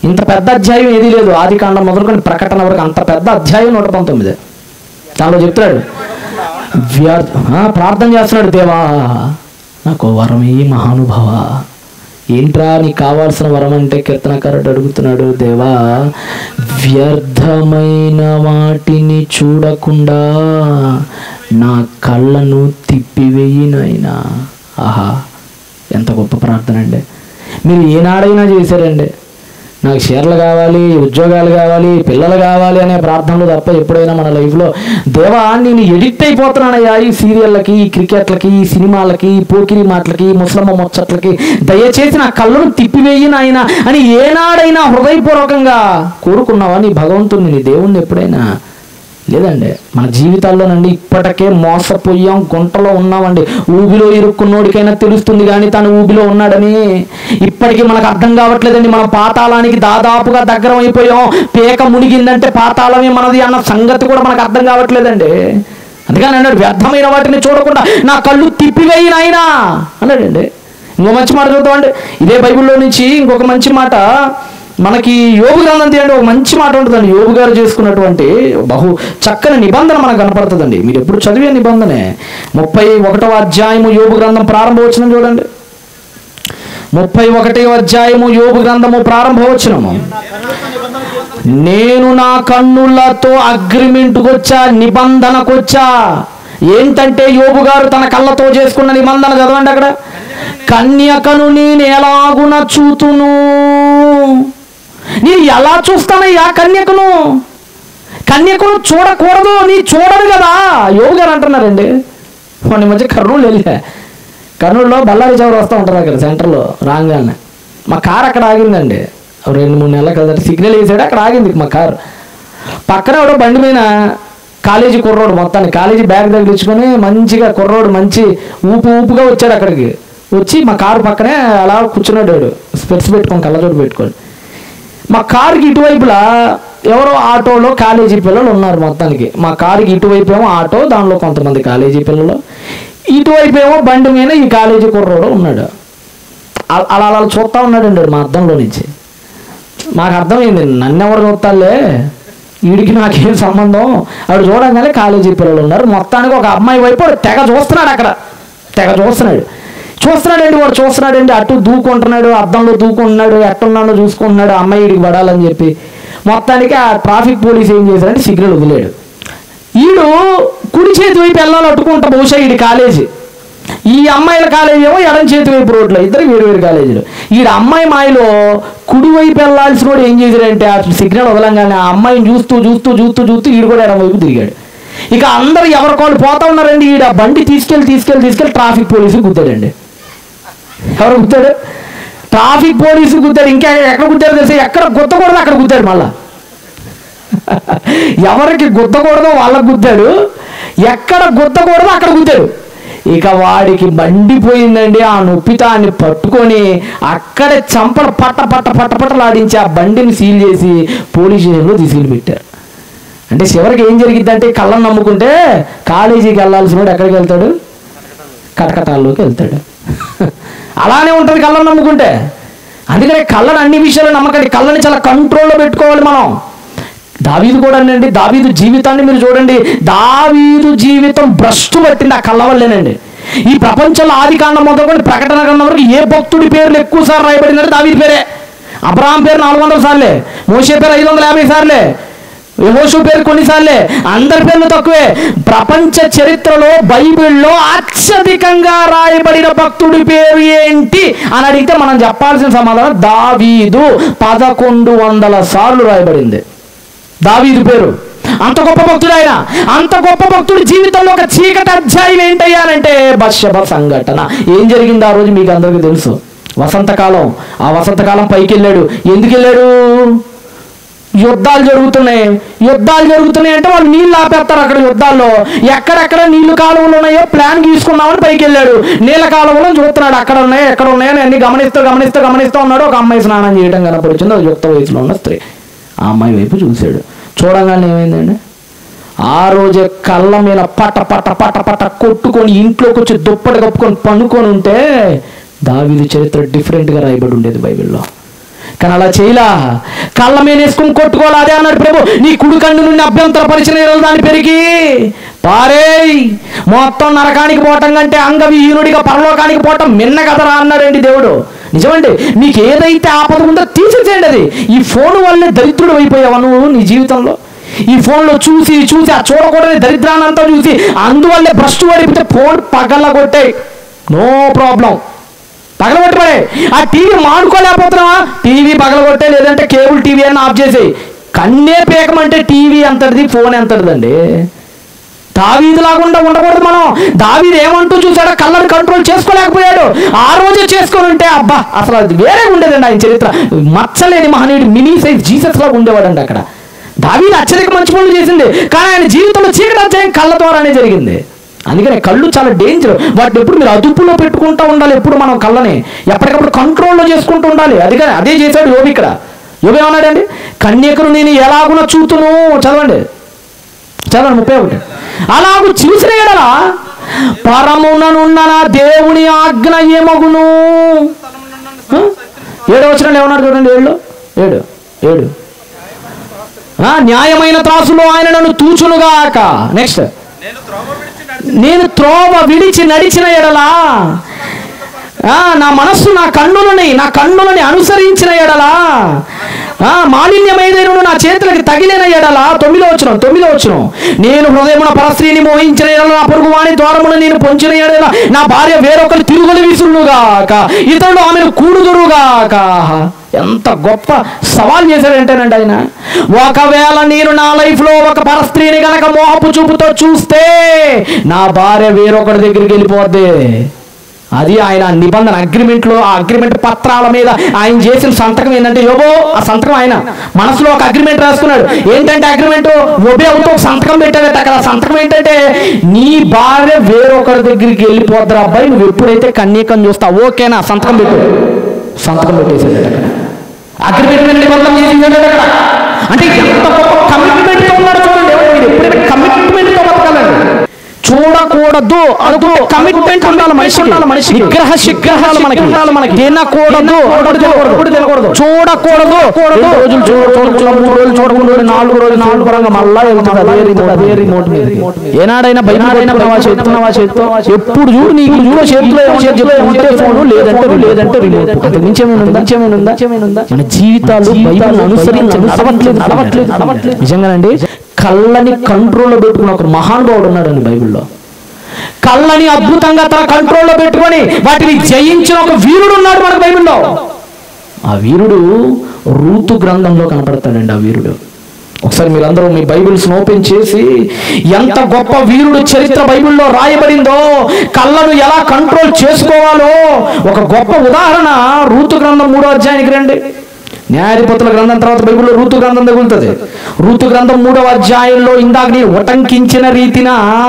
ఇంత పెద్ద అధ్యాయం ఏదీ లేదు ఆది కాండం మొదలుకొని ప్రకటన వరకు అంత పెద్ద అధ్యాయం నూట పంతొమ్మిది దానిలో చెప్తున్నాడు వ్యర్థ ఆ, ప్రార్థన చేస్తున్నాడు దేవా నాకు వరం ఈ మహానుభావ ఏంట్రా నీకు కావాల్సిన వరం అంటే కీర్తనకారుడు అడుగుతున్నాడు దేవా వ్యర్థమైన వాటిని చూడకుండా నా కళ్ళను తిప్పివేయి నాయనా ఆహా ఎంత గొప్ప ప్రార్థన అండి మీరు ఏనాడైనా చేశారండి నాకు షేర్లు కావాలి ఉద్యోగాలు కావాలి పిల్లలు కావాలి అనే ప్రార్థనలు తప్ప ఎప్పుడైనా మన లైఫ్లో దేవా నేను ఎడిక్ట్ అయిపోతున్నానయ్యా ఈ సీరియళ్ళకి ఈ క్రికెట్లకి ఈ సినిమాలకి ఈ పోకిరి మాటలకి ఈ ముసలమ్మ ముచ్చట్లకి దయచేసి నా కళ్ళను తిప్పివేయి నాయన అని ఏనాడైనా హృదయపూర్వకంగా కోరుకున్నావా నీ భగవంతుడిని నీ దేవుణ్ణి ఎప్పుడైనా లేదండి మన జీవితాల్లోనండి ఇప్పటికే మోసపోయాం గుంటలో ఉన్నామండి ఊబిలో ఇరుక్కున్నోడికైనా తెలుస్తుంది కానీ తను ఊబిలో ఉన్నాడని ఇప్పటికీ మనకు అర్థం కావట్లేదండి మనం పాతాళానికి దాదాపుగా దగ్గర అయిపోయాం పేక మునిగిందంటే పాతాళమే మనది అన్న సంగతి కూడా మనకు అర్థం కావట్లేదండి అందుకని అన్నాడు వ్యర్థమైన వాటిని చూడకుండా నా కళ్ళు తిప్పివేయి నాయనా అన్నాడండి ఇంకో మంచి మాట చూద్దామండి ఇదే బైబిల్లో నుంచి ఇంకొక మంచి మాట మనకి యోగు గ్రంథం తీయండి ఒక మంచి మాట ఉంటుందండి యోగు గారు చేసుకున్నటువంటి బహు చక్కని నిబంధన మనకు కనపడుతుందండి మీరు ఎప్పుడు చదివే నిబంధనే ముప్పై ఒకటవ అధ్యాయము యోగు గ్రంథం ప్రారంభవచనం చూడండి ముప్పై ఒకటవ అధ్యాయము యోగు గ్రంథము ప్రారంభవచనము నేను నా కన్నులతో అగ్రిమెంట్కి వచ్చా నిబంధనకు వచ్చా ఏంటంటే యోబు గారు తన కళ్ళతో చేసుకున్న నిబంధన చదవండి అక్కడ కన్యకను నేను ఎలాగున చూతును నేను ఎలా చూస్తానయ్యా కన్యకను కన్యకను చూడకూడదు నీ చూడదు కదా యోగు గారు అంటున్నారండి మొన్న ఈ మధ్య కర్నూలు వెళ్ళా కర్నూలులో బళ్ళారి చౌర వస్తూ ఉంటారు అక్కడ సెంటర్లో రాగానే మా కార్ అక్కడ ఆగిందండి ఓ రెండు మూడు నెలల కదా సిగ్నల్ వేసాడు అక్కడ ఆగింది మా కారు పక్కన ఎవడో బండి మీద కాలేజీ కుర్రోడు మొత్తాన్ని కాలేజీ బ్యాగ్ తగిలించుకొని మంచిగా కుర్రోడు మంచి ఊపు ఊపుగా వచ్చాడు అక్కడికి వచ్చి మా కారు పక్కనే అలా కూర్చున్నాడు వాడు స్పెట్స్ పెట్టుకొని కళ్ళజోడు పెట్టుకొని మా కారుకి ఇటువైపులా ఎవరో ఆటోలో కాలేజీ పిల్లలు ఉన్నారు మొత్తానికి మా కారుకి ఇటువైపు ఏమో ఆటో దానిలో కొంతమంది కాలేజీ పిల్లలు ఇటువైపు ఏమో బండి మీద ఈ కాలేజీ కుర్రోడు ఉన్నాడు అ- అలా అలా చూస్తా ఉన్నాడండి వాడు మా అర్థంలో నుంచి మాకు అర్థమైంది నన్ను ఎవరు చూస్తాలే వీడికి నాకేం సంబంధం ఆవిడ చూడంగానే కాలేజీ పిల్లలు ఉన్నారు మొత్తానికి ఒక అమ్మాయి వైపు వాడు తెగ చూస్తున్నాడు అక్కడ తెగ చూస్తున్నాడు చూస్తున్నాడండి వాడు చూస్తున్నాడండి అటు దూకుంటున్నాడు అద్దంలో దూకుంటున్నాడు ఎట్టున్నాడో చూసుకుంటున్నాడు అమ్మాయి వీడికి పడాలని చెప్పి మొత్తానికి ఆ ట్రాఫిక్ పోలీస్ ఏం చేశాడంటే సిగ్నల్ వదిలేడు ఈడు కుడి చేతి వైపు వెళ్ళాలి అట్టుకుంటా బహుశా ఈడి కాలేజీ ఈ అమ్మాయిల కాలేజీ ఏమో ఎడం చేతి వైపు రోడ్లో ఇద్దరు వేరు వేరు కాలేజీలు ఈ అమ్మాయి మాయలో కుడి వైపు వెళ్ళాల్సిన వాడు ఏం చేశాడంటే ఆ సిగ్నల్ వదలంగానే ఆ అమ్మాయిని చూస్తూ చూస్తూ చూస్తూ చూస్తూ ఈడు కూడా ఎడం వైపు తిరిగాడు ఇక అందరు ఎవరికోళ్ళు పోతా ఉన్నారండి ఈడ బండి తీసుకెళ్ళి తీసుకెళ్ళి తీసుకెళ్ళి ట్రాఫిక్ పోలీసు గుద్దాడండి ఎవరు గుద్దాడు ట్రాఫిక్ పోలీసు గుద్దాడు ఇంకా ఎక్కడ గుద్దాడు తెలిసి ఎక్కడ గుద్దకూడదు అక్కడ గుద్దాడు మళ్ళా ఎవరికి గుద్దకూడదో వాళ్ళకు గుద్దాడు ఎక్కడ గుద్దకూడదో అక్కడ గుద్దాడు ఇక వాడికి మండిపోయిందండి ఆ నొప్పితాన్ని పట్టుకొని అక్కడే చంపలు పట్ట పట్ట పట్ట పట్టలాడించి ఆ బండిని సీల్ చేసి పోలీస్ స్టేషన్లో తీసుకెళ్ళి పెట్టారు అంటే చివరికి ఏం జరిగిద్దంటే కళ్ళని నమ్ముకుంటే కాలేజీకి వెళ్ళాల్సిన వాడు ఎక్కడికి వెళ్తాడు కటకటాల్లోకి వెళ్తాడు అలానే ఉంటుంది కళ్ళని నమ్ముకుంటే అందుకనే కళ్ళని అన్ని విషయాలు నమ్మకండి కళ్ళని చాలా కంట్రోల్లో పెట్టుకోవాలి మనం దావీదు కూడా అండి దావీదు జీవితాన్ని మీరు చూడండి దావీదు జీవితం భ్రష్టు పట్టింది ఆ కళ్ళ వల్లేనండి ఈ ప్రపంచంలో ఆది కాండం మొదలుకొని ప్రకటన గ్రంథం వరకు ఏ భక్తుడి పేర్లు ఎక్కువ సార్లు రాయబడిందంటే దావీదు పేరే అబ్రహాం పేరు నాలుగు వందల సార్లే మోసే పేరు ఐదు వందల యాభై సార్లే యహోషు పేరు కొన్నిసార్లే అందరి పేర్లు తక్కువే ప్రపంచ చరిత్రలో బైబిల్లో అత్యధికంగా రాయబడిన భక్తుడి పేరు ఏంటి అని అడిగితే మనం చెప్పాల్సిన సమాధానం దావీదు పదకొండు వందల సార్లు రాయబడింది దావీదు పేరు అంత గొప్ప భక్తుడు ఆయన అంత గొప్ప భక్తుడి జీవితంలో ఒక చీకటి అధ్యాయం ఏంటయ్యానంటే బషబ సంఘటన ఏం జరిగింది ఆ రోజు మీకు అందరికీ తెలుసు వసంతకాలం ఆ వసంతకాలం పైకి వెళ్ళాడు ఎందుకు వెళ్ళాడు యుద్ధాలు జరుగుతున్నాయి యుద్ధాలు జరుగుతున్నాయి అంటే వాళ్ళు నీళ్ళు ఆపేస్తారు అక్కడ యుద్ధాల్లో ఎక్కడెక్కడ నీళ్లు కాలువలు ఉన్నాయో ప్లాన్ గీసుకున్నామని పైకి వెళ్ళాడు నీళ్ళ కాలువలో చూస్తున్నాడు అక్కడ ఉన్నాయి ఎక్కడ ఉన్నాయని అన్ని గమనిస్తూ గమనిస్తూ గమనిస్తూ ఉన్నాడు ఒక అమ్మాయి స్నానం చేయడం కనపడుతుంది అది యుక్త వయసులో ఉన్న స్త్రీ ఆ అమ్మాయి వైపు చూశాడు చూడంగానే ఏమైందండి ఆ రోజే కళ్ళ మీద పట పట పట పట కొట్టుకొని ఇంట్లోకి వచ్చి దుప్పటి కప్పుకొని పండుకొని ఉంటే దావీదు చరిత్ర డిఫరెంట్గా రాయబడి ఉండేది బైబిల్లో కానీ అలా చేయలా కళ్ళ మీద వేసుకుని కొట్టుకోవాలి అదే అన్నాడు ప్రభు నీ కుడి కన్ను నుండి అభ్యంతర పరిచిన దాన్ని పెరిగి పారేయ్ మొత్తం నరకానికి పోవటం కంటే అంగవిహీనుడిగా పరలోకానికి పోవటం మిన్న కదరా అన్నాడండి దేవుడు నిజమండి నీకు ఏదైతే ఆపద ఉందో తీసేసేయండి అది ఈ ఫోన్ వల్లే దరిద్రుడు అయిపోయావా నువ్వు నీ జీవితంలో ఈ ఫోన్లో చూసి చూసి ఆ చూడకూడని దరిద్రాన్ని అంతా చూసి అందువల్లే భ్రష్టు పడిపోతే ఫోన్ పగల కొట్టే నో ప్రాబ్లం పగలగొట్టబడే ఆ టీవీ మాడుకోలేకపోతున్నావా టీవీ పగలగొట్టే లేదంటే కేబుల్ టీవీ అని ఆఫ్ చేసేయి కన్నే పేకమంటే టీవీ ఎంతటిది ఫోన్ ఎంతటిదండి దావీదు లాగుండా ఉండకూడదు మనం దావీదు ఏమంటూ చూసాడో కళ్ళని కంట్రోల్ చేసుకోలేకపోయాడు ఆ రోజే చేసుకొని ఉంటే అబ్బా అసలు అది వేరే ఉండేదండి ఆయన చరిత్ర మచ్చలేని మహనీయుడు మినీ సైజ్ జీసస్ లాగా ఉండేవాడండి అక్కడ దావీదు అత్యధిక మంచి పనులు చేసింది కానీ ఆయన జీవితంలో చీకటి అధ్యాయం కళ్ళ ద్వారానే జరిగింది అందుకనే కళ్ళు చాలా డేంజర్ వాటిని ఎప్పుడు మీరు అదుపులో పెట్టుకుంటూ ఉండాలి ఎప్పుడు మనం కళ్ళని ఎప్పటికప్పుడు కంట్రోల్లో చేసుకుంటూ ఉండాలి అది కానీ అదే చేశాడు యోగి ఇక్కడ యోగి ఏమన్నాడండి కన్యకను నేను ఎలాగున చూతును చదవండి చదవండి ముప్పై ఒకటి అలాగూ చూసిన ఎడల పరముననున్న నా దేవుని ఆజ్ఞ ఏమగును హ? ఏడు వచ్చిన ఏమన్నారు చూడండి ఏళ్ళు ఏడు ఏడు ఆ, న్యాయమైన త్రాసులో ఆయన నన్ను తూచునుగాక నెక్స్ట్ నేను త్రోవ విడిచి నడిచిన ఎడలా ఆ, నా మనస్సు నా కన్నులని నా కన్నులని అనుసరించిన ఎడలా ఆ, మాలిన్యమైనను నా చేతులకి తగిలిన ఎడలా తొమ్మిదో వచ్చిన తొమ్మిదో వచ్చిన నేను హృదయమున పరస్త్రీని మోహించిన ఎడల నా పొరుగు వాణి ద్వారమున నేను పొంచిన ఎడల నా భార్య వేరొకరు తిరుగులు విసురుగాక ఇతరులు ఆమెను కూడుదురుగాక ఎంత గొప్ప సవాల్ చేశాడంటేనండి ఆయన ఒకవేళ నేను నా లైఫ్ లో ఒక పరస్త్రీని గనక మోహపు చూపుతో చూస్తే నా భార్య వేరొకరి దగ్గరికి వెళ్ళిపోద్ది అది ఆయన నిబంధన అగ్రిమెంట్ లో ఆ అగ్రిమెంట్ పత్రాల మీద ఆయన చేసిన సంతకం ఏంటంటే యోగో ఆ సంతకం ఆయన మనసులో ఒక అగ్రిమెంట్ రాసుకున్నాడు ఏంటంటే అగ్రిమెంట్ ఒబే అవుతూ ఒక సంతకం పెట్టాడట అక్కడ ఆ సంతకం ఏంటంటే నీ భార్య వేరొకరి దగ్గరికి వెళ్ళిపోద్దురా అబ్బాయి నువ్వు ఎప్పుడైతే కన్యకం చూస్తావు ఓకేనా సంతకం పెట్టు సంతకం పెట్టేసాడట అక్కడ అగ్రిమెంట్ మీద నిబంధన చేసిందంటే అక్కడ అంటే ఎంత గొప్ప కమిట్మెంట్ తో ఉన్నాడు చూడండి ఎవరు మీరు ఎప్పుడైనా కమిట్మెంట్ తో బతకాలండి చూడకూడదు అనుకుంటే కమిట్మెంట్ ఉండాలి మనిషి ఉండాలి మనిషి విగ్రహ శిగ్రహాలు మనకి ఉండాలి మనకి తినకూడదు ఒకటి తినకూడదు ఒకటి తినకూడదు చూడకూడదు రెండు రోజులు చూడకూడదు మూడు రోజులు చూడకూడదు నాలుగు రోజులు నాలుగు పరంగా మళ్ళా వెళ్తుంది అదే రిమోట్ అదే రిమోట్ మీద ఏనాడైనా బయట అయినా చేస్తున్నావా చేతితో ఎప్పుడు చూడు నీకు చూడ చేతిలో ఏమో చేతిలో ఉంటే ఫోన్ లేదంటే లేదంటే రిమోట్ అంతకు మించి ఏమైనా ఉందా ఏమైనా ఉందా ఏమైనా ఉందా మన జీవితాలు బైబిల్ అనుసరించి నడవట్లేదు నడవట్లేదు నడవట్లేదు నిజంగానండి కళ్ళని కంట్రోల్లో పెట్టుకున్న ఒక మహానుభావుడు ఉన్నాడండి బైబిల్లో కళ్ళని అద్భుతంగా తన కంట్రోల్లో పెట్టుకొని వాటిని జయించిన ఒక వీరుడు ఉన్నాడు మన బైబిల్లో ఆ వీరుడు రూతు గ్రంథంలో కనపడతాడండి ఆ వీరుడు ఒకసారి మీరందరూ మీ బైబిల్స్ ఓపెన్ చేసి ఎంత గొప్ప వీరుడు చరిత్ర బైబిల్లో రాయబడిందో కళ్ళను ఎలా కంట్రోల్ చేసుకోవాలో ఒక గొప్ప ఉదాహరణ రూతు గ్రంథం మూడో అధ్యాయానికి రండి న్యాయాధిపతుల గ్రంథం తర్వాత బైబిల్లో రూతు గ్రంథం తగులుతుంది రూతు గ్రంథం మూడవ అధ్యాయంలో ఇందాక నేను ఉటంకించిన రీతిన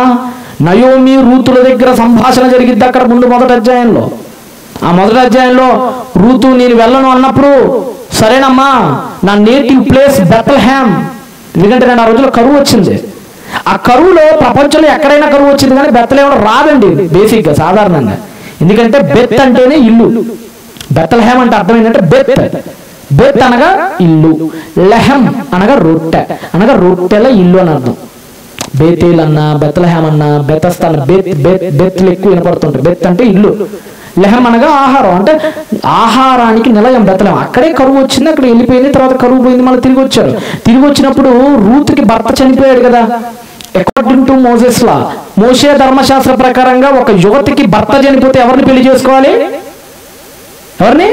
నయోమి రూతుల దగ్గర సంభాషణ జరిగిద్ది అక్కడ ముందు మొదటి అధ్యాయంలో ఆ మొదటి అధ్యాయంలో రూతు నేను వెళ్ళను అన్నప్పుడు సరేనమ్మా నా నేటివ్ ప్లేస్ బెత్తల్హామ్ ఎందుకంటే రెండు ఆ రోజుల్లో కరువు వచ్చింది ఆ కరువులో ప్రపంచంలో ఎక్కడైనా కరువు వచ్చింది కానీ బెత్తలేమో రాదండి బేసిక్గా సాధారణంగా ఎందుకంటే బెత్ అంటేనే ఇల్లు బెత్తల్హామ్ అంటే అర్థం ఏంటంటే బెత్ బెత్ అనగా ఇల్లు లెహం అనగా రొట్టె అనగా రొట్టెల ఇల్లు అని అర్థం బేతేల్ అన్న బెత్తలహేమ్ అన్న బెతస్థాన్ బెత్ బెత్ బెత్లు ఎక్కువ వినపడుతుంటాయి బెత్ అంటే ఇల్లు లెహం అనగా ఆహారం అంటే ఆహారానికి నిలయం బెత్తలేం అక్కడే కరువు వచ్చింది అక్కడ వెళ్ళిపోయింది తర్వాత కరువు పోయింది మళ్ళీ తిరిగి వచ్చారు తిరిగి వచ్చినప్పుడు రూత్కి భర్త చనిపోయాడు కదా అకార్డింగ్ టు మోసెస్ లా మోసే ధర్మశాస్త్ర ప్రకారంగా ఒక యువతికి భర్త చనిపోతే ఎవరిని పెళ్లి చేసుకోవాలి ఎవరిని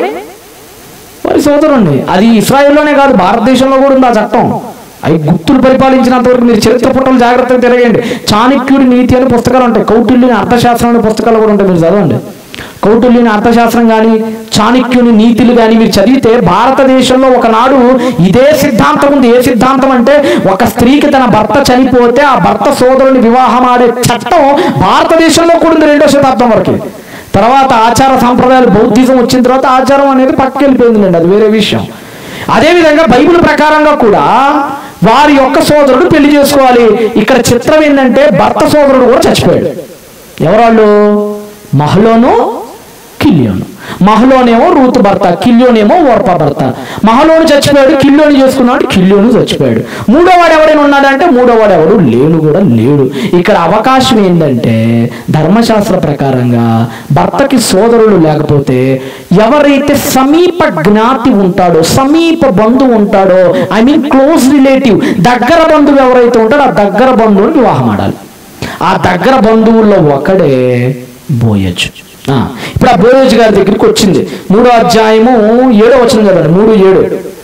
వారి సోదరుణ్ణి అది ఇస్రాయేల్లోనే కాదు భారతదేశంలో కూడా ఉంది ఆ చట్టం అవి గుర్తులు పరిపాలించినంత వరకు మీరు చరిత్ర పుటలు జాగ్రత్తగా తిరగండి చాణక్యుడి నీతి అనే పుస్తకాలు ఉంటాయి కౌటిల్యుని అర్థశాస్త్రం అనే పుస్తకాలు కూడా ఉంటాయి మీరు చదవండి కౌటిల్యుని అర్థశాస్త్రం కానీ చాణక్యుని నీతులు కానీ మీరు చదివితే భారతదేశంలో ఒకనాడు ఇదే సిద్ధాంతం ఉంది ఏ సిద్ధాంతం అంటే ఒక స్త్రీకి తన భర్త చనిపోతే ఆ భర్త సోదరుని వివాహం ఆడే చట్టం భారతదేశంలో కూడా ఉంది రెండో శతాబ్దం వరకు తర్వాత ఆచార సాంప్రదాయాలు బౌద్ధిజం వచ్చిన తర్వాత ఆచారం అనేది పక్కకి వెళ్ళిపోయిందిలేండి అది వేరే విషయం అదేవిధంగా బైబిల్ ప్రకారంగా కూడా వారి యొక్క సోదరుడు పెళ్లి చేసుకోవాలి ఇక్కడ చిత్రం ఏంటంటే భర్త సోదరుడు కూడా చచ్చిపోయాడు ఎవరాళ్ళు మహలోను కిల్యోను మహలోనేమో రూతు భర్త కిల్యోనేమో ఓర్ప భర్త మహలోను చచ్చిపోయాడు కిల్యోని చేసుకున్నాడు కిల్యోను చచ్చిపోయాడు మూడో వాడు ఎవడైనా ఉన్నాడంటే మూడో వాడు ఎవడు లేను కూడా లేడు ఇక్కడ అవకాశం ఏంటంటే ధర్మశాస్త్ర ప్రకారంగా భర్తకి సోదరులు లేకపోతే ఎవరైతే సమీప జ్ఞాతి ఉంటాడో సమీప బంధువు ఉంటాడో ఐ మీన్ క్లోజ్ రిలేటివ్ దగ్గర బంధువు ఎవరైతే ఉంటాడో ఆ దగ్గర బంధువుని వివాహం ఆడాలి ఆ దగ్గర బంధువుల్లో ఒకడే బోయజ్ ఆ, ఇప్పుడు ఆ బోయజ్ గారి దగ్గరికి వచ్చింది మూడో అధ్యాయము ఏడో వచ్చింది కదండి మూడు ఏడు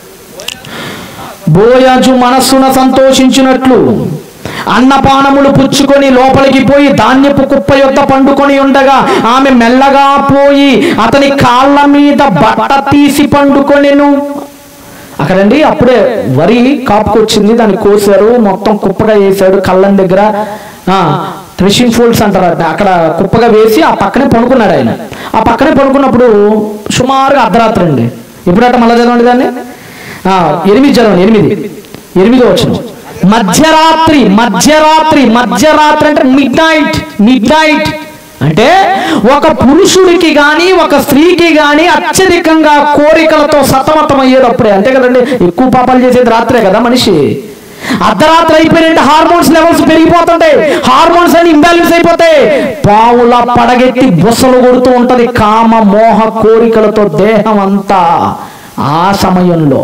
బోయాజు మనస్సున సంతోషించినట్లు అన్నపానములు పుచ్చుకొని లోపలికి పోయి ధాన్యపు కుప్ప యొద్ద పండుకొని ఉండగా ఆమె మెల్లగా పోయి అతని కాళ్ళ మీద బట్ట తీసి పండుకొనెను అక్కడండి అప్పుడే వరి కాపుకొచ్చింది దాన్ని కోసారు మొత్తం కుప్పగా వేసాడు కళ్ళం దగ్గర ఆ థ్రెషింగ్ ఫోల్డ్స్ అంటారు అట. అక్కడ కుప్పగా వేసి ఆ పక్కనే పడుకున్నాడు ఆయన ఆ పక్కనే పడుకున్నప్పుడు సుమారుగా అర్ధరాత్రి అండి ఎప్పుడట మళ్ళా చదవండి దాన్ని ఆ, ఎనిమిది చదవండి ఎనిమిది ఎనిమిదో వచ్చిన మధ్యరాత్రి మధ్యరాత్రి మధ్యరాత్రి అంటే మిడ్ నైట్ మిడ్ నైట్ అంటే ఒక పురుషుడికి గాని ఒక స్త్రీకి గాని అత్యధికంగా కోరికలతో సతమతం అయ్యేటప్పుడే అంతే కదండి ఎక్కువ పాపాలు చేసేది రాత్రే కదా మనిషి అర్ధరాత్రి అయిపోయినంటే హార్మోన్స్ లెవెల్స్ పెరిగిపోతుంటాయి హార్మోన్స్ అని ఇంబ్యాలెన్స్ అయిపోతాయి పావుల పడగెత్తి బుసలు కొడుతూ ఉంటది కామ మోహ కోరికలతో దేహం అంతా ఆ సమయంలో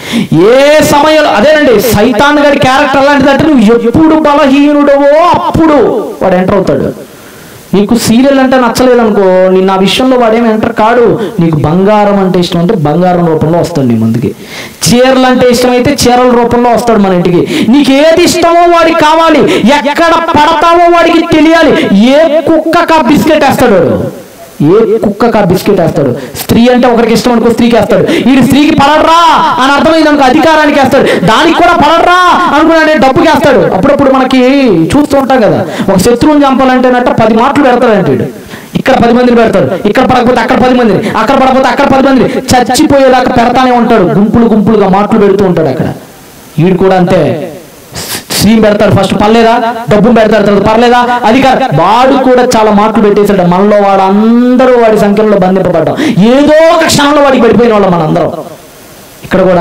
ఏ సమయంలో అదేనండి సైతాన్ గారి క్యారెక్టర్ అలాంటిదంటే నువ్వు ఎప్పుడు బలహీనుడవో అప్పుడు వాడు ఎంటర్ అవుతాడు నీకు సీరియల్ అంటే నచ్చలేదు అనుకో నేను ఆ విషయంలో వాడేం ఎంటర్ కాడు నీకు బంగారం అంటే ఇష్టం అంటే బంగారం రూపంలో వస్తాడు నీ ముందుకి చీరలు అంటే ఇష్టం అయితే చీరల రూపంలో వస్తాడు మన ఇంటికి నీకు ఏది ఇష్టమో వాడికి కావాలి ఎక్కడ పడతావో వాడికి తెలియాలి ఏ కుక్కకు ఆ బిస్కెట్ వేస్తాడు వాడు. ఏ కుక్కకు ఆ బిస్కెట్ వేస్తాడు స్త్రీ అంటే ఒకరికి ఇష్టం అనుకో స్త్రీకి వేస్తాడు ఈ స్త్రీకి పడరా అని అర్థమైంది అనుకో అధికారానికి వేస్తాడు దానికి కూడా పడరా అనుకున్నాడే డబ్బుకి వేస్తాడు అప్పుడప్పుడు మనకి చూస్తూ ఉంటాం కదా ఒక శత్రువుని చంపాలంటేనట్ట పది మాటలు పెడతాడంటే వీడు. ఇక్కడ పది మందిని పెడతాడు ఇక్కడ పడకపోతే అక్కడ పది మందిని అక్కడ పడకపోతే అక్కడ పది మందిని చచ్చిపోయేదాకా పెడతానే ఉంటాడు గుంపులు గుంపులుగా మాటలు పెడుతూ ఉంటాడు అక్కడ వీడు కూడా అంతే సీన్ పెడతాడు ఫస్ట్ పర్లేదా డబ్బు పెడతాడు తర్వాత పర్లేదా అధికారం వాడు కూడా చాలా మాటలు పెట్టేశాడు మనలో వాడు అందరూ వాడి సంఖ్యలో బంధింపబడ్డాం ఏదో ఒక క్షణంలో వాడికి పడిపోయిన వాళ్ళం మనందరం ఇక్కడ కూడా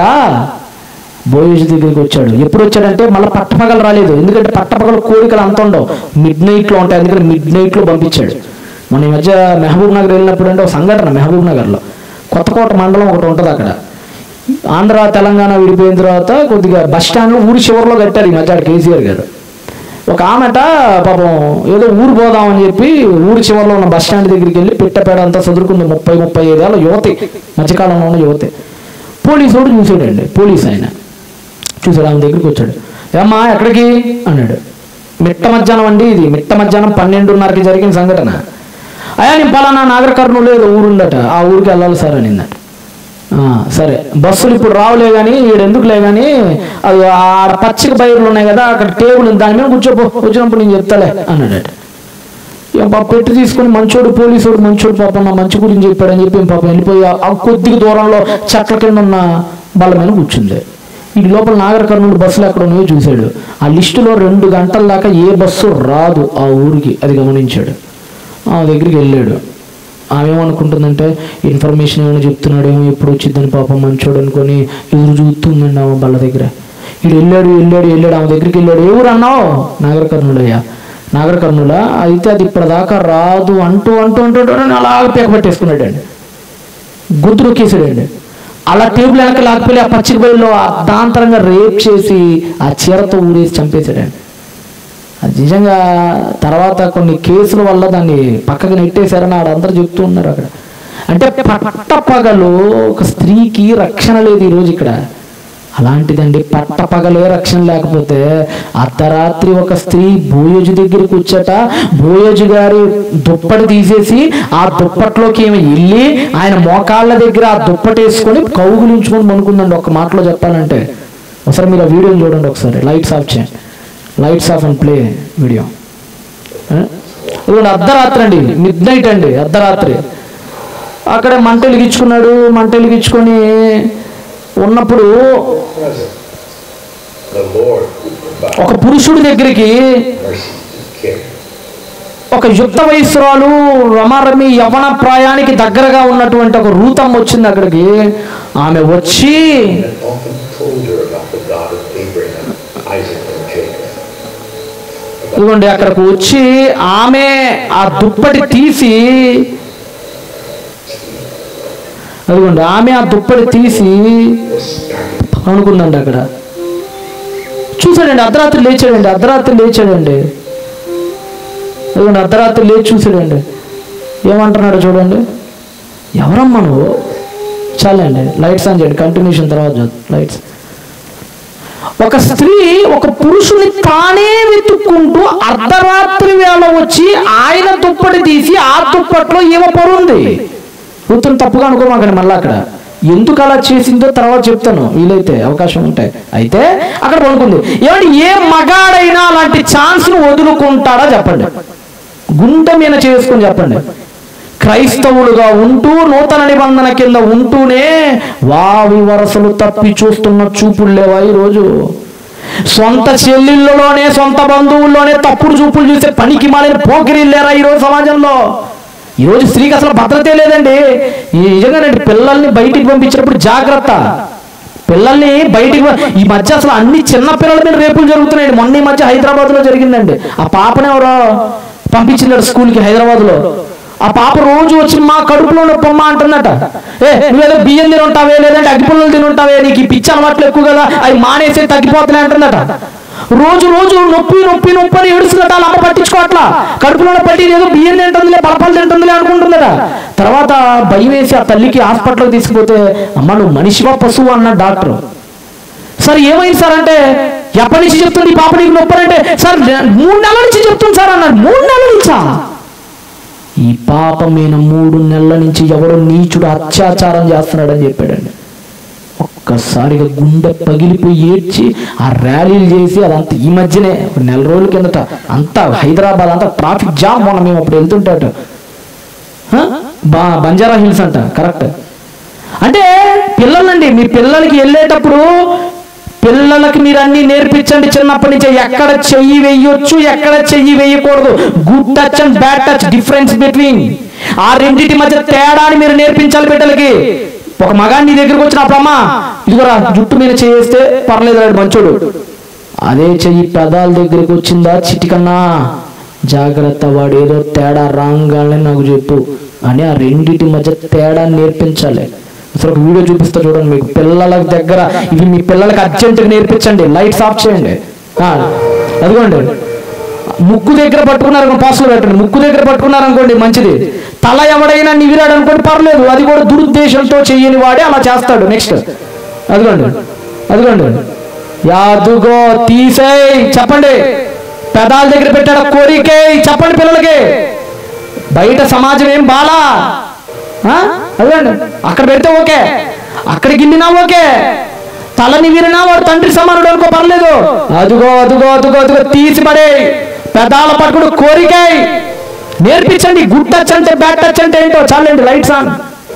బోయేజ్ దగ్గరికి వచ్చాడు ఎప్పుడు వచ్చాడంటే మళ్ళీ పట్టపగలు రాలేదు ఎందుకంటే పట్టపగలు కోరికలు అంత ఉండవు మిడ్ నైట్ లో ఉంటాయి ఎందుకంటే మిడ్ నైట్ లో పంపించాడు మన ఈ మధ్య మహబూబ్ నగర్ వెళ్ళినప్పుడు అంటే ఒక సంఘటన మహబూబ్ నగర్ లో కొత్తకోట మండలం ఒకటి ఉంటుంది అక్కడ ఆంధ్ర తెలంగాణ విడిపోయిన తర్వాత కొద్దిగా బస్ స్టాండ్ ఊరి చివరిలో కట్టారు ఈ మధ్య ఆడ కేసీఆర్ గారు ఒక ఆమెట పాపం ఏదో ఊరు పోదామని చెప్పి ఊరి చివరిలో ఉన్న బస్ స్టాండ్ దగ్గరికి వెళ్ళి పిట్టపేడ అంతా చదువుకుంది ముప్పై ముప్పై ఐదేళ్ళ యువతి మధ్యకాలంలో ఉన్న యువతి పోలీసు వాడు చూసాడండి పోలీస్ ఆయన చూసాడు ఆమె దగ్గరికి వచ్చాడు ఏమ్మా ఎక్కడికి అన్నాడు మిట్ట మధ్యాహ్నం అండి ఇది మిట్ట మధ్యాహ్నం పన్నెండున్నరకి జరిగిన సంఘటన అయ్యా నేను పలానా నాగర కర్నూలు ఏదో ఊరుందట ఆ ఊరికి వెళ్ళాలి సార్ అనిందట ఆ, సరే బస్సులు ఇప్పుడు రావులే కానీ ఈడెందుకులే కానీ అది ఆడ పచ్చిక బయర్లు ఉన్నాయి కదా అక్కడ టేబుల్ ఉంది దాని మీద కూర్చోపో వచ్చినప్పుడు నేను చెప్తాలే అన్నాడట ఏం పాప పెట్టి తీసుకుని మంచోడు పోలీసుడు మంచోడు పాపం నా మంచి గురించి చెప్పాడని చెప్పి ఏం పాపం వెళ్ళిపోయి ఆ- ఆ కొద్దిగా దూరంలో చెట్ల కింద ఉన్న బల్ల మీద కూర్చుంది ఈ లోపల నాగర కర్నూలు బస్సులు ఎక్కడ ఉన్నాయో చూశాడు ఆ లిస్టులో రెండు గంటల దాకా ఏ బస్సు రాదు ఆ ఊరికి అది గమనించాడు ఆ దగ్గరికి వెళ్ళాడు ఆమె ఏమనుకుంటుందంటే ఇన్ఫర్మేషన్ ఏమైనా చెప్తున్నాడేమో ఎప్పుడు వచ్చిందని పాపం మంచోడు అనుకొని ఎదురు చూస్తుందండి ఆమె బల్ల దగ్గర ఇడు వెళ్ళాడు వెళ్ళాడు వెళ్ళాడు ఆమె దగ్గరికి వెళ్ళాడు ఏ ఊరు అన్నావు నాగర కర్నూలయ్యా నాగర కర్నూల అయితే అది ఇప్పటిదాకా రాదు అంటూ అంటూ అంటూ అంటూ అని అలాగ పీక పట్టేసుకున్నాడు అండి గొంతు నొక్కేసాడండి అలా టేబుల్ వెనక లాకపోయి ఆ పచ్చిక బయలులో అర్ధాంతరంగా రేప్ చేసి ఆ చీరతో ఊరేసి చంపేశాడండి అది నిజంగా తర్వాత కొన్ని కేసుల వల్ల దాన్ని పక్కకి నెట్టేశారని ఆడందరూ చెప్తూ ఉన్నారు అక్కడ అంటే పట్టపగలు ఒక స్త్రీకి రక్షణ లేదు ఈరోజు ఇక్కడ అలాంటిదండి పట్టపగలే రక్షణ లేకపోతే అర్ధరాత్రి ఒక స్త్రీ బోయోజు దగ్గరికి వచ్చట బోయోజు గారి దుప్పటి తీసేసి ఆ దుప్పట్లోకి ఏమి వెళ్ళి ఆయన మోకాళ్ళ దగ్గర ఆ దుప్పటి వేసుకొని కౌగులించుకొని పనుకుందండి ఒక మాటలో చెప్పాలంటే ఒకసారి మీరు ఆ వీడియోని చూడండి ఒకసారి లైట్స్ ఆఫ్ చేయండి lights off and play video ఇదిగోండి అర్ధరాత్రి అండి మిడ్ నైట్ అండి అర్ధరాత్రి అక్కడ మంట వెలిగించుకున్నాడు మంట వెలిగించుకొని ఉన్నప్పుడు ఒక పురుషుడి దగ్గరికి ఒక యుక్త వయస్సురాలు రమారమి యవన ప్రాయానికి దగ్గరగా ఉన్నటువంటి ఒక రూతమ్మ వచ్చింది అక్కడికి ఆమె వచ్చి often told her about the God of Abraham, Isaac, and Jacob. ఇదిగోండి అక్కడికి వచ్చి ఆమె ఆ దుప్పటి తీసి అదిగోండి ఆమె ఆ దుప్పటి తీసి అనుకుందండి అక్కడ చూశాడండి అర్ధరాత్రి లేచాడండి అర్ధరాత్రి లేచాడండి అదిగోండి అర్ధరాత్రి లేచి చూసాడండి ఏమంటున్నాడు చూడండి ఎవరమ్మా నువ్వు చాలండి లైట్స్ ఆన్ చేయండి కంటిన్యూషన్ తర్వాత చూద్దాం లైట్స్ ఒక స్త్రీ ఒక పురుషుని తానే వెతుక్కుంటూ అర్ధరాత్రి వేళ వచ్చి ఆయన దుప్పటి తీసి ఆ దుప్పట్లో ఈమె పొరుంది కూతురు తప్పుగా అనుకోమాకండి మళ్ళీ అక్కడ ఎందుకు అలా చేసిందో తర్వాత చెప్తాను వీలైతే అవకాశం ఉంటాయి అయితే అక్కడ పడుకుంది ఏమంటే ఏ మగాడైనా అలాంటి ఛాన్స్ను వదులుకుంటాడా చెప్పండి గుండె మీద చేసుకుని చెప్పండి క్రైస్తవులుగా ఉంటూ నూతన నిబంధన కింద ఉంటూనే వావి వరసలు తప్పి చూస్తున్న చూపులు లేవా ఈరోజు సొంత చెల్లెళ్ళలోనే సొంత బంధువుల్లోనే తప్పుడు చూపులు చూసే పనికి మాలిన పోకిరీలు లేరా ఈరోజు సమాజంలో ఈరోజు స్త్రీకి అసలు భద్రతే లేదండి ఈ నిజంగానండి పిల్లల్ని బయటికి పంపించినప్పుడు జాగ్రత్త పిల్లల్ని బయటికి ప- ఈ మధ్య అసలు అన్ని చిన్న పిల్లల మీద రేపులు జరుగుతున్నాయండి మొన్న ఈ మధ్య హైదరాబాద్ లో జరిగిందండి ఆ పాపని ఎవరో పంపించిందట స్కూల్కి హైదరాబాద్ లో ఆ పాప రోజు వచ్చి మా కడుపులో నొప్పమ్మ అంటుందట ఏ నువ్వేదో బియ్యం తిని ఉంటావే లేదంటే అగ్గిపుల్లలు తిని ఉంటావే నీకు ఈ పిచ్చి అలవాట్లు ఎక్కువ కదా అవి మానేసే తగ్గిపోతున్నాయి అంటుందట రోజు రోజు నొప్పి నొప్పి నొప్పి అని ఏడుస్తుందట వాళ్ళ అమ్మ పట్టించుకోవట్లా కడుపులో పట్టి ఏదో బియ్యం తింటుందిలే బలపాలు తింటుందిలే అనుకుంటుందట తర్వాత భయం వేసి ఆ తల్లికి హాస్పిటల్కి తీసుకుపోతే అమ్మ నువ్వు మనిషివా పశువు అన్నాడు డాక్టర్ సార్ ఏమైంది సార్ అంటే ఎప్పటి నుంచి చెప్తుంది ఈ పాప నీకు నొప్పి అంటే సార్ మూడు నెలల నుంచి చెప్తుంది సార్ అన్నాడు మూడు నెలల నుంచా ఈ పాప మీద మూడు నెలల నుంచి ఎవరో నీచుడు అత్యాచారం చేస్తున్నాడని చెప్పాడండి ఒక్కసారిగా గుండె పగిలిపోయి ఏడ్చి ఆ ర్యాలీలు చేసి అదంతా ఈ మధ్యనే ఒక నెల రోజుల కిందట అంతా హైదరాబాద్ అంతా ట్రాఫిక్ జామ్ మొన్న మేము అప్పుడు వెళ్తుంటాట ఆ? బా బంజారా హిల్స్ అంట కరెక్ట్ అంటే పిల్లలండి మీ పిల్లలకి వెళ్ళేటప్పుడు పిల్లలకి మీరు అన్ని నేర్పించండి చిన్నప్పటి నుంచే ఎక్కడ చెయ్యి వేయొచ్చు ఎక్కడ చెయ్యి వేయకూడదు good touch and bad touch difference between ఆ రెండింటి మధ్య తేడాని మీరు నేర్పించాలి బిడ్డలకి ఒక మగాన్ని నీ దగ్గరికి వచ్చినప్పుడు అమ్మా ఇదిగోరా జుట్టు మీద చేస్తే పర్లేదు రాడు మంచోడు అదే చెయ్యి పెదాల దగ్గరికి వచ్చిందా చిటికన్నా జాగ్రత్త వాడు ఏదో తేడా రాగానే నాకు చెప్పు అని ఆ రెండింటి మధ్య తేడా నేర్పించాలి అసలు ఒక వీడియో చూపిస్తా చూడండి మీకు పిల్లల దగ్గర ఇవి మీ పిల్లలకి అర్జెంటుగా నేర్పించండి లైట్స్ ఆఫ్ చేయండి ఆ, అదిగోండి ముక్కు దగ్గర పట్టుకున్నారు పాసులు పెట్టండి ముక్కు దగ్గర పట్టుకున్నారు అనుకోండి మంచిది తల ఎవడైనా నివిరాడు అనుకోండి పర్లేదు అది కూడా దురుద్దేశంతో చెయ్యని వాడే అలా చేస్తాడు నెక్స్ట్ అదిగోండి అదిగోండి యాదుగో తీసేయ్ చెప్పండి పెదాల దగ్గర పెట్టాడు కోరికే చెప్పండి పిల్లలకి బయట సమాజం ఏం బాలా ఆ? అదేండి అక్కడ పెడితే ఓకే అక్కడ గిల్లినా ఓకే తలని విరినా వాడు తండ్రి సమానుడు అనుకో పర్లేదు అదుగో అదుగో అదుగో అదుగో తీసి పడే పెదాల పట్టుకుడు కోరికై నేర్పించండి గుడ్ టచ్ అంటే బ్యాడ్ టచ్ అంటే ఏంటో చాలండి లైట్స్ ఆన్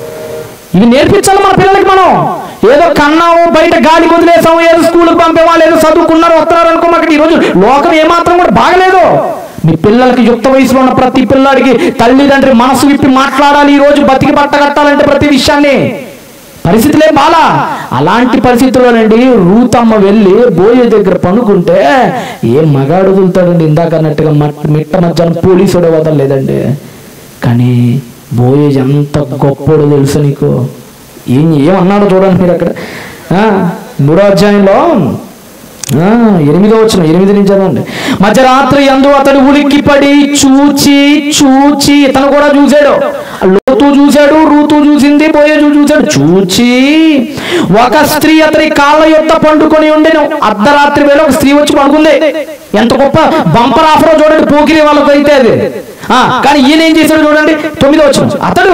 ఇవి నేర్పించాలి మన పిల్లలకి మనం ఏదో కన్నాము బయట గాలి వదిలేసాము ఏదో స్కూల్కి పంపేవాళ్ళు ఏదో చదువుకున్నారు వస్తున్నారు అనుకో మాకు ఈరోజు లోకం ఏమాత్రం కూడా బాగలేదు మీ పిల్లలకి యుక్త వయసులో ఉన్న ప్రతి పిల్లాడికి తల్లిదండ్రి మనసు విప్పి మాట్లాడాలి ఈ రోజు బతికి బట్ట కట్టాలంటే ప్రతి విషయాన్ని పరిస్థితులే బాలా అలాంటి పరిస్థితుల్లోనండి రూతమ్మ వెళ్ళి బోయ దగ్గర పనుకుంటే ఏ మగాడు వదులుతాడండి ఇందాక అన్నట్టుగా మట్- మిట్ట మధ్యాహ్నం పోలీసుడే వదలలేదండి కానీ బోయే ఎంత గొప్పోడో తెలుసు నీకు ఏం ఏమన్నాడో చూడండి మీరు అక్కడ ఆ, మూడో అధ్యాయంలో ఆ, ఎనిమిదో వచ్చిన ఎనిమిది నుంచి చదవండి మధ్యరాత్రి అందు అతడు ఉలిక్కిపడి చూచి చూచి ఇతను కూడా చూశాడు లోతు చూశాడు రూతు చూసింది బోయేజు చూశాడు చూచి ఒక స్త్రీ అతని కాళ్ళ యొక్క పండుకొని ఉండేను అర్ధరాత్రి వేళ ఒక స్త్రీ వచ్చి పడుకుంది ఎంత గొప్ప బంపర్ ఆఫర్ చూడండి పోకిరి వాళ్ళకు అయితే అది ఆ, కానీ ఈయన ఏం చేశాడు చూడండి తొమ్మిదో వచ్చిన అతడు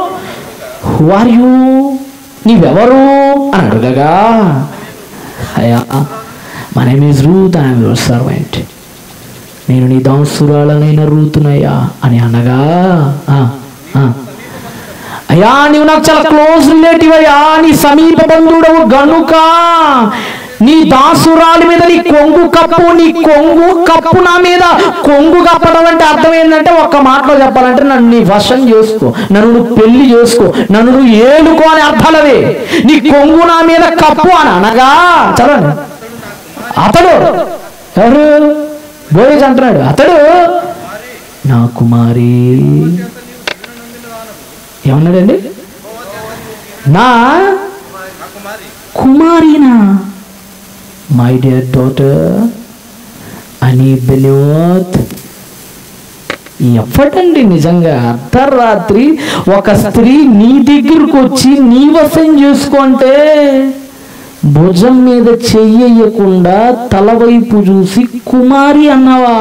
హు ఆర్ యూ నీవెవరు అని అడగగా అయ్యా మా name is Ruth I am your servant నేను నీ దాసురాలనైన రూతునయ్యా అని అనగా ఆ, ఆ. అయ్యా నీవు నాకు చాలా క్లోజ్ రిలేటివ్ అయ్యా నీ సమీప బంధువుడవు గనుక నీ దాసురాలి మీద నీ కొంగు కప్పు నీ కొంగు కప్పు నా మీద కొంగు కప్పడం అంటే అర్థం ఏంటంటే ఒక్క మాటలో చెప్పాలంటే నన్ను నీ వశం చేసుకో నన్ను నువ్వు పెళ్లి చేసుకో నన్ను నువ్వు ఏలుకో అని అర్థాలవే నీ కొంగు నా మీద కప్పు అని అనగా చదవండి అతడు ఎవరు బోయేజ్ అంటున్నాడు అతడు నా కుమారి ఏమన్నాడండి నా కుమారినా మై డియర్ డాటర్ అని బెనియోత్ ఎప్పటండి నిజంగా అర్ధరాత్రి ఒక స్త్రీ నీ దగ్గరకు వచ్చి నీ వశం చేసుకుంటే భుజం మీద చెయ్యకుండా తలవైపు చూసి కుమారి అన్నావా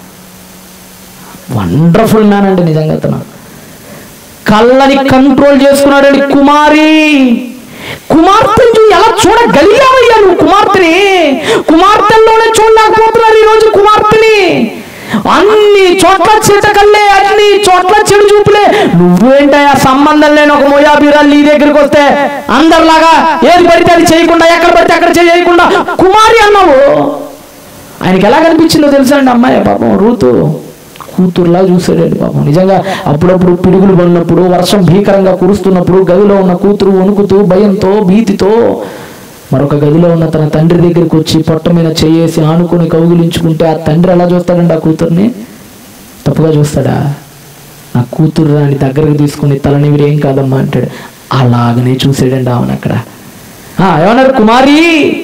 వండర్ఫుల్ మ్యాన్ అండి నిజంగా అతను కళ్ళని కంట్రోల్ చేసుకున్నాడండి కుమారి కుమార్తెను చూసి ఎలా చూడగలిగావయ్యా నువ్వు కుమార్తెని కుమార్తెల్లోనే చూడలేకపోతున్నారు ఈ రోజు కుమార్తెని అన్ని చోట్ల చిటకల్లే అన్ని చోట్ల చెడు చూపులే నువ్వేంటయ్యా సంబంధం లేని ఒక మొయాబీరాలు నీ దగ్గరికి వస్తే అందరిలాగా ఏది పడితే అది చేయకుండా ఎక్కడ పడితే అక్కడ చేయకుండా కుమారి అన్నావు ఆయనకి ఎలా కనిపించిందో తెలుసా అండి అమ్మాయి పాపం రూతు కూతురులా చూసాడండి పాపం నిజంగా అప్పుడప్పుడు పిడుగులు పడినప్పుడు వర్షం భీకరంగా కురుస్తున్నప్పుడు గదిలో ఉన్న కూతురు వణుకుతూ భయంతో భీతితో మరొక గదిలో ఉన్న తన తండ్రి దగ్గరికి వచ్చి పొట్ట మీద చేయేసి ఆనుకుని కౌగిలించుకుంటే ఆ తండ్రి ఎలా చూస్తాడండి ఆ కూతుర్ని తప్పుగా చూస్తాడా నా కూతురు రాని దగ్గరకు తీసుకుని తలని ఏం కాదమ్మా అంటాడు అలాగనే చూసాడండి ఆమెను అక్కడ ఆ, ఏమన్నారు కుమారి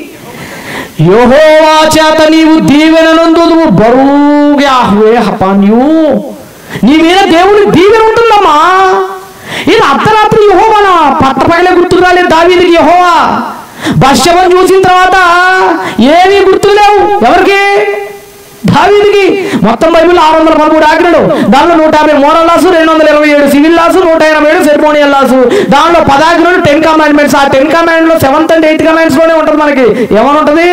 యెహోవా చేత నీవు దీవెననందు బరువుగా హపాన్యు నీ మీద దేవుని దీవెన ఉంటుందమ్మా ఇది అర్ధరాత్రి యహోవనా పట్టపగలే గుర్తుకు రాలేదు దావీదికి యహోవా బష్యమని చూసిన తర్వాత ఏమీ గుర్తుకు లేవు ఎవరికి దావీదికి మొత్తం బైబిల్ ఆరు వందల పదమూడు ఆజ్ఞలు దానిలో నూట యాభై మోరల్ లాసు రెండు వందల ఇరవై ఏడు సివిల్ లాసు నూట ఎనభై ఏడు సెరమోనియల్ లాసు దానిలో పదాజ్ఞలు టెన్ కమాండ్మెంట్స్ ఆ టెన్ కమాండ్ లో సెవెంత్ అండ్ ఎయిత్ కమాండ్స్ లోనే ఉంటుంది మనకి ఏమని ఉంటది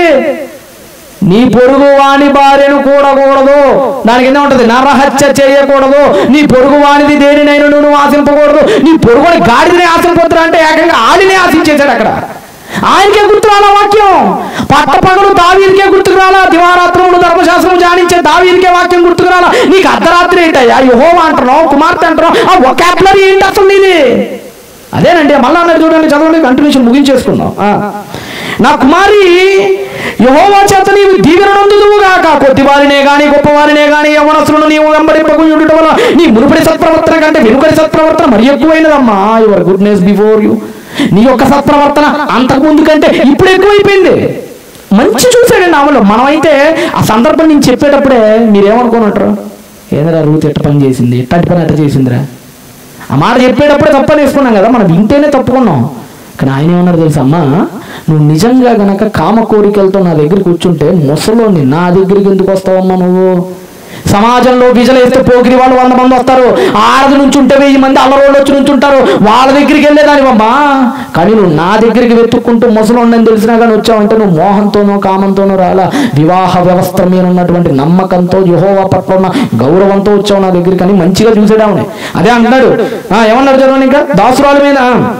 నీ పొరుగు వాని భార్యను కూడకూడదు దాని కింద ఉంటది నరహత్య చేయకూడదు నీ పొరుగు వానిది దేనినైనా నువ్వు ఆశింపకూడదు నీ పొరుగుని గాడిదని ఆశింపొద్దురా అంటే ఏకంగా ఆడినే ఆశించేశాడు అక్కడ ఆయనకే గుర్తు రాలా వాక్యం పట్టపగలు దావీదికే గుర్తుకు రాలా దివారాత్రములు ధర్మశాస్త్రం జానించే దావీదికే వాక్యం గుర్తుకు రాలా నీకు అర్ధరాత్రి ఏంటయ్యా యహోవా అంటున్నావు కుమార్తె అంటున్నావు ఆ ఒకాబులరీ ఏంటి అసలు నీది అదేనండి మళ్ళా అన్నది చూడండి చదవండి కంటిన్యూషన్ ముగించేసుకుందాం ఆ. నా కుమారి యహోవా చేత నీవు దీవెనందుదువుగాక కొద్దివారినే గాని గొప్పవారినే గాని యవనస్తులను నీవు వెంబడింపకు ఉండుట వల్ల నీ మునుపటి సత్ప్రవర్తన కంటే వెనుకటి సత్ప్రవర్తన మరి ఎక్కువైనదమ్మా యువర్ గుడ్నెస్ బిఫోర్ యు నీ యొక్క సత్ప్రవర్తన అంతకు ముందు కంటే ఇప్పుడు ఎక్కువైపోయింది మంచి చూసాడండి ఆమెలో మనమైతే ఆ సందర్భం నేను చెప్పేటప్పుడే మీరేమనుకోనంటారు ఏదరా రూత్ ఎట్ట పని చేసింది ఎట్టటి పని ఎట్ట చేసిందిరా ఆ మాట చెప్పేటప్పుడే తప్పని వేసుకున్నాం కదా మనం వింటేనే తప్పుకున్నాం కానీ ఆయన ఏమన్నారు తెలుసా అమ్మా నువ్వు నిజంగా గనక కామ కోరికలతో నా దగ్గర కూర్చుంటే ముసలోని నా దగ్గరికి ఎందుకు వస్తావమ్మా నువ్వు సమాజంలో విజలేస్తే పోకిరి వాళ్ళు వంద మంది వస్తారు ఆడది నుంచి ఉంటే వెయ్యి మంది అల్లరోళ్ళు వచ్చి నుంచి ఉంటారు వాళ్ళ దగ్గరికి వెళ్ళేదానివమ్మా కానీ నువ్వు నా దగ్గరికి వెతుక్కుంటూ ముసలోండని తెలిసినా కానీ వచ్చావంటే నువ్వు మోహంతోనో కామంతోనో రాలా వివాహ వ్యవస్థ మీద ఉన్నటువంటి నమ్మకంతో యహోవా పట్ల ఉన్న గౌరవంతో వచ్చావు నా దగ్గరికి అని మంచిగా చూసేదామని అదే అంటున్నాడు ఆ, ఏమన్నాడు చదవండి ఇంకా దాసురాల మీద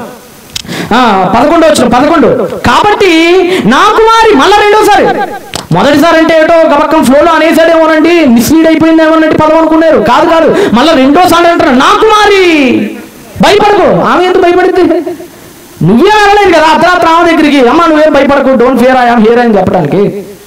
ఆ, పదకొండు వచ్చిన పదకొండు కాబట్టి నా కుమారి మళ్ళా రెండోసారి మొదటిసారి అంటే ఏటో గబక్కం ఫ్లోలో అనేసాడేమోనండి మిస్లీడ్ అయిపోయింది ఏమోనండి పదం అనుకున్నారు కాదు కాదు మళ్ళీ రెండోసారి అంటారు నా కుమారి భయపడకు ఆమె ఎందుకు భయపడింది నువ్వే వెళ్ళలేదు కదా అర్ధరాత్రి ఆమె దగ్గరికి అమ్మ నువ్వేం భయపడకు డోంట్ ఫియర్ ఐఎమ్ హియర్ అని చెప్పడానికి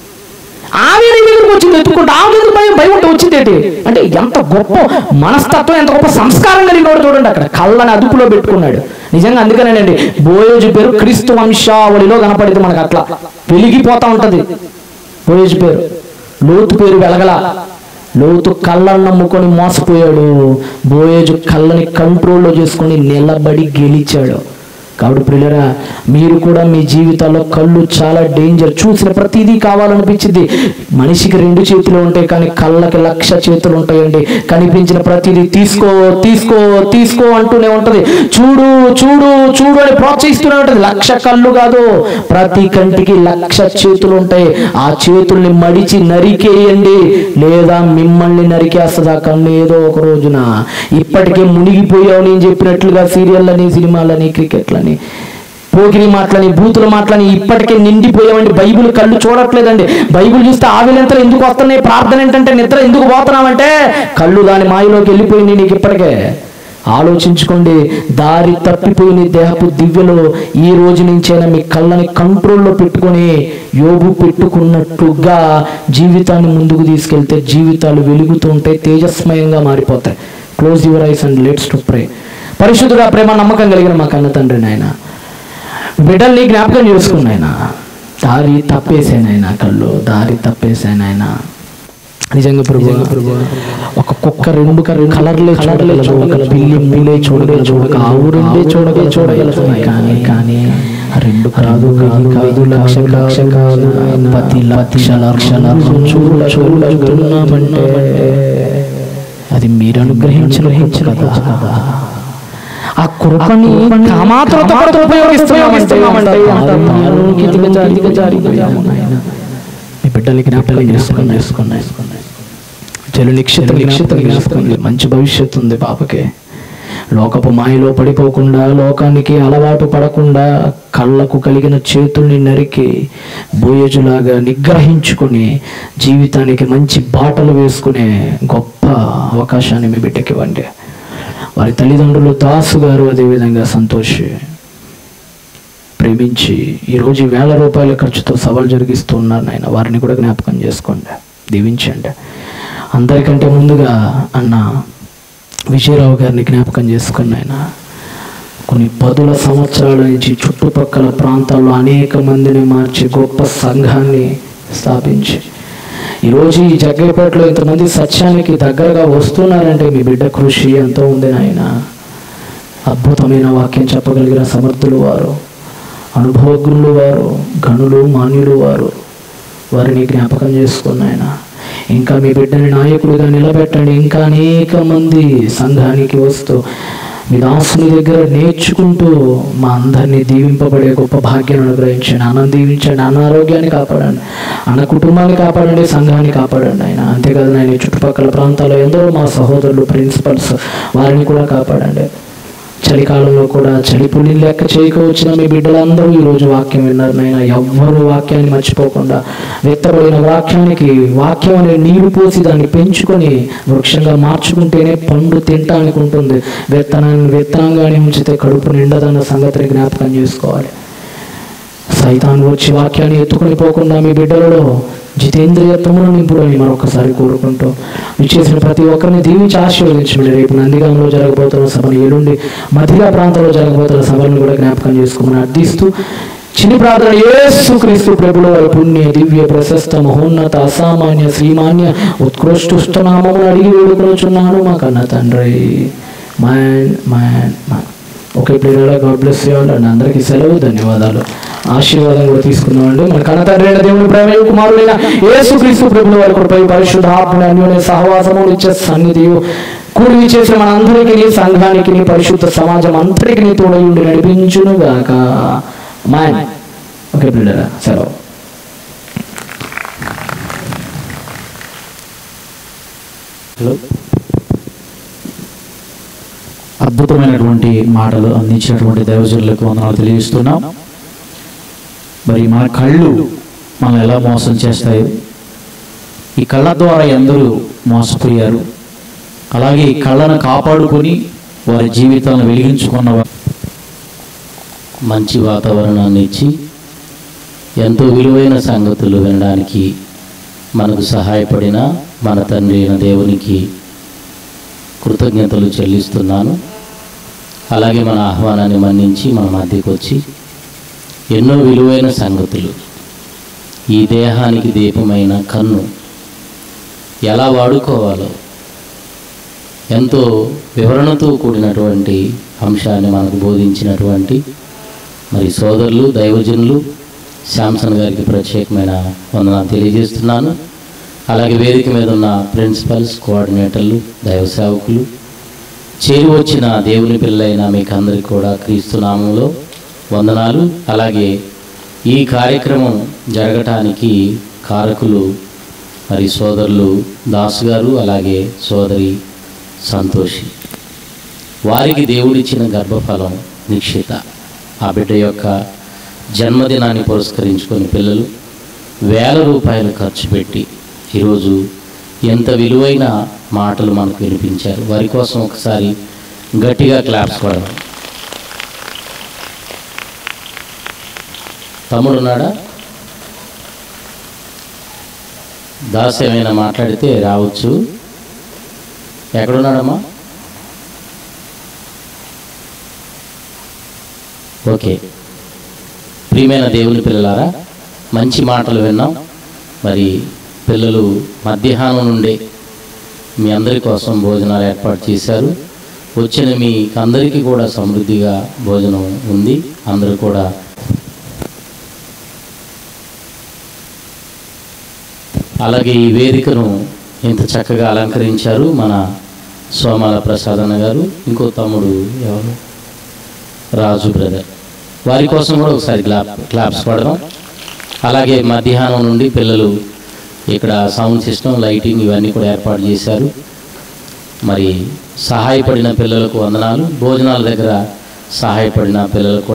ఆమె నీ దగ్గరికి వచ్చింది ఎత్తుకుంటూ ఆమె దగ్గర భయం భయం ఉంటే వచ్చింది ఏంటి అంటే ఎంత గొప్ప మనస్తత్వం ఎంత గొప్ప సంస్కారం కలిగినోడు చూడండి అక్కడ కళ్ళని అదుపులో పెట్టుకున్నాడు నిజంగా అందుకనేనండి బోయోజు పేరు క్రీస్తు వంశావళిలో కనపడింది మనకు అట్లా వెలిగిపోతా ఉంటది బోయోజు పేరు లోతు పేరు వెలగల లోతు కళ్ళను నమ్ముకొని మోసపోయాడు బోయేజు కళ్ళని కంట్రోల్లో చేసుకొని నిలబడి గెలిచాడు కాబట్టి ప్రియులరా మీరు కూడా మీ జీవితాల్లో కళ్ళు చాలా డేంజర్ చూసిన ప్రతిదీ కావాలనిపించింది మనిషికి రెండు చేతులు ఉంటాయి కానీ కళ్ళకి లక్ష చేతులు ఉంటాయండి కనిపించిన ప్రతిదీ తీసుకో తీసుకో తీసుకో అంటూనే ఉంటది చూడు చూడు చూడు అని ప్రోత్సహిస్తూనే ఉంటది లక్ష కళ్ళు కాదు ప్రతి కంటికి లక్ష చేతులు ఉంటాయి ఆ చేతుల్ని మడిచి నరికేయండి లేదా మిమ్మల్ని నరికేస్తుంది ఆ కన్ను ఏదో ఒక రోజున ఇప్పటికే మునిగిపోయావు నేను చెప్పినట్లుగా సీరియళ్ళని సినిమాలని క్రికెట్లని పోగిరి మాటలని బూతుల మాటలని ఇప్పటికే నిండిపోయామండి బైబిల్ కళ్ళు చూడట్లేదండి బైబిల్ చూస్తే ఆవిలంతలు ఎందుకు వస్తున్నాయి ప్రార్థన ఏంటంటే నిద్ర ఎందుకు పోతున్నామంటే కళ్ళు దాని మాయలోకి వెళ్ళిపోయింది నీకు ఇప్పటికే ఆలోచించుకోండి దారి తప్పిపోయిన దేహపు దివ్యలో ఈ రోజు నుంచైనా మీ కళ్ళని కంట్రోల్లో పెట్టుకొని యోగు పెట్టుకున్నట్టుగా జీవితాన్ని ముందుకు తీసుకెళ్తే జీవితాలు వెలుగుతూ ఉంటాయి తేజస్మయంగా మారిపోతాయి close your eyes and let's to pray పరిశుద్ధుగా ప్రేమ నమ్మకం కలిగిన మా కన్న తండ్రి నాయన బిడ్డల్ని జ్ఞాపకం చేసుకున్నాయన దారి తప్పేసానైనా కళ్ళు దారి తప్పేసానైనా నిజంగా ప్రభు ఒక కుక్క రెండు కలర్లే చూడగలదు ఒక పిల్లి మూలే చూడగలదు ఒక ఆవు రెండే చూడగల చూడగలదు కానీ కానీ ఆ రెండు కాదు కాదు కాదు లక్ష లక్ష కాదు పది లక్ష లక్షల చూడ చూడగలుగుతున్నామంటే అది మీరు అనుగ్రహించిన హించు కదా ఆ కృపని కామాతులతో కూడా ఉపయోగిస్తున్నామంటే దారుణానికి దిగజారి దిగజారిపోయాము నాయన మీ బిడ్డలకి జ్ఞాపకం చేసుకుని చేసుకుని చెలు నిక్షిత నిక్షిత జ్ఞాపకం మంచి భవిష్యత్తు ఉంది పాపకి లోకపు మాయలో పడిపోకుండా లోకానికి అలవాటు పడకుండా కళ్ళకు కలిగిన చేతుల్ని నరికి బోయజులాగా నిగ్రహించుకుని జీవితానికి మంచి బాటలు వేసుకునే గొప్ప అవకాశాన్ని మీ బిడ్డకి ఇవ్వండి వారి తల్లిదండ్రులు దాసు గారు అదేవిధంగా సంతోషి ప్రేమించి ఈరోజు ఈ వేల రూపాయల ఖర్చుతో సవాల్ జరిగిస్తూ ఉన్నారు నాయన వారిని కూడా జ్ఞాపకం చేసుకోండి దీవించండి అందరికంటే ముందుగా అన్న విజయరావు గారిని జ్ఞాపకం చేసుకుని ఆయన కొన్ని పదుల సంవత్సరాల నుంచి చుట్టుపక్కల ప్రాంతాల్లో అనేక మందిని మార్చి గొప్ప సంఘాన్ని స్థాపించి ఈరోజు ఈ జగ్గైపేటలో ఇంతమంది సత్యానికి దగ్గరగా వస్తున్నారంటే మీ బిడ్డ కృషి ఎంతో ఉంది నాయన అద్భుతమైన వాక్యం చెప్పగలిగిన సమర్థులు వారు అనుభవజ్ఞులు వారు గనులు మాన్యులు వారు వారిని జ్ఞాపకం చేసుకున్న ఆయన ఇంకా మీ బిడ్డని నాయకుడిగా నిలబెట్టండి ఇంకా అనేక మంది సంఘానికి వస్తూ మీ దాసుని దగ్గర నేర్చుకుంటూ మా అందరినీ దీవింపబడే గొప్ప భాగ్యాన్ని అనుగ్రహించండి అన్నం దీవించండి అన్న ఆరోగ్యాన్ని కాపాడండి అన్న కుటుంబాన్ని కాపాడండి సంఘాన్ని కాపాడండి ఆయన అంతేకాదు ఆయన చుట్టుపక్కల ప్రాంతాల్లో ఎందరో మా సహోదరులు ప్రిన్సిపల్స్ వారిని కూడా కాపాడండి చలికాలంలో కూడా చలిపుల్లి లెక్క చేయక వచ్చిన మీ బిడ్డలందరూ ఈరోజు వాక్యం విన్నారు నాయన ఎవ్వరూ వాక్యాన్ని మర్చిపోకుండా వ్యక్తపడిన వాక్యానికి వాక్యం అనే నీరు పోసి దాన్ని పెంచుకొని వృక్షంగా మార్చుకుంటేనే పండు తినటానికి ఉంటుంది విత్తనాన్ని విత్తనంగానే ఉంచితే కడుపు నిండదన్న సంగతిని జ్ఞాపకం చేసుకోవాలి సైతాను వచ్చి వాక్యాన్ని ఎత్తుకొని పోకుండా మీ బిడ్డలలో జితేంద్రియత్వమును నింపుడని మరొకసారి కోరుకుంటూ మీరు చేసిన ప్రతి ఒక్కరిని దీవించి ఆశీర్వదించండి రేపు నందిగాంలో జరగబోతున్న సభను ఏలుండి మధిరా ప్రాంతంలో జరగబోతున్న సభలను కూడా జ్ఞాపకం చేసుకోమని అర్థిస్తూ చిన్ని ప్రార్థన యేసు క్రీస్తు ప్రభుల వారి పుణ్య దివ్య ప్రశస్త మహోన్నత అసామాన్య శ్రీమాన్య ఉత్కృష్టుష్ట నామమును అడిగి వేడుకొనుచున్నాను మా కన్న తండ్రి మ్యాన్ మ్యాన్ మ్యాన్ ఓకే ప్రియుల గాడ్ బ్లెస్ యూ అండ్ అందరికీ సెలవు ధన్యవాదాలు ఆశీర్వాదం కూడా తీసుకుందామండి మన కన్న తండ్రి అయిన దేవుని ప్రేమ కుమారుడైన యేసు క్రీస్తు ప్రభుల వారి కృపై పరిశుద్ధాత్మ అన్యోన్య సహవాసము నిత్య సన్నిధియు కూడి చేసిన మన అందరికీ సంఘానికి పరిశుద్ధ సమాజం అంతటికి తోడయుండి నడిపించును గాక మ్యాన్ ఓకే ప్రియులరా సెలవు హలో అద్భుతమైనటువంటి మాటలు అందించినటువంటి దైవజనులకు వందనాలు తెలియజేస్తున్నాం మరి మన కళ్ళు మనం ఎలా మోసం చేస్తాయి ఈ కళ్ళ ద్వారా ఎందరూ మోసపోయారు అలాగే ఈ కళ్ళను కాపాడుకొని వారి జీవితాలను వెలిగించుకున్న వారు మంచి వాతావరణాన్ని ఇచ్చి ఎంతో విలువైన సంగతులు వినడానికి మనకు సహాయపడిన మన తండ్రి అయిన దేవునికి కృతజ్ఞతలు చెల్లిస్తున్నాను అలాగే మన ఆహ్వానాన్ని మన్నించి మన మధ్యకు వచ్చి ఎన్నో విలువైన సంగతులు ఈ దేహానికి దీపమైన కన్ను ఎలా వాడుకోవాలో ఎంతో వివరణతో కూడినటువంటి అంశాన్ని మనకు బోధించినటువంటి మరి సోదరులు దైవజనులు శాంసన్ గారికి ప్రత్యేకమైన వందనాలు తెలియజేస్తున్నాను అలాగే వేదిక మీద ఉన్న ప్రిన్సిపల్స్ కోఆర్డినేటర్లు దైవ సేవకులు చేరి వచ్చిన దేవుని పిల్లైన మీకు అందరికీ కూడా క్రీస్తు నామంలో వందనాలు అలాగే ఈ కార్యక్రమం జరగటానికి కారకులు మరి సోదరులు దాసు గారు అలాగే సోదరి సంతోషి వారికి దేవుడిచ్చిన గర్భఫలం నిక్షిత ఆ బిడ్డ యొక్క జన్మదినాన్ని పురస్కరించుకొని పిల్లలు వేల రూపాయలు ఖర్చు పెట్టి ఈరోజు ఎంత విలువైన మాటలు మనకు వినిపించారు వారి కోసం ఒకసారి గట్టిగా క్లాప్స్ కొడదాం తమ్ముడు ఉన్నాడా దాస్ ఏమైనా మాట్లాడితే రావచ్చు ఎక్కడున్నాడమ్మా ఓకే ప్రియమైన దేవుని పిల్లలారా మంచి మాటలు విన్నాం మరి పిల్లలు మధ్యాహ్నం నుండే మీ అందరి కోసం భోజనాలు ఏర్పాటు చేశారు వచ్చిన మీ అందరికీ కూడా సమృద్ధిగా భోజనం ఉంది అందరూ కూడా అలాగే ఈ వేదికను ఇంత చక్కగా అలంకరించారు మన సోమాల ప్రసాదన్న గారు ఇంకో తమ్ముడు ఎవరు రాజు బ్రదర్ వారి కోసం కూడా ఒకసారి క్లాప్ క్లాప్స్ పడదాం అలాగే మధ్యాహ్నం నుండి పిల్లలు ఇక్కడ సౌండ్ సిస్టమ్ లైటింగ్ ఇవన్నీ కూడా ఏర్పాటు చేశారు మరి సహాయపడిన పిల్లలకు వందనాలు భోజనాల దగ్గర సహాయపడిన పిల్లలకు